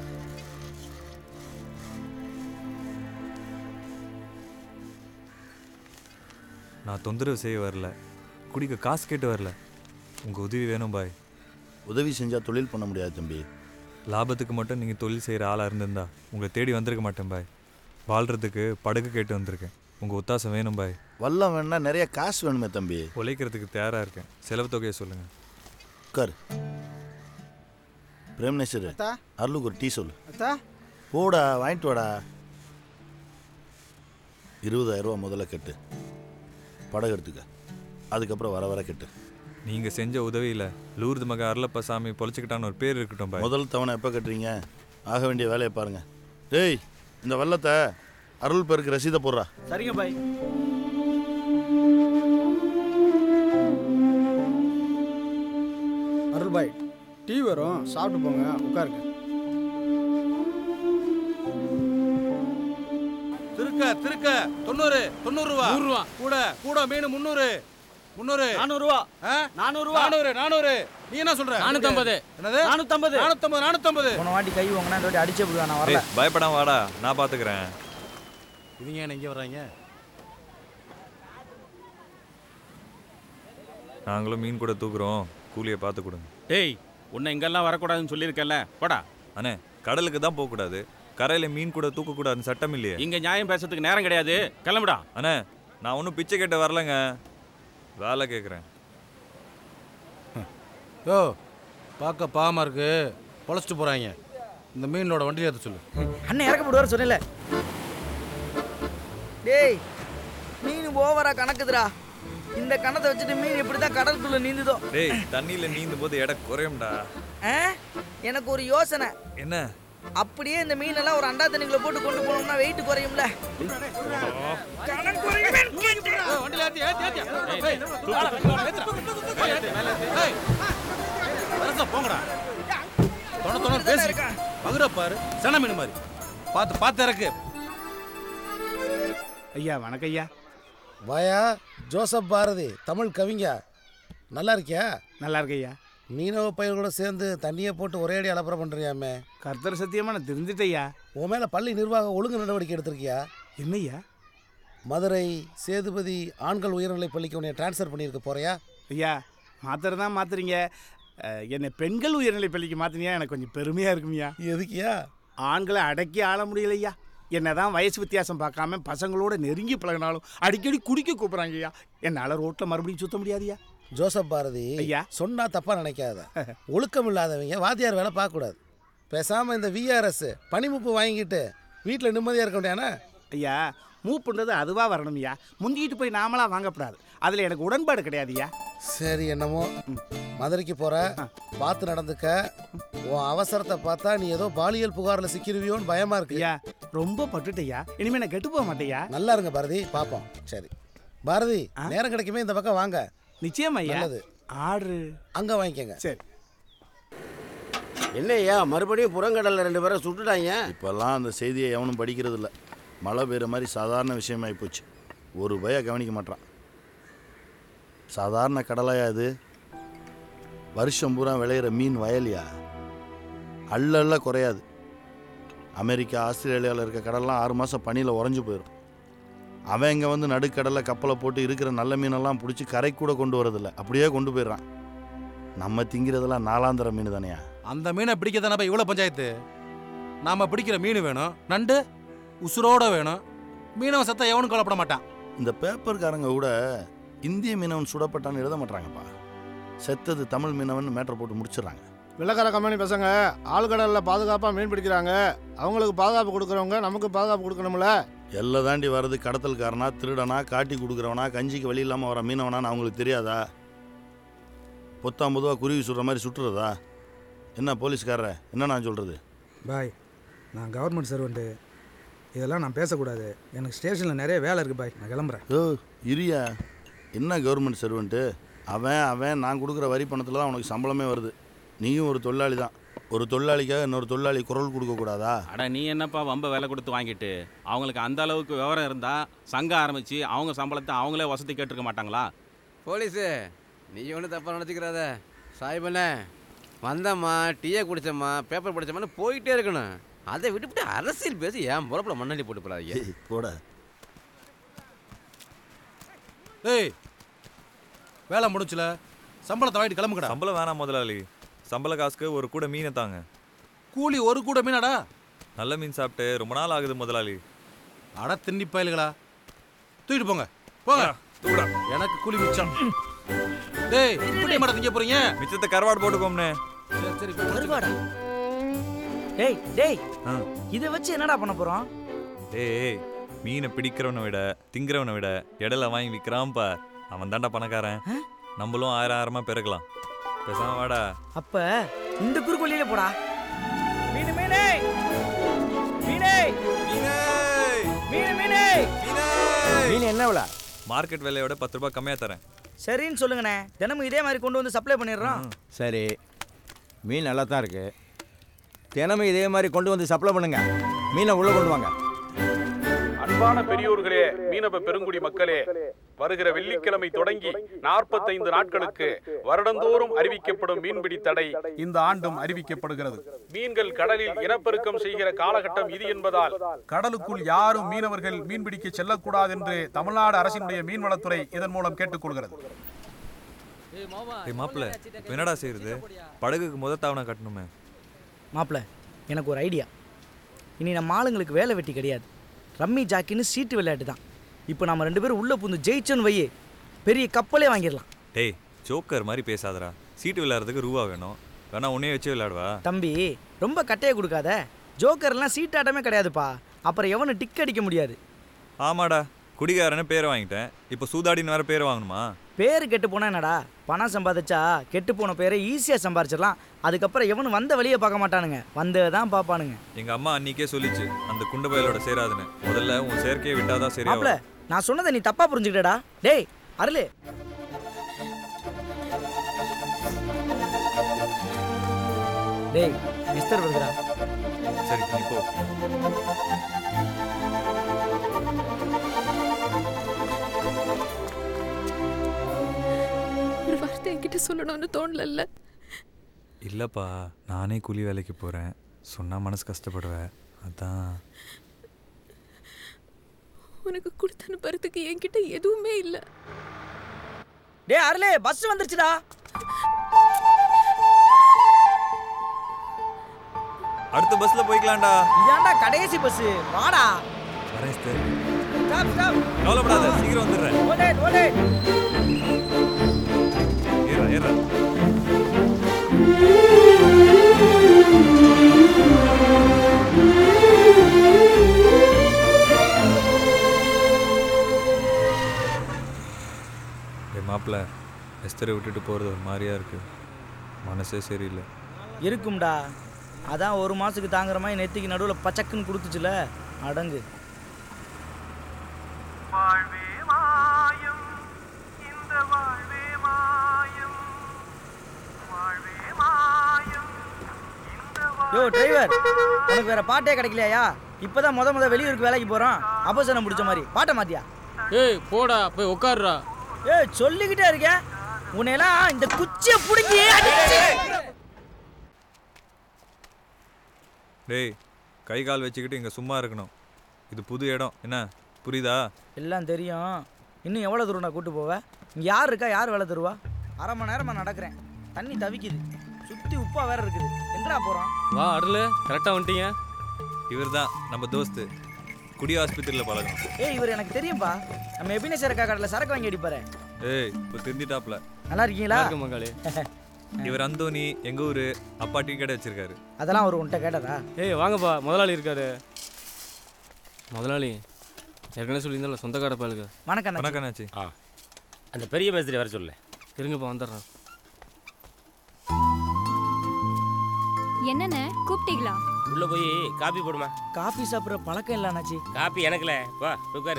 நான் தொந்தரவு செய்ய வரல குடிக்க காசு கேட்டு வரல உங்கள் உதவி வேணும் பாய் உதவி செஞ்சா தொழில் பண்ண முடியாது தம்பி லாபத்துக்கு மட்டும் நீங்கள் தொழில் செய்கிற ஆளாக இருந்திருந்தா உங்களை தேடி வந்திருக்க மாட்டேன் பாய் வாழ்கிறதுக்கு படகு கேட்டு வந்திருக்கேன் உங்கள் ஒத்தாசம் வேணும் பாய் வல்லம் வேணா நிறைய காசு வேணுமே தம்பி உழைக்கிறதுக்கு தயாராக இருக்கேன் செலவு தொகையை சொல்லுங்கள் உட்கார் பிரேம்னேஸ்வர் அத்தா. அருளுக்கு ஒரு டீ சொல்லு அத்தா போடா வாங்கிட்டு வாடா இருபதாயிரம் ரூபா முதல்ல கட்டு படகு எடுத்துக்க அதுக்கப்புறம் வர வர கட்டு நீங்கள் செஞ்ச உதவியில் லூர்து மக அருளப்பா சாமி பொழைச்சிக்கிட்டான்னு ஒரு பேர் இருக்கட்டும் பாய் முதல் தவணை எப்போ கட்டுறீங்க ஆக வேண்டிய வேலையை பாருங்க டேய் இந்த வெள்ளத்தை அருள் பேருக்கு ரசீதை போடுறா சரிங்க பாய் அருள் பாய் டீ வரும் சாப்பிட்டு போங்க உட்காருங்க திருக்க திருக்க தொண்ணூறு தொண்ணூறு ரூபா நூறு ரூபா. கூட கூட மீன் முந்நூறு முந்நூறு நானூறுவா ஆ? நானூறுவா நானூறு நானூறு நீ என்ன சொல்ற நானூத்தம்பது. என்னது நானூத்தம்பது நானூத்தம்பது நானூத்தம்பது போன வாட்டி கை வாங்கினா இந்த வாட்டி அடிச்சே போடுவேன் நான் வரல ஏய், பயப்படாம வாடா நான் பார்த்துக்கிறேன் இவங்க ஏன் இங்கே வர்றாங்க நாங்களும் மீன் கூட தூக்குறோம் கூலியை பார்த்து கொடுங்க டேய் உன்னை இங்கெல்லாம் வரக்கூடாதுன்னு சொல்லியிருக்கேன்ல போடா அண்ணே கடலுக்கு தான் போகக்கூடாது கரையில் மீன் கூட தூக்கக்கூடாதுன்னு சட்டம் இல்லையே இங்க நியாயம் பேசுறதுக்கு நேரம் கிடையாது கிளம்புடா அண்ணே நான் ஒன்றும் பிச்சை கேட்ட வரலங்க வேலை கேட்குறேன் யோ பார்க்க பாவமா இருக்கு பொழைச்சிட்டு போறாங்க இந்த மீனோட வண்டியில் ஏற்ற சொல்லு அண்ணன் இறக்க போடுவார் சொன்னல டேய் மீன் ஓவரா கணக்குதுடா இந்த கணத்தை வச்சுட்டு மீன் எப்படி தான் கடலுக்குள்ள நீந்துதோ டேய் தண்ணியில் நீந்தும் போது எடை குறையும்டா ஆ? எனக்கு ஒரு யோசனை என்ன அப்படியே இந்த மீனெல்லாம் ஒரு அண்டா தண்ணிக்குள்ள போட்டு கொண்டு போனோம்னா வெயிட் குறையும்ல கணக்கு குறையுமே வண்டியில் ஏற்றி ஏற்றி ஏற்றி ஏய், ஏத்துடா. ஏய், ஏத்து, மேல ஏத்து. ஏய், வரசா, போங்கடா தொண தொண பேசி மகுர பாரு சன மீன் மாதிரி பார்த்து பார்த்து இறக்கு ஐயா வணக்கம் ஐயா வாயா ஜோசப் பாரதி தமிழ் கவிங்க நல்லா இருக்கியா நல்லா இருக்கு ஐயா மீனவ பயிர்களோட சேர்ந்து தண்ணியை போட்டு ஒரே அடி அலப்பறை பண்ணுறியாமே கர்த்தர் சத்தியமா நான் தெரிஞ்சுட்டேன் ஐயா உன் மேலே பள்ளி நிர்வாகம் ஒழுங்கு நடவடிக்கை எடுத்திருக்கியா என்னய்யா மதுரை சேதுபதி ஆண்கள் உயர்நிலைப் பள்ளிக்கு உன்னை ட்ரான்ஸ்ஃபர் பண்ணியிருக்க போறியா ஐயா மாத்திரம் தான் மாத்துறீங்க அஹ், என்னை பெண்கள் உயர்நிலை பள்ளிக்கு மாத்தினியா எனக்கு கொஞ்சம் பெருமையா இருக்கும்யா எதுக்கியா ஆண்களை அடக்கி ஆள முடியலையா என்னதான் வயசு வித்தியாசம் பார்க்காம பசங்களோட நெருங்கி பழகினாலும் அடிக்கடி குடிக்க கூப்பிட்றாங்க ஐயா என்னால் ரோட்டில் மறுபடியும் சுத்த முடியாதுயா ஜோசப் பாரதி ஐயா. சொன்னா தப்பா நினைக்காத ஒழுக்கம் இல்லாதவங்க வாத்தியார் வேலை பார்க்கக்கூடாது பேசாம இந்த விஆர்எஸ் பனிமுப்பு வாங்கிட்டு வீட்டில் நிம்மதியாக இருக்க முடியானா ஐயா மூவ் பண்ணுறது அதுவாக வரணும் ஐயா முந்திக்கிட்டு போய் நாமளாக வாங்கக்கூடாது அதில் எனக்கு உடன்பாடு கிடையாதுய்யா சரி என்னமோ மதுரைக்கு போற பார்த்து நடந்துக்க உன் அவசரத்தை பார்த்தா நீ ஏதோ பாலியல் புகாரில் சிக்கிருவியோன்னு பயமா இருக்கு ஐயா ரொம்ப பட்டுட்டையா இனிமே நான் கெட்டு போக மாட்டேயா நல்லா இருங்க பாரதி பார்ப்போம் சரி பாரதி நேரம் கிடைக்குமே இந்த பக்கம் வாங்க நிச்சயம் ஐயா நல்லது ஆர்டரு அங்க வாங்கிக்கங்க சரி என்னய்யா மறுபடியும் புறங்கடல்ல ரெண்டு பேரை சுட்டுட்டாங்க இப்போல்லாம் அந்த செய்தியை எவனும் படிக்கிறது இல்ல மழை பெய்கிற மாதிரி சாதாரண விஷயமாகி போச்சு ஒரு பய கவனிக்க மாட்டான் சாதாரண கடலையா இது வருஷம் பூரா விளையிற மீன் வயலியா அள்ள அள்ள குறையாது அமெரிக்கா ஆஸ்திரேலியாவில் இருக்க கடல்லாம் ஆறு மாதம் பனியில் உறைஞ்சு போயிடும் அவன் இங்கே வந்து நடுக்கடலில் கப்பலை போட்டு இருக்கிற நல்ல மீனெல்லாம் பிடிச்சி கரை கூட கொண்டு வரதில்ல அப்படியே கொண்டு போயிடுறான் நம்ம திங்கிறதெல்லாம் நாலாந்திர மீன் தானேயா அந்த மீனை பிடிக்க தானே இவ்வளோ பஞ்சாயத்து நாம பிடிக்கிற மீன் வேணும் நண்டு உசுரோட வேணும் மீனவன் சத்தம் எவனும் கவலைப்பட மாட்டான் இந்த பேப்பர்காரங்க கூட இந்திய மீனவன் சுடப்பட்டான்னு எழுத மாட்டாங்கப்பா செத்தது தமிழ் மீனவன் மேட்டர் போட்டு முடிச்சிடுறாங்க வெள்ளக்கார கம்பெனி பசங்க ஆழ்கடலில் பாதுகாப்பாக மீன் பிடிக்கிறாங்க அவங்களுக்கு பாதுகாப்பு கொடுக்குறவங்க நமக்கு பாதுகாப்பு கொடுக்கணும்ல எல்லை தாண்டி வர்றது கடத்தல்காரனா திருடனா காட்டி கொடுக்குறவனா கஞ்சிக்கு வழி இல்லாமல் வர மீனவனான்னு அவங்களுக்கு தெரியாதா பொத்தாம் பொதுவாக குருவி சுடுற மாதிரி சுட்டுறதா என்ன போலீஸ்காரர என்ன நான் சொல்கிறது பாய் நான் கவர்மெண்ட் சர்வெண்ட்டு இதெல்லாம் நான் பேசக்கூடாது எனக்கு ஸ்டேஷனில் நிறைய வேலை இருக்குது பாய் நான் கிளம்புறேன் ஓ இரியா என்ன கவர்மெண்ட் சர்வெண்ட்டு அவன் அவன் நான் கொடுக்குற வரி பணத்தில் தான் உனக்கு சம்பளமே வருது நீயும் ஒரு தொழிலாளி தான் ஒரு தொழிலாளிக்காக இன்னொரு தொழிலாளி குரல் கொடுக்க கூடாதா அட நீ என்னப்பா வம்ப விலை கொடுத்து வாங்கிட்டு அவங்களுக்கு அந்த அளவுக்கு விவரம் இருந்தா சங்கம் ஆரம்பிச்சு அவங்க சம்பளத்தை அவங்களே வசதி கேட்டிருக்க மாட்டாங்களா போலீஸு நீ ஒன்றும் தப்பாக நினச்சிக்கிறாத சாய்பண்ணே வந்தம்மா டீயை குடிச்சம்மா பேப்பர் படிச்சம்மான்னு போயிட்டே இருக்கணும் அதை விட்டுவிட்டு அரசியல் பேசி ஏன் பொறப்பில் மண்ணள்ளி போட்டு போடாதீங்க போட ஏய் வேலை முடிச்சுல சம்பளத்தை வாங்கிட்டு கிளம்புக்கடா சம்பளம் வேணாம் முதலாளி சம்பள காசுக்கு ஒரு கூட மீனை தாங்க கூலி ஒரு கூட மீனாடா நல்ல மீன் சாப்பிட்டு ரொம்ப நாள் ஆகுது முதலாளி அட திண்டி பயலுகளா தூக்கிட்டு போங்க போங்க எனக்கு கூலி மிச்சம் டேய் இப்படி மாட திங்க போறீங்க மிச்சத்தை கருவாடு போட்டுக்கோம்னே சரி சரி இப்ப கருவாடா டேய் டேய் ஆ. இதை வச்சு என்னடா பண்ண போறோம் ஏய் மீனை பிடிக்கிறவனை விட திங்கிறவனை விட இடையில வாங்கி விற்கிறான் பார் அவன் தாண்டா பணக்காரன் நம்மளும் ஆயிரம் ஆயிரமா பெருக்கலாம் பேசாம வாடா அப்ப இந்த குறுக்கோலியில போடா மீனு மீனே மீனே மீனு மீனே மீன் என்ன விலை மார்க்கெட் விலையோட பத்து ரூபாய் கம்மியா தரேன் சரின்னு சொல்லுங்கண்ணே தினமும் இதே மாதிரி கொண்டு வந்து சப்ளை பண்ணிடுறோம் சரி மீன் நல்லா தான் இருக்கு தினமும் இதே மாதிரி கொண்டு வந்து சப்ளை பண்ணுங்க மீனை உள்ளே கொண்டு வாங்க அன்பான பெரியோர்களே மீனவ பெருங்குடி மக்களே வருகிற வெள்ளிக்கிழமை தொடங்கி நாற்பத்தைந்து நாட்களுக்கு வருடந்தோறும் அறிவிக்கப்படும் மீன்பிடி தடை இந்த ஆண்டும் அறிவிக்கப்படுகிறது மீன்கள் கடலில் இனப்பெருக்கம் செய்கிற காலகட்டம் இது என்பதால் கடலுக்குள் யாரும் மீனவர்கள் மீன்பிடிக்க செல்லக்கூடாது என்று தமிழ்நாடு அரசினுடைய மீன்வளத்துறை இதன் மூலம் கேட்டுக்கொள்கிறது ஏய் மாப்பிள்ள இப்போ என்னடா செய்யறது படகுக்கு முத தாவணை கட்டணுமே மாப்பிள எனக்கு ஒரு ஐடியா இனி நம்ம ஆளுங்களுக்கு வேலை வெட்டி கிடையாது ரம்மி ஜாக்கின்னு சீட்டு விளையாட்டு தான் இப்போ நம்ம ரெண்டு பேரும் உள்ளே புந்து ஜெயிச்சோன்னு வையே பெரிய கப்பலே வாங்கிடலாம் டேய் ஜோக்கர் மாதிரி பேசாதடா சீட்டு விளையாடுறதுக்கு ரூபா வேணும் வேணா உன்னையே வச்சு விளையாடுவா தம்பி ரொம்ப கட்டையை கொடுக்காத ஜோக்கர்லாம் சீட்டாட்டமே கிடையாதுப்பா அப்புறம் எவனும் டிக் அடிக்க முடியாது ஆமாடா குடிகாரன்னு பேரை வாங்கிட்டேன் இப்போ சூதாடின்னு வேற பேர் வாங்கணுமா பேர் கெட்டு போனா என்னடா பணம் சம்பாதிச்சா கெட்டு போன பேரை ஈஸியாக சம்பாரிச்சிடலாம் அதுக்கப்புறம் எவனும் வந்த வழியை பார்க்க மாட்டானுங்க வந்ததை தான் பார்ப்பானுங்க எங்க அம்மா அன்னைக்கே சொல்லிச்சு அந்த குண்டு பயலோட சேராதுன்னு முதல்ல உன் சேர்க்கையை விட்டாதான் சரியா மாப்பிள நான் சொன்னதை நீ தப்பா புரிஞ்சுக்கிட்டடா டேய் அருளு டேய் மிஸ்டர் வருதுடா சரி நீ போ ஒரு வார்த்தை என்கிட்ட சொல்லணும்னு தோணலல்ல இல்லப்பா நானே கூலி வேலைக்கு போறேன் சொன்னா மனசு கஷ்டப்படுவேன் அதான் உனக்கு கொடுத்து அனுப்புறதுக்கு என்கிட்ட எதுவுமே இல்லை டேய் அருளே பஸ் வந்துருச்சுடா அடுத்த பஸ்ல போய்க்கலாம்டா இதான்டா கடைசி பஸ் வாடா வரேன் சிஸ்டர் ஸ்டாப் ஸ்டாப் கவலைப்படாத சீக்கிரம் வந்துடுறேன் ஓடே ஓடே ஏறா ஏறா டேய் மாப்பிள்ள எஸ்தரை விட்டுட்டு போகிறது ஒரு மாதிரியா இருக்கு மனசே சரியில்லை இருக்கும்டா அதான் ஒரு மாசத்துக்கு தாங்குற மாதிரி நெத்திக்கு நடுவில் பச்சக்குன்னு கொடுத்துச்சுல அடங்கு யோ டிரைவர் உனக்கு வேற பாட்டே கிடைக்கலையா இப்பதான் முத முத வெளியூருக்கு வேலைக்கு போறோம் அபசனம் பிடிச்ச மாதிரி பாட்டை மாத்தியா ஏய் போடா போய் உட்காருடா ஏய் சொல்லிக்கிட்டே இருக்கேன் உன்னையெல்லாம் இந்த குச்சியை பிடுங்கி அடிச்சு டேய் கை கால் வச்சுக்கிட்டு இங்கே சும்மா இருக்கணும் இது புது இடம் என்ன புரியுதா எல்லாம் தெரியும் இன்னும் எவ்வளோ தூரம் நான் கூட்டு போவேன் இங்கே யார் இருக்கா யார் வேலை தருவா அரை மணி நேரமா நடக்கிறேன் தண்ணி தவிக்குது சுற்றி உப்பா வேற இருக்குது எங்கடா போகிறோம் வா அருள் கரெக்டாக வந்துட்டீங்க இவர் தான் நம்ம தோஸ்து குடி ஆஸ்பத்திரியில் பழகணும் ஏய் இவர் எனக்கு தெரியும்பா நம்ம எபினேசர் அக்கா கடையில் சரக்கு வாங்கி அடிப்பாரு ஏய் இப்போ திருந்திட்டாப்ல நல்லா இருக்கீங்களா மங்களே இவர் அந்தோனி எங்க ஊரு அப்பா டீ கடை வச்சிருக்காரு அதெல்லாம் அவர் உன்கிட்ட கேட்டதா ஏய் வாங்கப்பா முதலாளி இருக்காரு முதலாளி ஏற்கனவே சொல்லியிருந்தால சொந்த கடை பாலுக்கு வணக்கம் அண்ணாச்சி. வணக்கம் அண்ணாச்சி ஆ அந்த பெரிய மேஸ்திரி வர சொல்லு இருங்கப்பா வந்துடுறேன் என்னண்ணே கூப்பிட்டீங்களா உள்ள போய் காபி போடுமா காஃபி சாப்பிட்ற பழக்கம் இல்லை அண்ணாச்சி காபி எனக்குல வா உட்காரு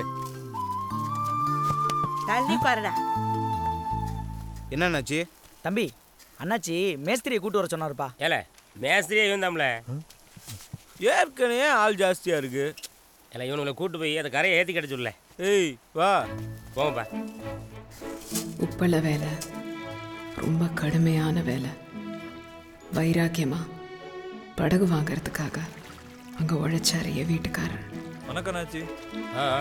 தள்ளி பாருடா என்னண்ணாச்சி தம்பி அண்ணாச்சி மேஸ்திரியை கூட்டு வர சொன்னாருப்பா ஏல மேஸ்திரியே இவன் தான்ல ஏற்கனவே ஆள் ஜாஸ்தியாக இருக்கு இல்லை இவனுங்களை கூட்டு போய் அந்த கரையை ஏற்றி கட்ட சொல்ல ஏய் வா போங்கப்பா உப்பள வேலை ரொம்ப கடுமையான வேலை வைராக்கியமா படகு வாங்கறதுக்காக அங்க உழைச்சாரு என் வீட்டுக்காரர் வணக்கம் நாச்சி ஆ ஆ.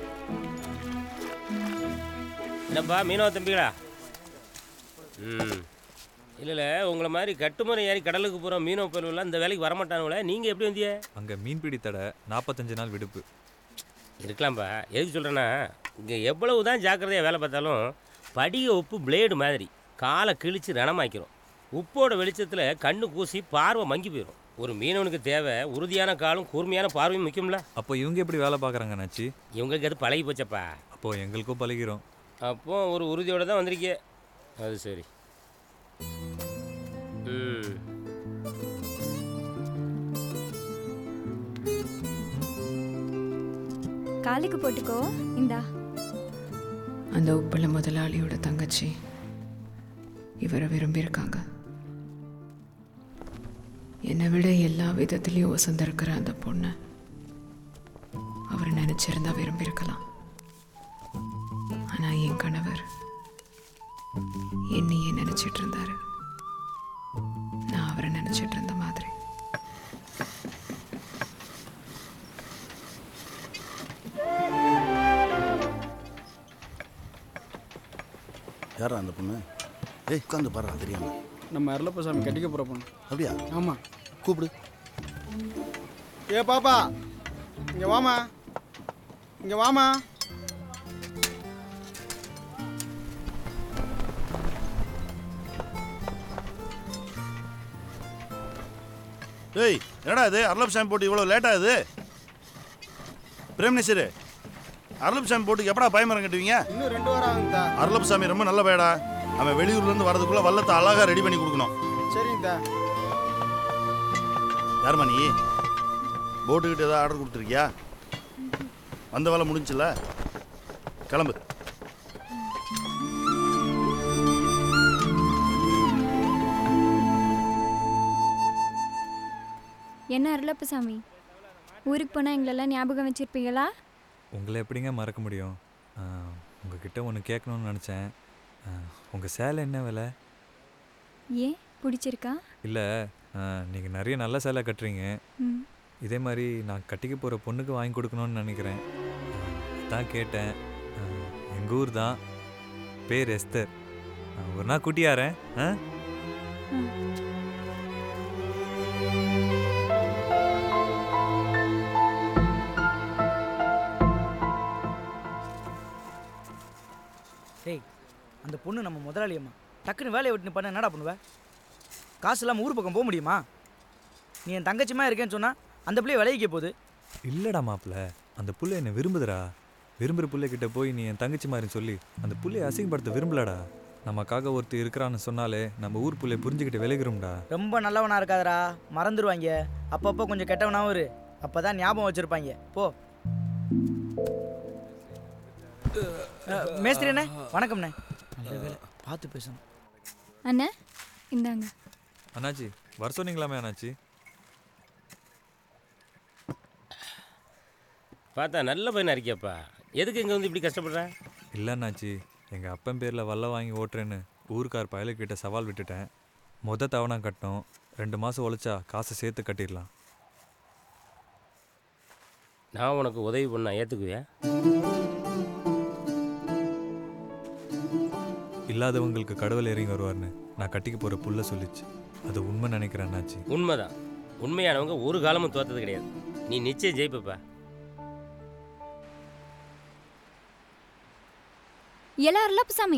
என்னப்பா மீனவ தம்பிகளா ம் இல்லை இல்லை உங்களை மாதிரி கட்டுமரம் ஏறி கடலுக்கு போகிற மீனவ பருவெல்லாம் இந்த வேலைக்கு வரமாட்டானுங்களே நீங்கள் எப்படி வந்தீங்க அங்கே மீன்பிடி தடை நாற்பத்தஞ்சு நாள் விடுப்பு இருக்கலாம்ப்பா எதுக்கு சொல்கிறேன்னா இங்கே எவ்வளவு தான் ஜாக்கிரதையாக வேலை பார்த்தாலும் படிக உப்பு பிளேடு மாதிரி காலை கிழிச்சு ரணமாக்கிறோம் உப்போட வெளிச்சத்தில் கண்ணு கூசி பார்வை மங்கி போயிடும் ஒரு மீனவனுக்கு தேவை உறுதியான காலும் கூர்மையான பார்வையும் முக்கியம்ல அப்போ இவங்க எப்படி வேலை பார்க்குறாங்க நாச்சி இவங்களுக்கு அது பழகி போச்சப்பா அப்போ எங்களுக்கும் பழகிறோம் அப்போ ஒரு உறுதியோட தான் வந்திருக்கே அது சரி ம் காலுக்கு போட்டுக்கோ இந்தா அந்த உப்பள முதலாளியோட தங்கச்சி இவரை விரும்பியிருக்காங்க என்னை விட எல்லா விதத்துலேயும் வசந்திருக்கிற அந்த பொண்ணை அவர் நினைச்சிருந்தா விரும்பியிருக்கலாம் ஆனா என் கணவர் என்னையே நினைச்சிட்டு இருந்தாரு நான் அவரை நினைச்சிட்டு இருந்த மாதிரி யாரா அந்த பொண்ணு ஏய் உட்காந்து பாரு தெரியாம நம்ம அருளப்பசாமி கட்டிக்க போகிற பொண்ணு அப்படியா ஆமாம் கூப்பிடு ஏ பாப்பா இங்கே வாமா இங்கே வாமா ஏய் என்னடா இது அருளப் சாமி போட்டு இவ்வளோ லேட்டாக இது பிரேம்னேஸ்வரு அருளப் சாமி போட்டுக்கு எப்படா பயமரம் கட்டுவீங்க இன்னும் ரெண்டு வாரம் ஆகுங்கத்தா அருளப் சாமி ரொம்ப நல்ல பயடா அவன் வெளியூர்லேருந்து வரதுக்குள்ளே வல்லத்தை அழகாக ரெடி பண்ணி கொடுக்கணும் சரிங்கத்தா யாரும்மா நீ போட்டுக்கிட்ட ஏதாவது ஆர்டர் கொடுத்துருக்கியா வந்த வேலை முடிஞ்சுல கிளம்பு என்ன அருளப்பசாமி ஊருக்கு போனால் எங்களெல்லாம் ஞாபகம் வச்சிருப்பீங்களா உங்களை எப்படிங்க மறக்க முடியும் ஆ, உங்ககிட்ட ஒன்று கேட்கணும்னு நினச்சேன் உங்கள் சேலை என்ன விலை ஏன் பிடிச்சிருக்கா இல்லை நீங்கள் நிறைய நல்ல சேலை கட்டுறீங்க ம் இதே மாதிரி நான் கட்டிக்க போகிற பொண்ணுக்கு வாங்கி கொடுக்கணும்னு நினைக்கிறேன் தான் கேட்டேன் எங்கள் ஊர் தான் பேர் எஸ்தர் ஆ, ஒரு நாள் குட்டியாரேன் ஆ டேய் அந்த பொண்ணு நம்ம முதலாளி அம்மா டக்குன்னு வேலையை விட்டு பண்ண என்னடா பண்ணுவ காசு இல்லாமல் ஊர் பக்கம் போக முடியுமா நீ என் தங்கச்சிமா இருக்கேன்னு சொன்னா அந்த பிள்ளைய விளைவிக்க போகுது இல்லைடா மாப்பிள்ள அந்த புள்ள என்னை விரும்புதுடா விரும்புகிற புள்ளைகிட்ட போய் நீ என் தங்கச்சி மாதிரின்னு சொல்லி அந்த புள்ளைய அசிங்கப்படுத்த விரும்பலடா நமக்காக ஒருத்தர் இருக்கிறான்னு சொன்னாலே நம்ம ஊர் புள்ளைய புரிஞ்சுக்கிட்டு விலகிறோம்டா ரொம்ப நல்லவனா இருக்காதடா மறந்துடுவாங்க அப்பப்போ கொஞ்சம் கெட்டவனாவும் இரு அப்பதான் ஞாபகம் வச்சிருப்பாங்க போ அஹ், மேஸ்திரி அண்ணே வணக்கம்ண்ணே நல்ல வேலை பார்த்து பேசணும் அண்ணா இந்தாங்க அண்ணாச்சி வர சொன்னீங்களாமே அண்ணாச்சி பார்த்தா நல்ல பையனா இருக்கியாப்பா எதுக்கு இங்கே வந்து இப்படி கஷ்டப்படுற இல்லை அண்ணாச்சி எங்கள் அப்பன் பேரில் வல்ல வாங்கி ஓட்டுறேன்னு ஊருக்கார் பயலுக்கிட்ட சவால் விட்டுட்டேன் மொத தவணை கட்டணும் ரெண்டு மாதம் உழைச்சா காசை சேர்த்து கட்டிடலாம் நான் உனக்கு உதவி பண்ண ஏற்றுக்குவியா இல்லாதவங்களுக்கு கடவுள் இறங்கி வருவார்னு நான் கட்டிக்க போகிற புள்ள சொல்லிச்சு அது உண்மை நினைக்கிறேன் அண்ணாச்சி உண்மைதான் உண்மையானவங்க ஒரு காலமும் தோத்தது கிடையாது நீ நிச்சயம் ஜெயிப்பப்பா எல்லாம் அருளப்பசாமி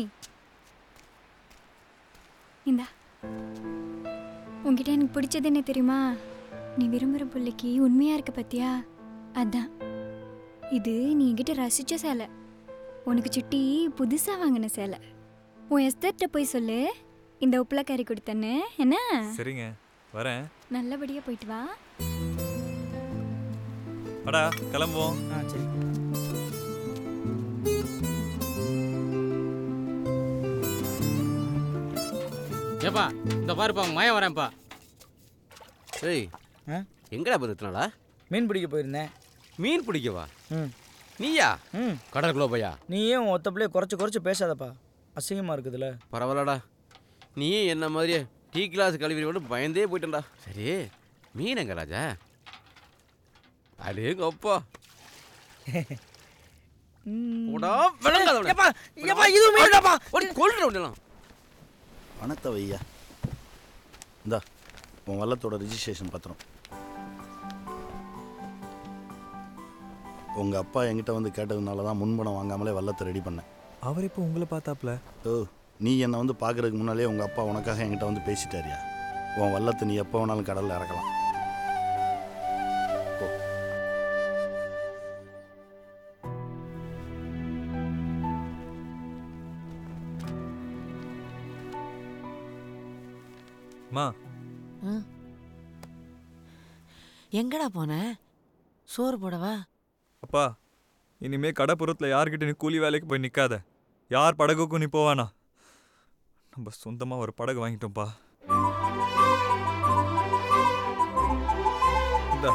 இந்தா உன்கிட்ட எனக்கு பிடிச்சது என்ன தெரியுமா நீ விரும்புகிற பிள்ளைக்கு உண்மையாக இருக்க பத்தியா அதான் இது நீ என்கிட்ட ரசிச்ச சேலை உனக்கு சுட்டி புதுசாக வாங்கின சேலை உன் எஸ்தர்கிட்ட போய் சொல்லு இந்த உப்புலக்கறி கொடுத்தேன்னு என்ன சரிங்க வரேன் நல்லபடியாக போயிட்டு வா அடா கிளம்புவோம் ஆ சரி ஏப்பா இந்த பாருப்பா மயம் வரேன்ப்பா ஏய் எங்கடா போய் நிறுத்தினாடா மீன் பிடிக்க போயிருந்தேன் மீன் பிடிக்கவா ம் நீயா ம் கடலுக்குள்ள போயா நீ ஏன் உன் ஒத்த பிள்ளைய குறைச்சு குறைச்சு பேசாதப்பா அசிங்கமாக இருக்குதுல்ல பரவாயில்லடா நீ என்ன மாதிரியே டீ கிளாஸ் கழுவி விட்டு பயந்தே போயிட்டேன்டா சரி மீன் எங்க ராஜா அடேங்க அப்பா போடா விளங்காதவனே. எப்பா, எப்பா, இது மீன்தாப்பா. ஒரு கொல்ற உடனே பணத்தை வையா இந்தா உன் வல்லத்தோட ரிஜிஸ்ட்ரேஷன் பத்திரம் உங்கள் அப்பா என்கிட்ட வந்து கேட்டதுனால தான் முன்பணம் வாங்காமலே வல்லத்தை ரெடி பண்ணேன் அவர் இப்போ உங்களை பார்த்தாப்ல ஓ நீ என்னை வந்து பார்க்கறதுக்கு முன்னாலே உங்கள் அப்பா உனக்காக என்கிட்ட வந்து பேசிட்டாரியா உன் வல்லத்தை நீ எப்போ வேணாலும் கடலில் இறக்கலாம் போ. மா எங்கடா போன சோறு போடவா அப்பா இனிமே கடப்புறத்தில் யார்கிட்ட நீ கூலி வேலைக்கு போய் நிற்காத யார் படகுக்கும் நீ போவானா நம்ம சொந்தமாக ஒரு படகு வாங்கிட்டோம்ப்பா இந்தா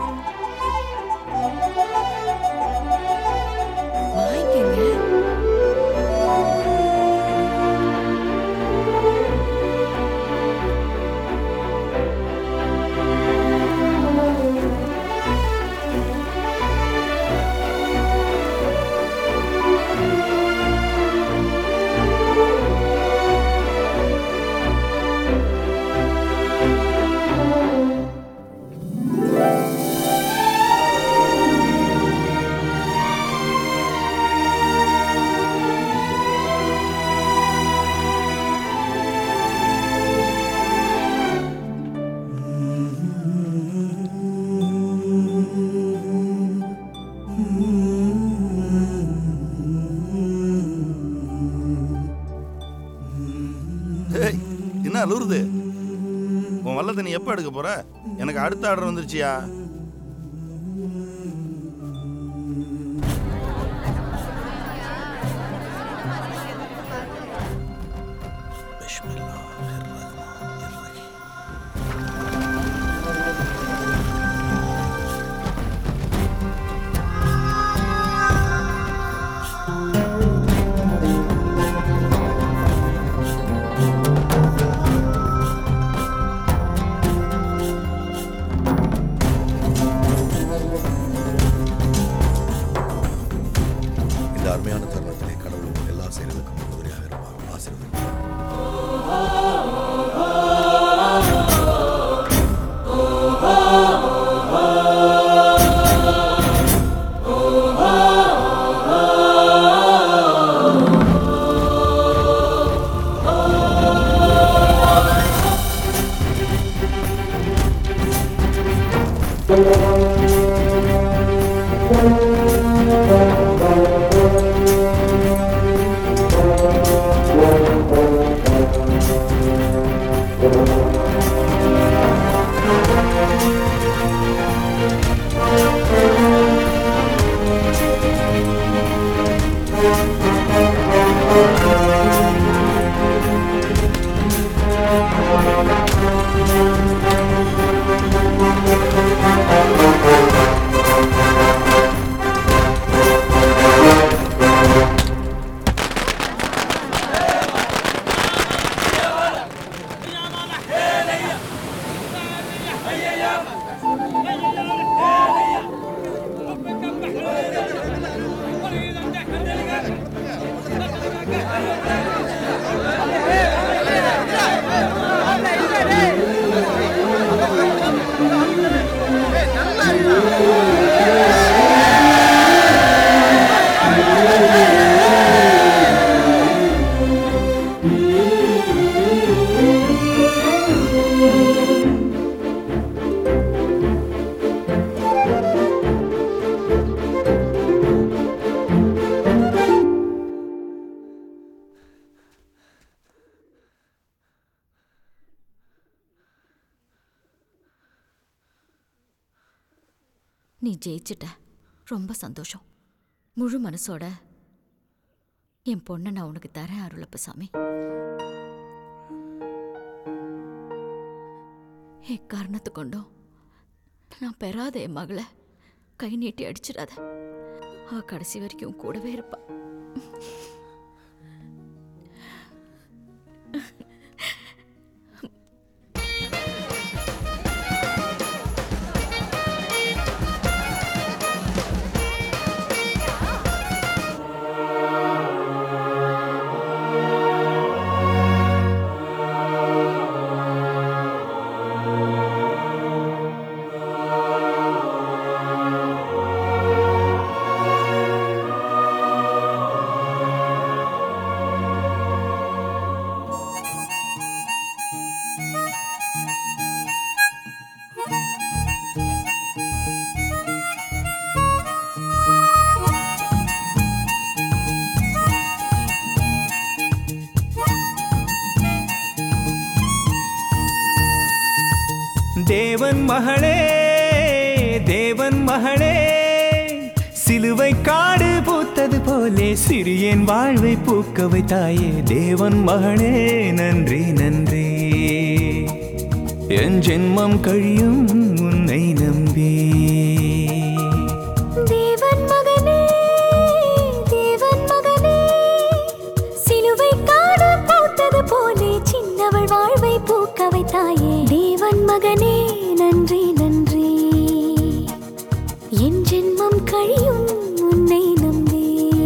ஏய் என்ன அழுவுறது உன் வல்லத்தை நீ எப்போ எடுக்க போற எனக்கு அடுத்த ஆர்டர் வந்துருச்சியா இந்த அருமையான தருணத்திலே கடவுள் எல்லா செயல்களுக்கும் உதவியாக இருப்பார் ஆசீர்வதிப்பார் நீ ஜெயிச்சிட்ட ரொம்ப சந்தோஷம் முழு மனசோட என் பொண்ணை நான் உனக்கு தரேன் அருளப்ப சாமி எக்காரணத்து கொண்டும் நான் பெறாத என் மகளை கை நீட்டி அடிச்சிடாத அவ கடைசி வரைக்கும் உன் கூடவே இருப்பா தேவன் மகளே தேவன் மகளே சிலுவை காடு பூத்தது போலே சிறியன் வாழ்வை பூக்க வைத்தாயே தேவன் மகளே நன்றி நன்றி என் ஜென்மம் கழியும் உன்னை நம்பி தேவன் மகனே தேவன் மகனே சிலுவை காடு பூத்தது போலே சின்னவள் வாழ்வை பூக்க வைத்தாயே தேவன் மகனே நன்றி நன்றி என் ஜென்மம் கழியும் உன்னை நம்பி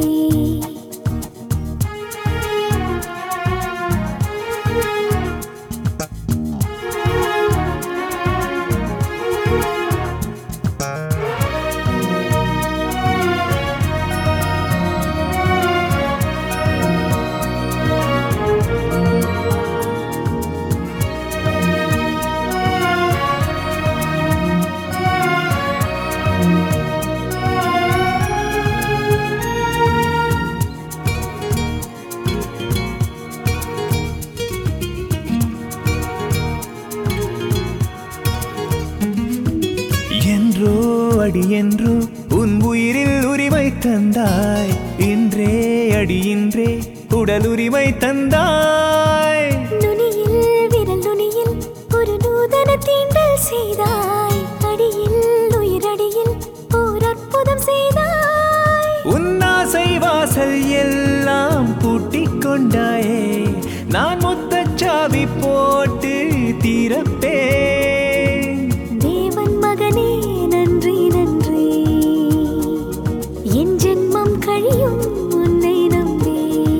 என்றோ அடி என்றோ உன் உயிரில் உரிமை தந்தாய் இன்றே அடி இன்றே உடல் உரிமை தந்தாய் நுனியில் விரல் நுனியில் ஒரு நூதன தீண்டல் செய்தாய் அடியில் உயிரடியில் ஓர் அற்புதம் செய்தாய் உன் ஆசை வாசல் எல்லாம் பூட்டிக் கொண்டாயே நான் முத்தச்சாவி போட்டு தீரப்பேன் தேவன் மகனே நன்றி நன்றி என் ஜென்மம் கழியும் உன்னை நம்பி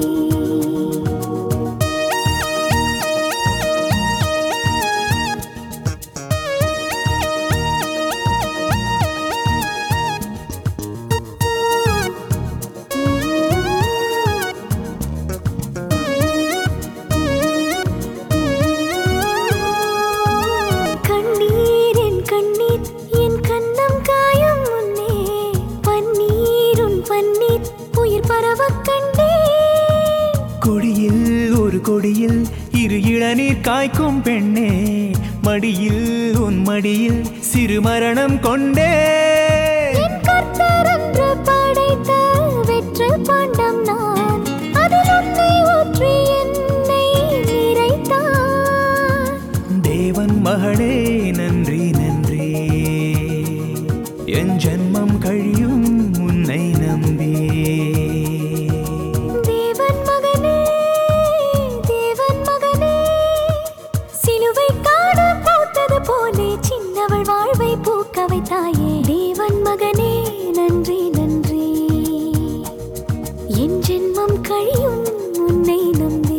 கண்ணீர் என் கண்ணீர் என் கண்ணம் காயும் முன்னே பன்னீர் உன் பன்னீர் உயிர் பரவக் கண்டேன் கொடியில் ஒரு கொடியில் இரு இளநீர் காய்க்கும் பெண்ணே மடியில் உன் மடியில் சிறு மரணம் கொண்டே என் கர்த்தர் என்று படைத்த வெற்று பாண்டம் நான் அதில் உன்னை ஊற்றி என்னை நிறைத்தான் தேவன் மகளே நன்றி நன்றி என் ஜென்மம் கழியும் உன்னை நம்பி தேவன் மகனே தேவன் மகனே சிலுவை காடு பூத்தது போலே சின்னவள் வாழ்வை பூக்க வைத்தாயே தேவன் மகனே நன்றி நன்றி என் ஜென்மம் கழியும் உன்னை நம்பி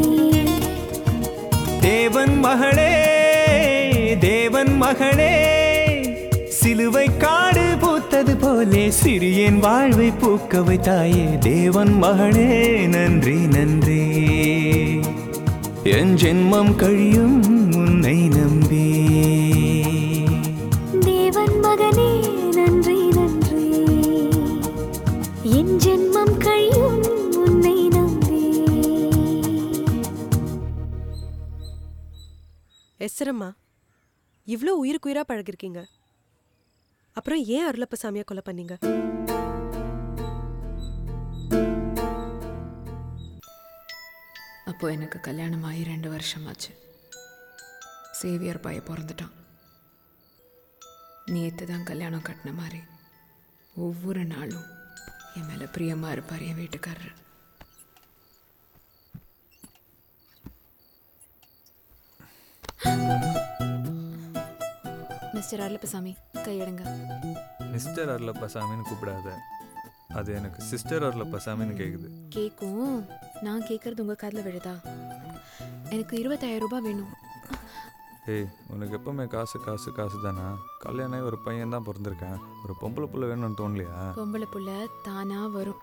தேவன் மகளே தேவன் மகளே சிலுவை காடு பூத்தது போலே சிறியன் வாழ்வை பூக்க வைத்தாயே தேவன் மகளே நன்றி நன்றி என் ஜென்மம் கழியும் உன்னை நம்பி தேவன் மகனே நன்றி நன்றி என் ஜென்மம் கழியும் உன்னை நம்பி எஸ்ரம்மா இவ்வளோ உயிருக்கு உயிராக பழகிருக்கீங்க அப்புறம் ஏன் அருளப்ப சாமியை கொலை பண்ணீங்க அப்போ எனக்கு கல்யாணம் ஆகி ரெண்டு வருஷமாச்சு சேவியர் பைய பிறந்துட்டான் நேற்று தான் கல்யாணம் கட்டின மாதிரி ஒவ்வொரு நாளும் என் மேலே பிரியமாக இருப்பார் என் வீட்டுக்காரர் மிஸ்டர் அருளப்பசாமி கையெடுங்க மிஸ்டர் அருளப்பசாமின்னு கூப்பிடாத அது எனக்கு சிஸ்டர் அருளப்பசாமின்னு கேட்குது கேக்கும் நான் கேட்கறது உங்கள் காதில் விழுதா எனக்கு இருபத்தாயிரம் ரூபாய் வேணும் ஏய் உனக்கு எப்பவுமே காசு காசு காசு தானா கல்யாணம் ஆகி ஒரு பையன் தான் பிறந்திருக்கேன் ஒரு பொம்பளை புள்ள வேணும்னு தோணலையா பொம்பளை புள்ள தானா வரும்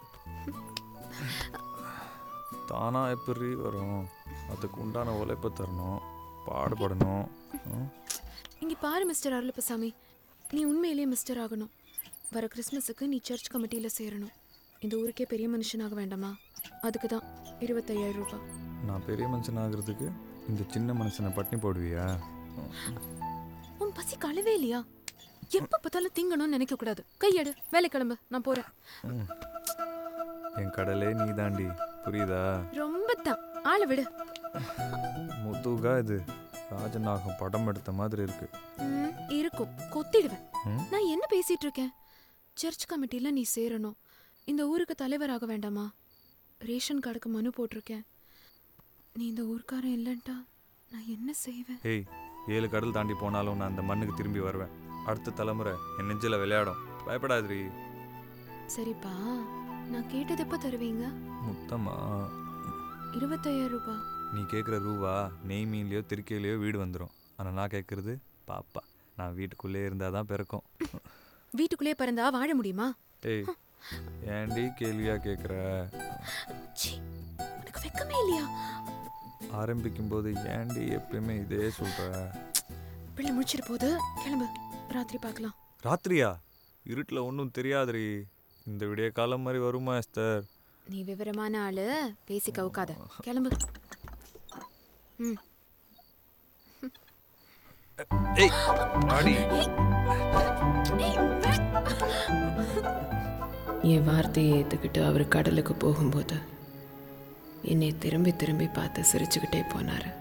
தானா எப்படி வரும் அதுக்கு உண்டான உழைப்பை தரணும் பாடுபடணும் ம்? இங்கே பாரு மிஸ்டர் அருளப்பசாமி நீ உண்மையிலேயே மிஸ்டர் ஆகணும் வர கிறிஸ்மஸுக்கு நீ சர்ச் கமிட்டியில் சேரணும் இந்த ஊருக்கே பெரிய மனுஷனாக வேண்டாமா அதுக்கு தான் இருபத்தையாயிரம் ரூபாய் நான் பெரிய மனுஷன் ஆகிறதுக்கு இந்த சின்ன மனுஷனை பட்டினி போடுவியா உன் பசி கழுவே இல்லையா எப்போ பார்த்தாலும் திங்கணும்னு நினைக்க கூடாது கையெடு வேலை கிளம்பு நான் போறேன் ம். என் கடலே நீ தாண்டி புரியுதா ரொம்ப தான் ஆளை விடு முதுகா இது ராஜநாகம் படம் எடுத்த மாதிரி இருக்கு ம், இருக்கும் கொத்திடுவேன் ம்? நான் என்ன பேசிட்டு இருக்கேன் சர்ச் கமிட்டியில் நீ சேரணும் இந்த ஊருக்கு தலைவராக வேண்டாமா ரேஷன் கார்டுக்கு மனு போட்டிருக்கேன் நீ இந்த ஊர்க்காரன் இல்லைன்ட்டா நான் என்ன செய்வேன் ஏய் ஏழு கடல் தாண்டி போனாலும் நான் அந்த மண்ணுக்கு திரும்பி வருவேன் அடுத்த தலைமுறை என் நெஞ்சில் விளையாடும் பயப்படாதீ சரிப்பா நான் கேட்டது எப்போ தருவீங்க முத்தம்மா இருபத்தையாயிரம் ரூபாய் நீ கேட்குற ரூபா நெய் மீன்லையோ திருக்கையிலையோ வீடு வந்துடும் ஆனால் நான் கேட்குறது பாப்பா நான் வீட்டுக்குள்ளே இருந்தால் தான் பிறக்கும் வீட்டுக்குள்ளேயே பிறந்தா வாழ முடியுமா ஏய் ஏன்டி கேள்வியா கேட்குற சீ, உனக்கு வெக்கமே இல்லையா ஆரம்பிக்கும் போது ஏன்டி எப்பயுமே இதே சொல்கிற பிள்ளை முடிச்சிட்டு போது கிளம்பு ராத்திரி பார்க்கலாம் ராத்திரியா இருட்டில் ஒன்றும் தெரியாதுரி இந்த விடிய காலம் மாதிரி வருமா எஸ்தர் நீ விவரமான ஆளு பேசி கவுக்காத கிளம்பு ம் ஏய் அடி என் வார்த்தையை ஏற்றுக்கிட்டு அவர் கடலுக்கு போகும்போது என்னை திரும்பி திரும்பி பார்த்து சிரிச்சுக்கிட்டே போனார்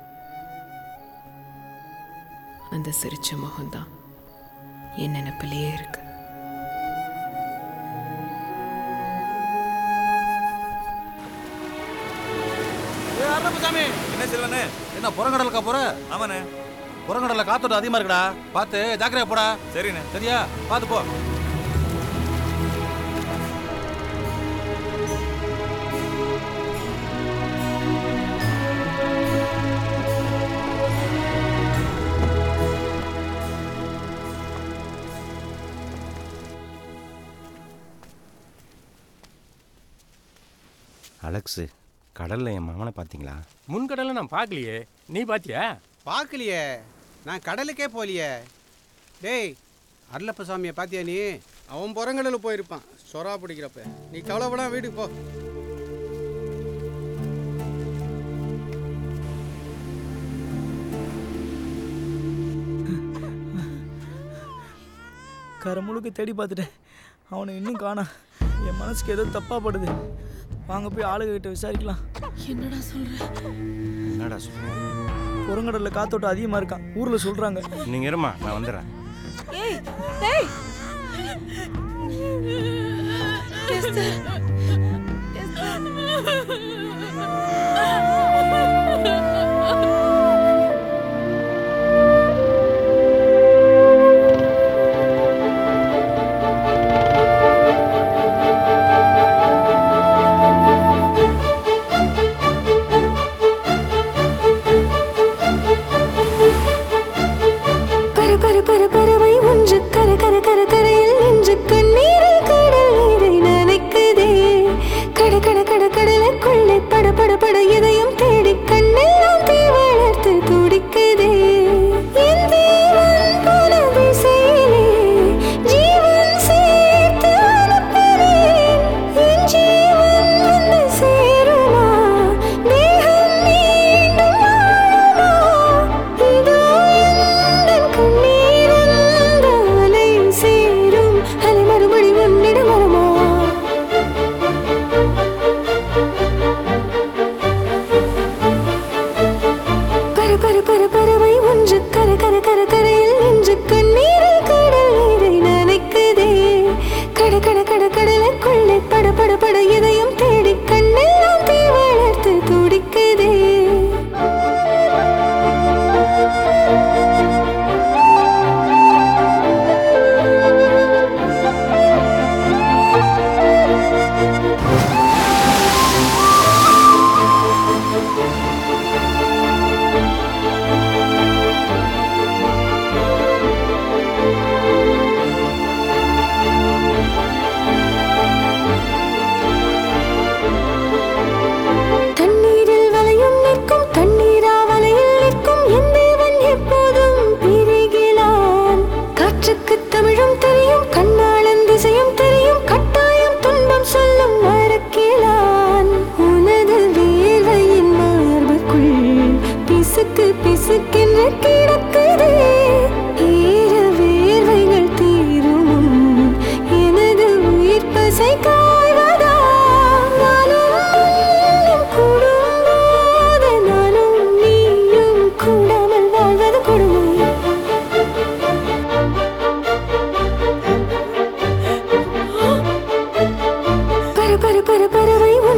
அந்த சிரிச்ச முகம்தான் என் நினப்பிலேயே இருக்கு ஏய் அருணப்பசாமி என்ன செல்வனே என்ன புறங்கடலுக்கா போற ஆமாண்ணே புறங்கடல காத்தோட அதிகமா இருக்குடா பார்த்து ஜாக்கிரதையா போடா சரிண்ணே சரியா பார்த்து போ அலெக்ஸு கடலில் என் மகனை பார்த்தீங்களா முன்கடலை நான் பார்க்கலையே நீ பாத்தியா பார்க்கலையே நான் கடலுக்கே போகலையே டேய் அருளப்ப சாமியை பாத்தியா நீ அவன் புறங்கடலில் போயிருப்பான் சொரா பிடிக்கிறப்ப நீ கவலைப்படாம வீட்டுக்கு போ கரை முழுக்க தேடி பார்த்துட்டேன் அவனை இன்னும் காணா என் மனசுக்கு ஏதோ தப்பாக படுது வாங்க போய் ஆளுக கிட்ட விசாரிக்கலாம் என்னடா சொல்ற என்னடா சொல்கிறேன் புறங்கடலில் காத்தோட்டம் அதிகமாக இருக்கான் ஊரில் சொல்கிறாங்க நீங்கள் இருமா நான் வந்துடுறேன் ஏய் ஏய் எஸ்தர் கரு கரு கரு பறவை ஒன்று கரு கரு கரு கரையில் நின்று கண்ணீரில் கடல் நீரை நனைக்குதே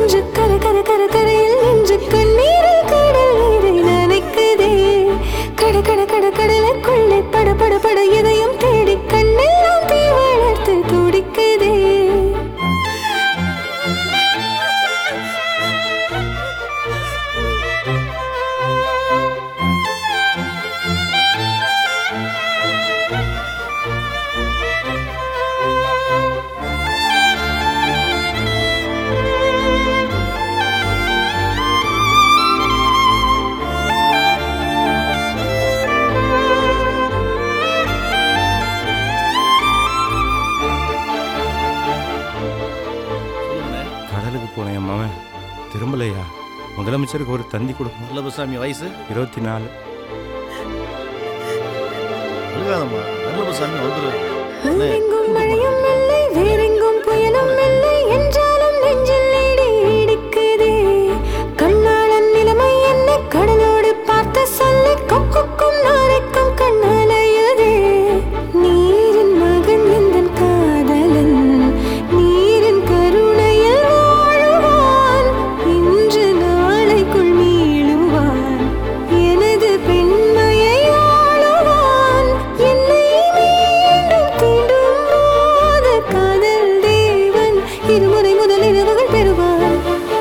ஒன்று கர கர கர கரையில் நின்று கண்ணீரில் கடல் நீரை நனைக்குதே கட கட கட கடலுக்குள்ளே பட பட பட இதயம் தேடி கண்ணெல்லாம் தீ வளர்த்து துடிக்குதே கடலுக்கு போன என் மவன் திரும்பலையா முதலமைச்சருக்கு ஒரு தந்தி கொடுக்கணும் வல்லபசாமி வயசு இருபத்தி நாலு அழுகாதம்மா வல்லபசாமி வந்துடும் எங்கும் மழையும் இல்லை வேறெங்கும் புயலும் இல்லை என்றாலும் நெஞ்சில் நீடி இடிக்குதே கண்ணாளன் நிலைமை என்ன கடலோடு பார்த்து சொல்லி கொக்குக்கும் நாரைக்கும் கண்ணாலையுதே நீரின் மகன் எந்தன் காதலன் நீரின் கருணையில் வாழுவான் இன்று நாளைக்குள் மீளுவான் எனது பெண்மையை ஆளுவான் என்னை மீண்டும் தீண்டும் போது காதல் தேவன் இருமுறை முதல் இரவுகள் பெறுவான்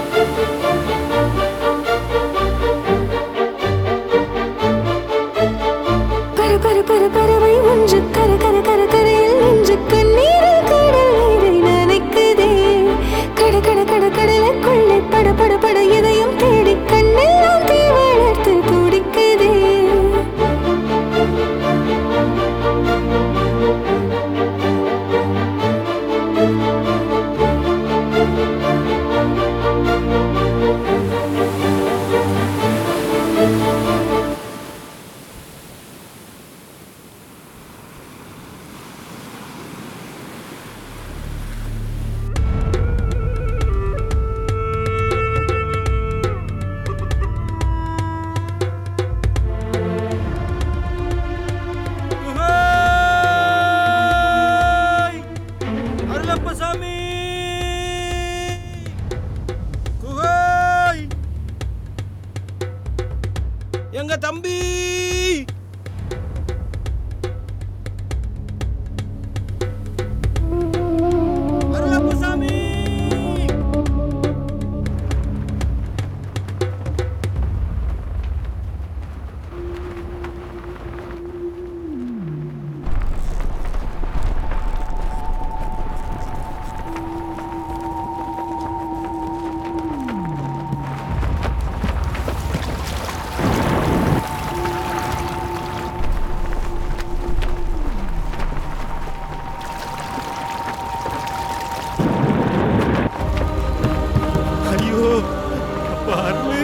பர பர பர பறவை ஒன்று கர கர கர கரையில் நின்று கண்ணீரில் கடல் நீரை நனைக்குதே கட கட கட கடலுக்குள்ளே பட பட பட இதயம் தேடி கண்ணெல்லாம் தீ வளர்த்து துடிக்குதே அருளப்பசாமி குகாய் எங்க தம்பி அருளப்பசாமி ஐயோ அப்பா அருளு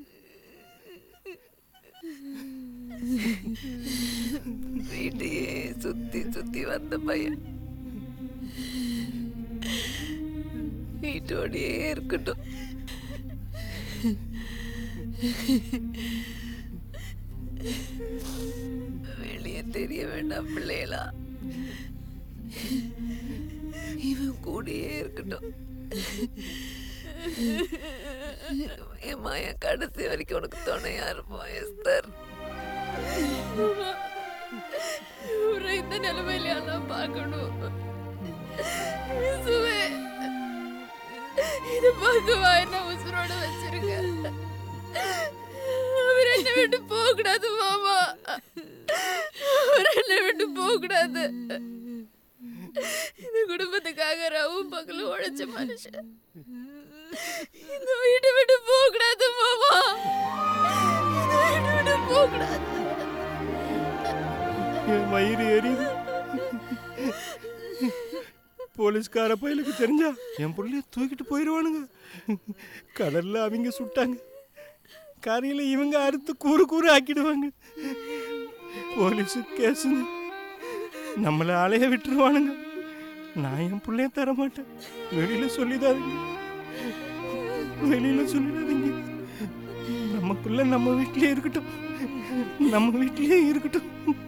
வீட்டையே சுத்தி சுத்தி வந்த பையன் வீட்டோடயே இருக்கட்டும் வெளியே தெரிய வேண்டாம் பிள்ளைகளா இவன் கூடயே இருக்கட்டும் ஏம்மா என் கடைசி வரைக்கும் உனக்கு துணையா இருப்பான் எஸ்தர் இவரை இந்த நிலைமையில நான் பார்க்கணும் இயேசுவே, இது பகவா என்ன உசுரோட வச்சிருக்க அவர் என்னை விட்டு போக கூடாது மாமா அவர் என்னை விட்டு போக கூடாது இந்த குடும்பத்துக்காக ரவும் பகலும் உழைச்ச மனுஷன் இந்த வீட்டை விட்டு போக கூடாது மாமா இந்த வீட்டை விட்டு போக கூடாது என் வயிறு எரியுது போலீஸ்கார பயலுக்கு தெரிஞ்சா என் பொருளைய தூக்கிட்டு போயிடுவானுங்க கடல்ல அவங்க சுட்டாங்க கரையில இவங்க அறுத்து கூறு கூறு ஆக்கிடுவாங்க போலீஸு கேஸுங்க நம்மளை அலைய விட்டுருவானுங்க நான் என் பிள்ளைய தர மாட்டேன் வெளியில சொல்லிடாதீங்க வெளியில சொல்லிடாதீங்க நம்ம பிள்ளை நம்ம வீட்லயே இருக்கட்டும் நம்ம வீட்லயே இருக்கட்டும்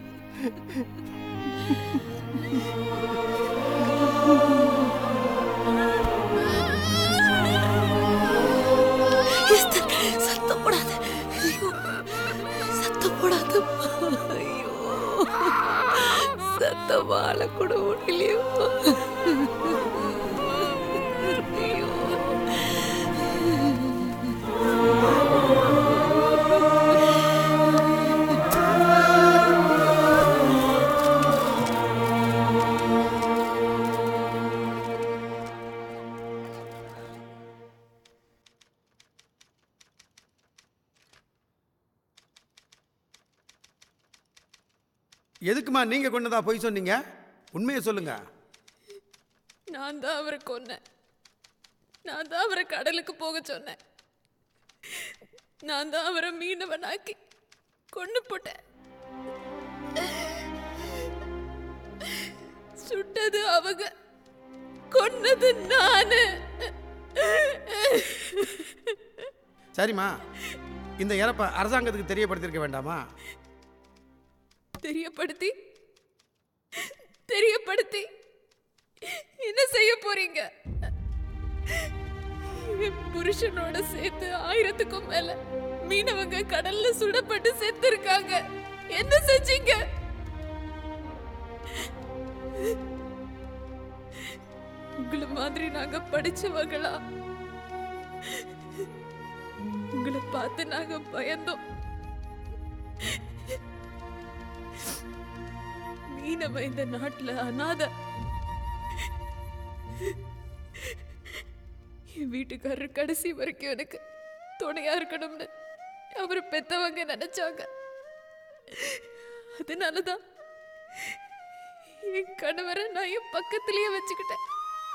எஸ்தர், சத்தம் போடாத ஐயோ, சத்தம் போடாத ஐயோ சத்தமால கூட முடியலையோ ஐயோ எதுக்குமா நீங்கள் கொண்டதா போய் சொன்னீங்க உண்மையை சொல்லுங்க நான் தான் அவரை கொன்னேன் நான் தான் அவரை கடலுக்கு போக சொன்னேன் நான் தான் அவரை மீனவனாக்கி கொண்டு போட்டேன் சுட்டது அவங்க கொன்னது நானு சரிம்மா இந்த இறப்பை அரசாங்கத்துக்கு தெரியப்படுத்தியிருக்க வேண்டாமா தெரியப்படுத்தி தெரியப்படுத்தி என்ன செய்ய போறீங்க என் புருஷனோட சேர்த்து ஆயிரத்துக்கும் மேல மீனவங்க கடல்ல சுடப்பட்டு செத்து இருக்காங்க என்ன செஞ்சீங்க உங்களை மாதிரி நாங்க படிச்சவங்களா உங்களை பார்த்து நாங்க பயந்தோம் மீனவ இந்த நாட்டுல அனாத என் வீட்டுக்காரர் கடைசி வரைக்கும் எனக்கு துணையா இருக்கணும்னு அவர் பெத்தவங்க நினைச்சாங்க அதனாலதான் என் கணவரை நான் என் பக்கத்திலேயே வச்சுக்கிட்டேன்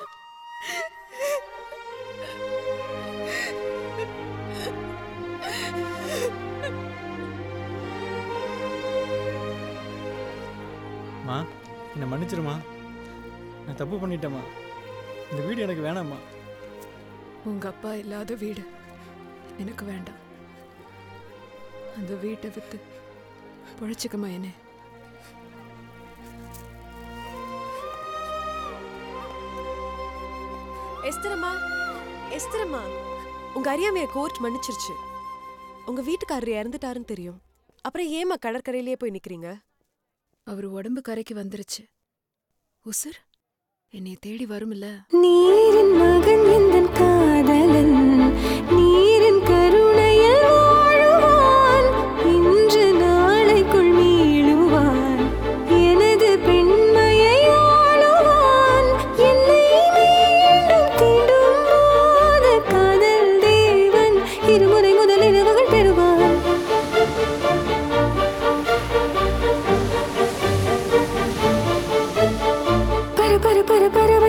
மா என்னை மன்னிச்சிருமா நான் தப்பு பண்ணிட்டேம்மா இந்த வீடு எனக்கு வேணாம்மா உங்க அப்பா இல்லாத வீடு எனக்கு வேண்டாம் அந்த வீட்டை வித்து பொழைச்சிக்கம்மா என்ன எஸ்தரம்மா எஸ்தரம்மா உங்க அறியாமைய கோர்ட் மன்னிச்சிருச்சு உங்க வீட்டுக்காரர் இறந்துட்டாருன்னு தெரியும் அப்புறம் ஏம்மா கடற்கரையிலேயே போய் நிக்கிறீங்க அவர் உடம்பு கரைக்கு வந்துருச்சு உசுர் என்னை தேடி வரும்ல நீரின் மகன் எந்தன் காதலன் நீரின் கருணையில் வாழுவான் இன்று நாளைக்குள் மீளுவான் எனது பெண்மையை ஆளுவான் என்னை மீண்டும் தீண்டும் போது காதல் தேவன் இருமுறை முதல் இரவுகள் பெறுவான் பர பர பர பற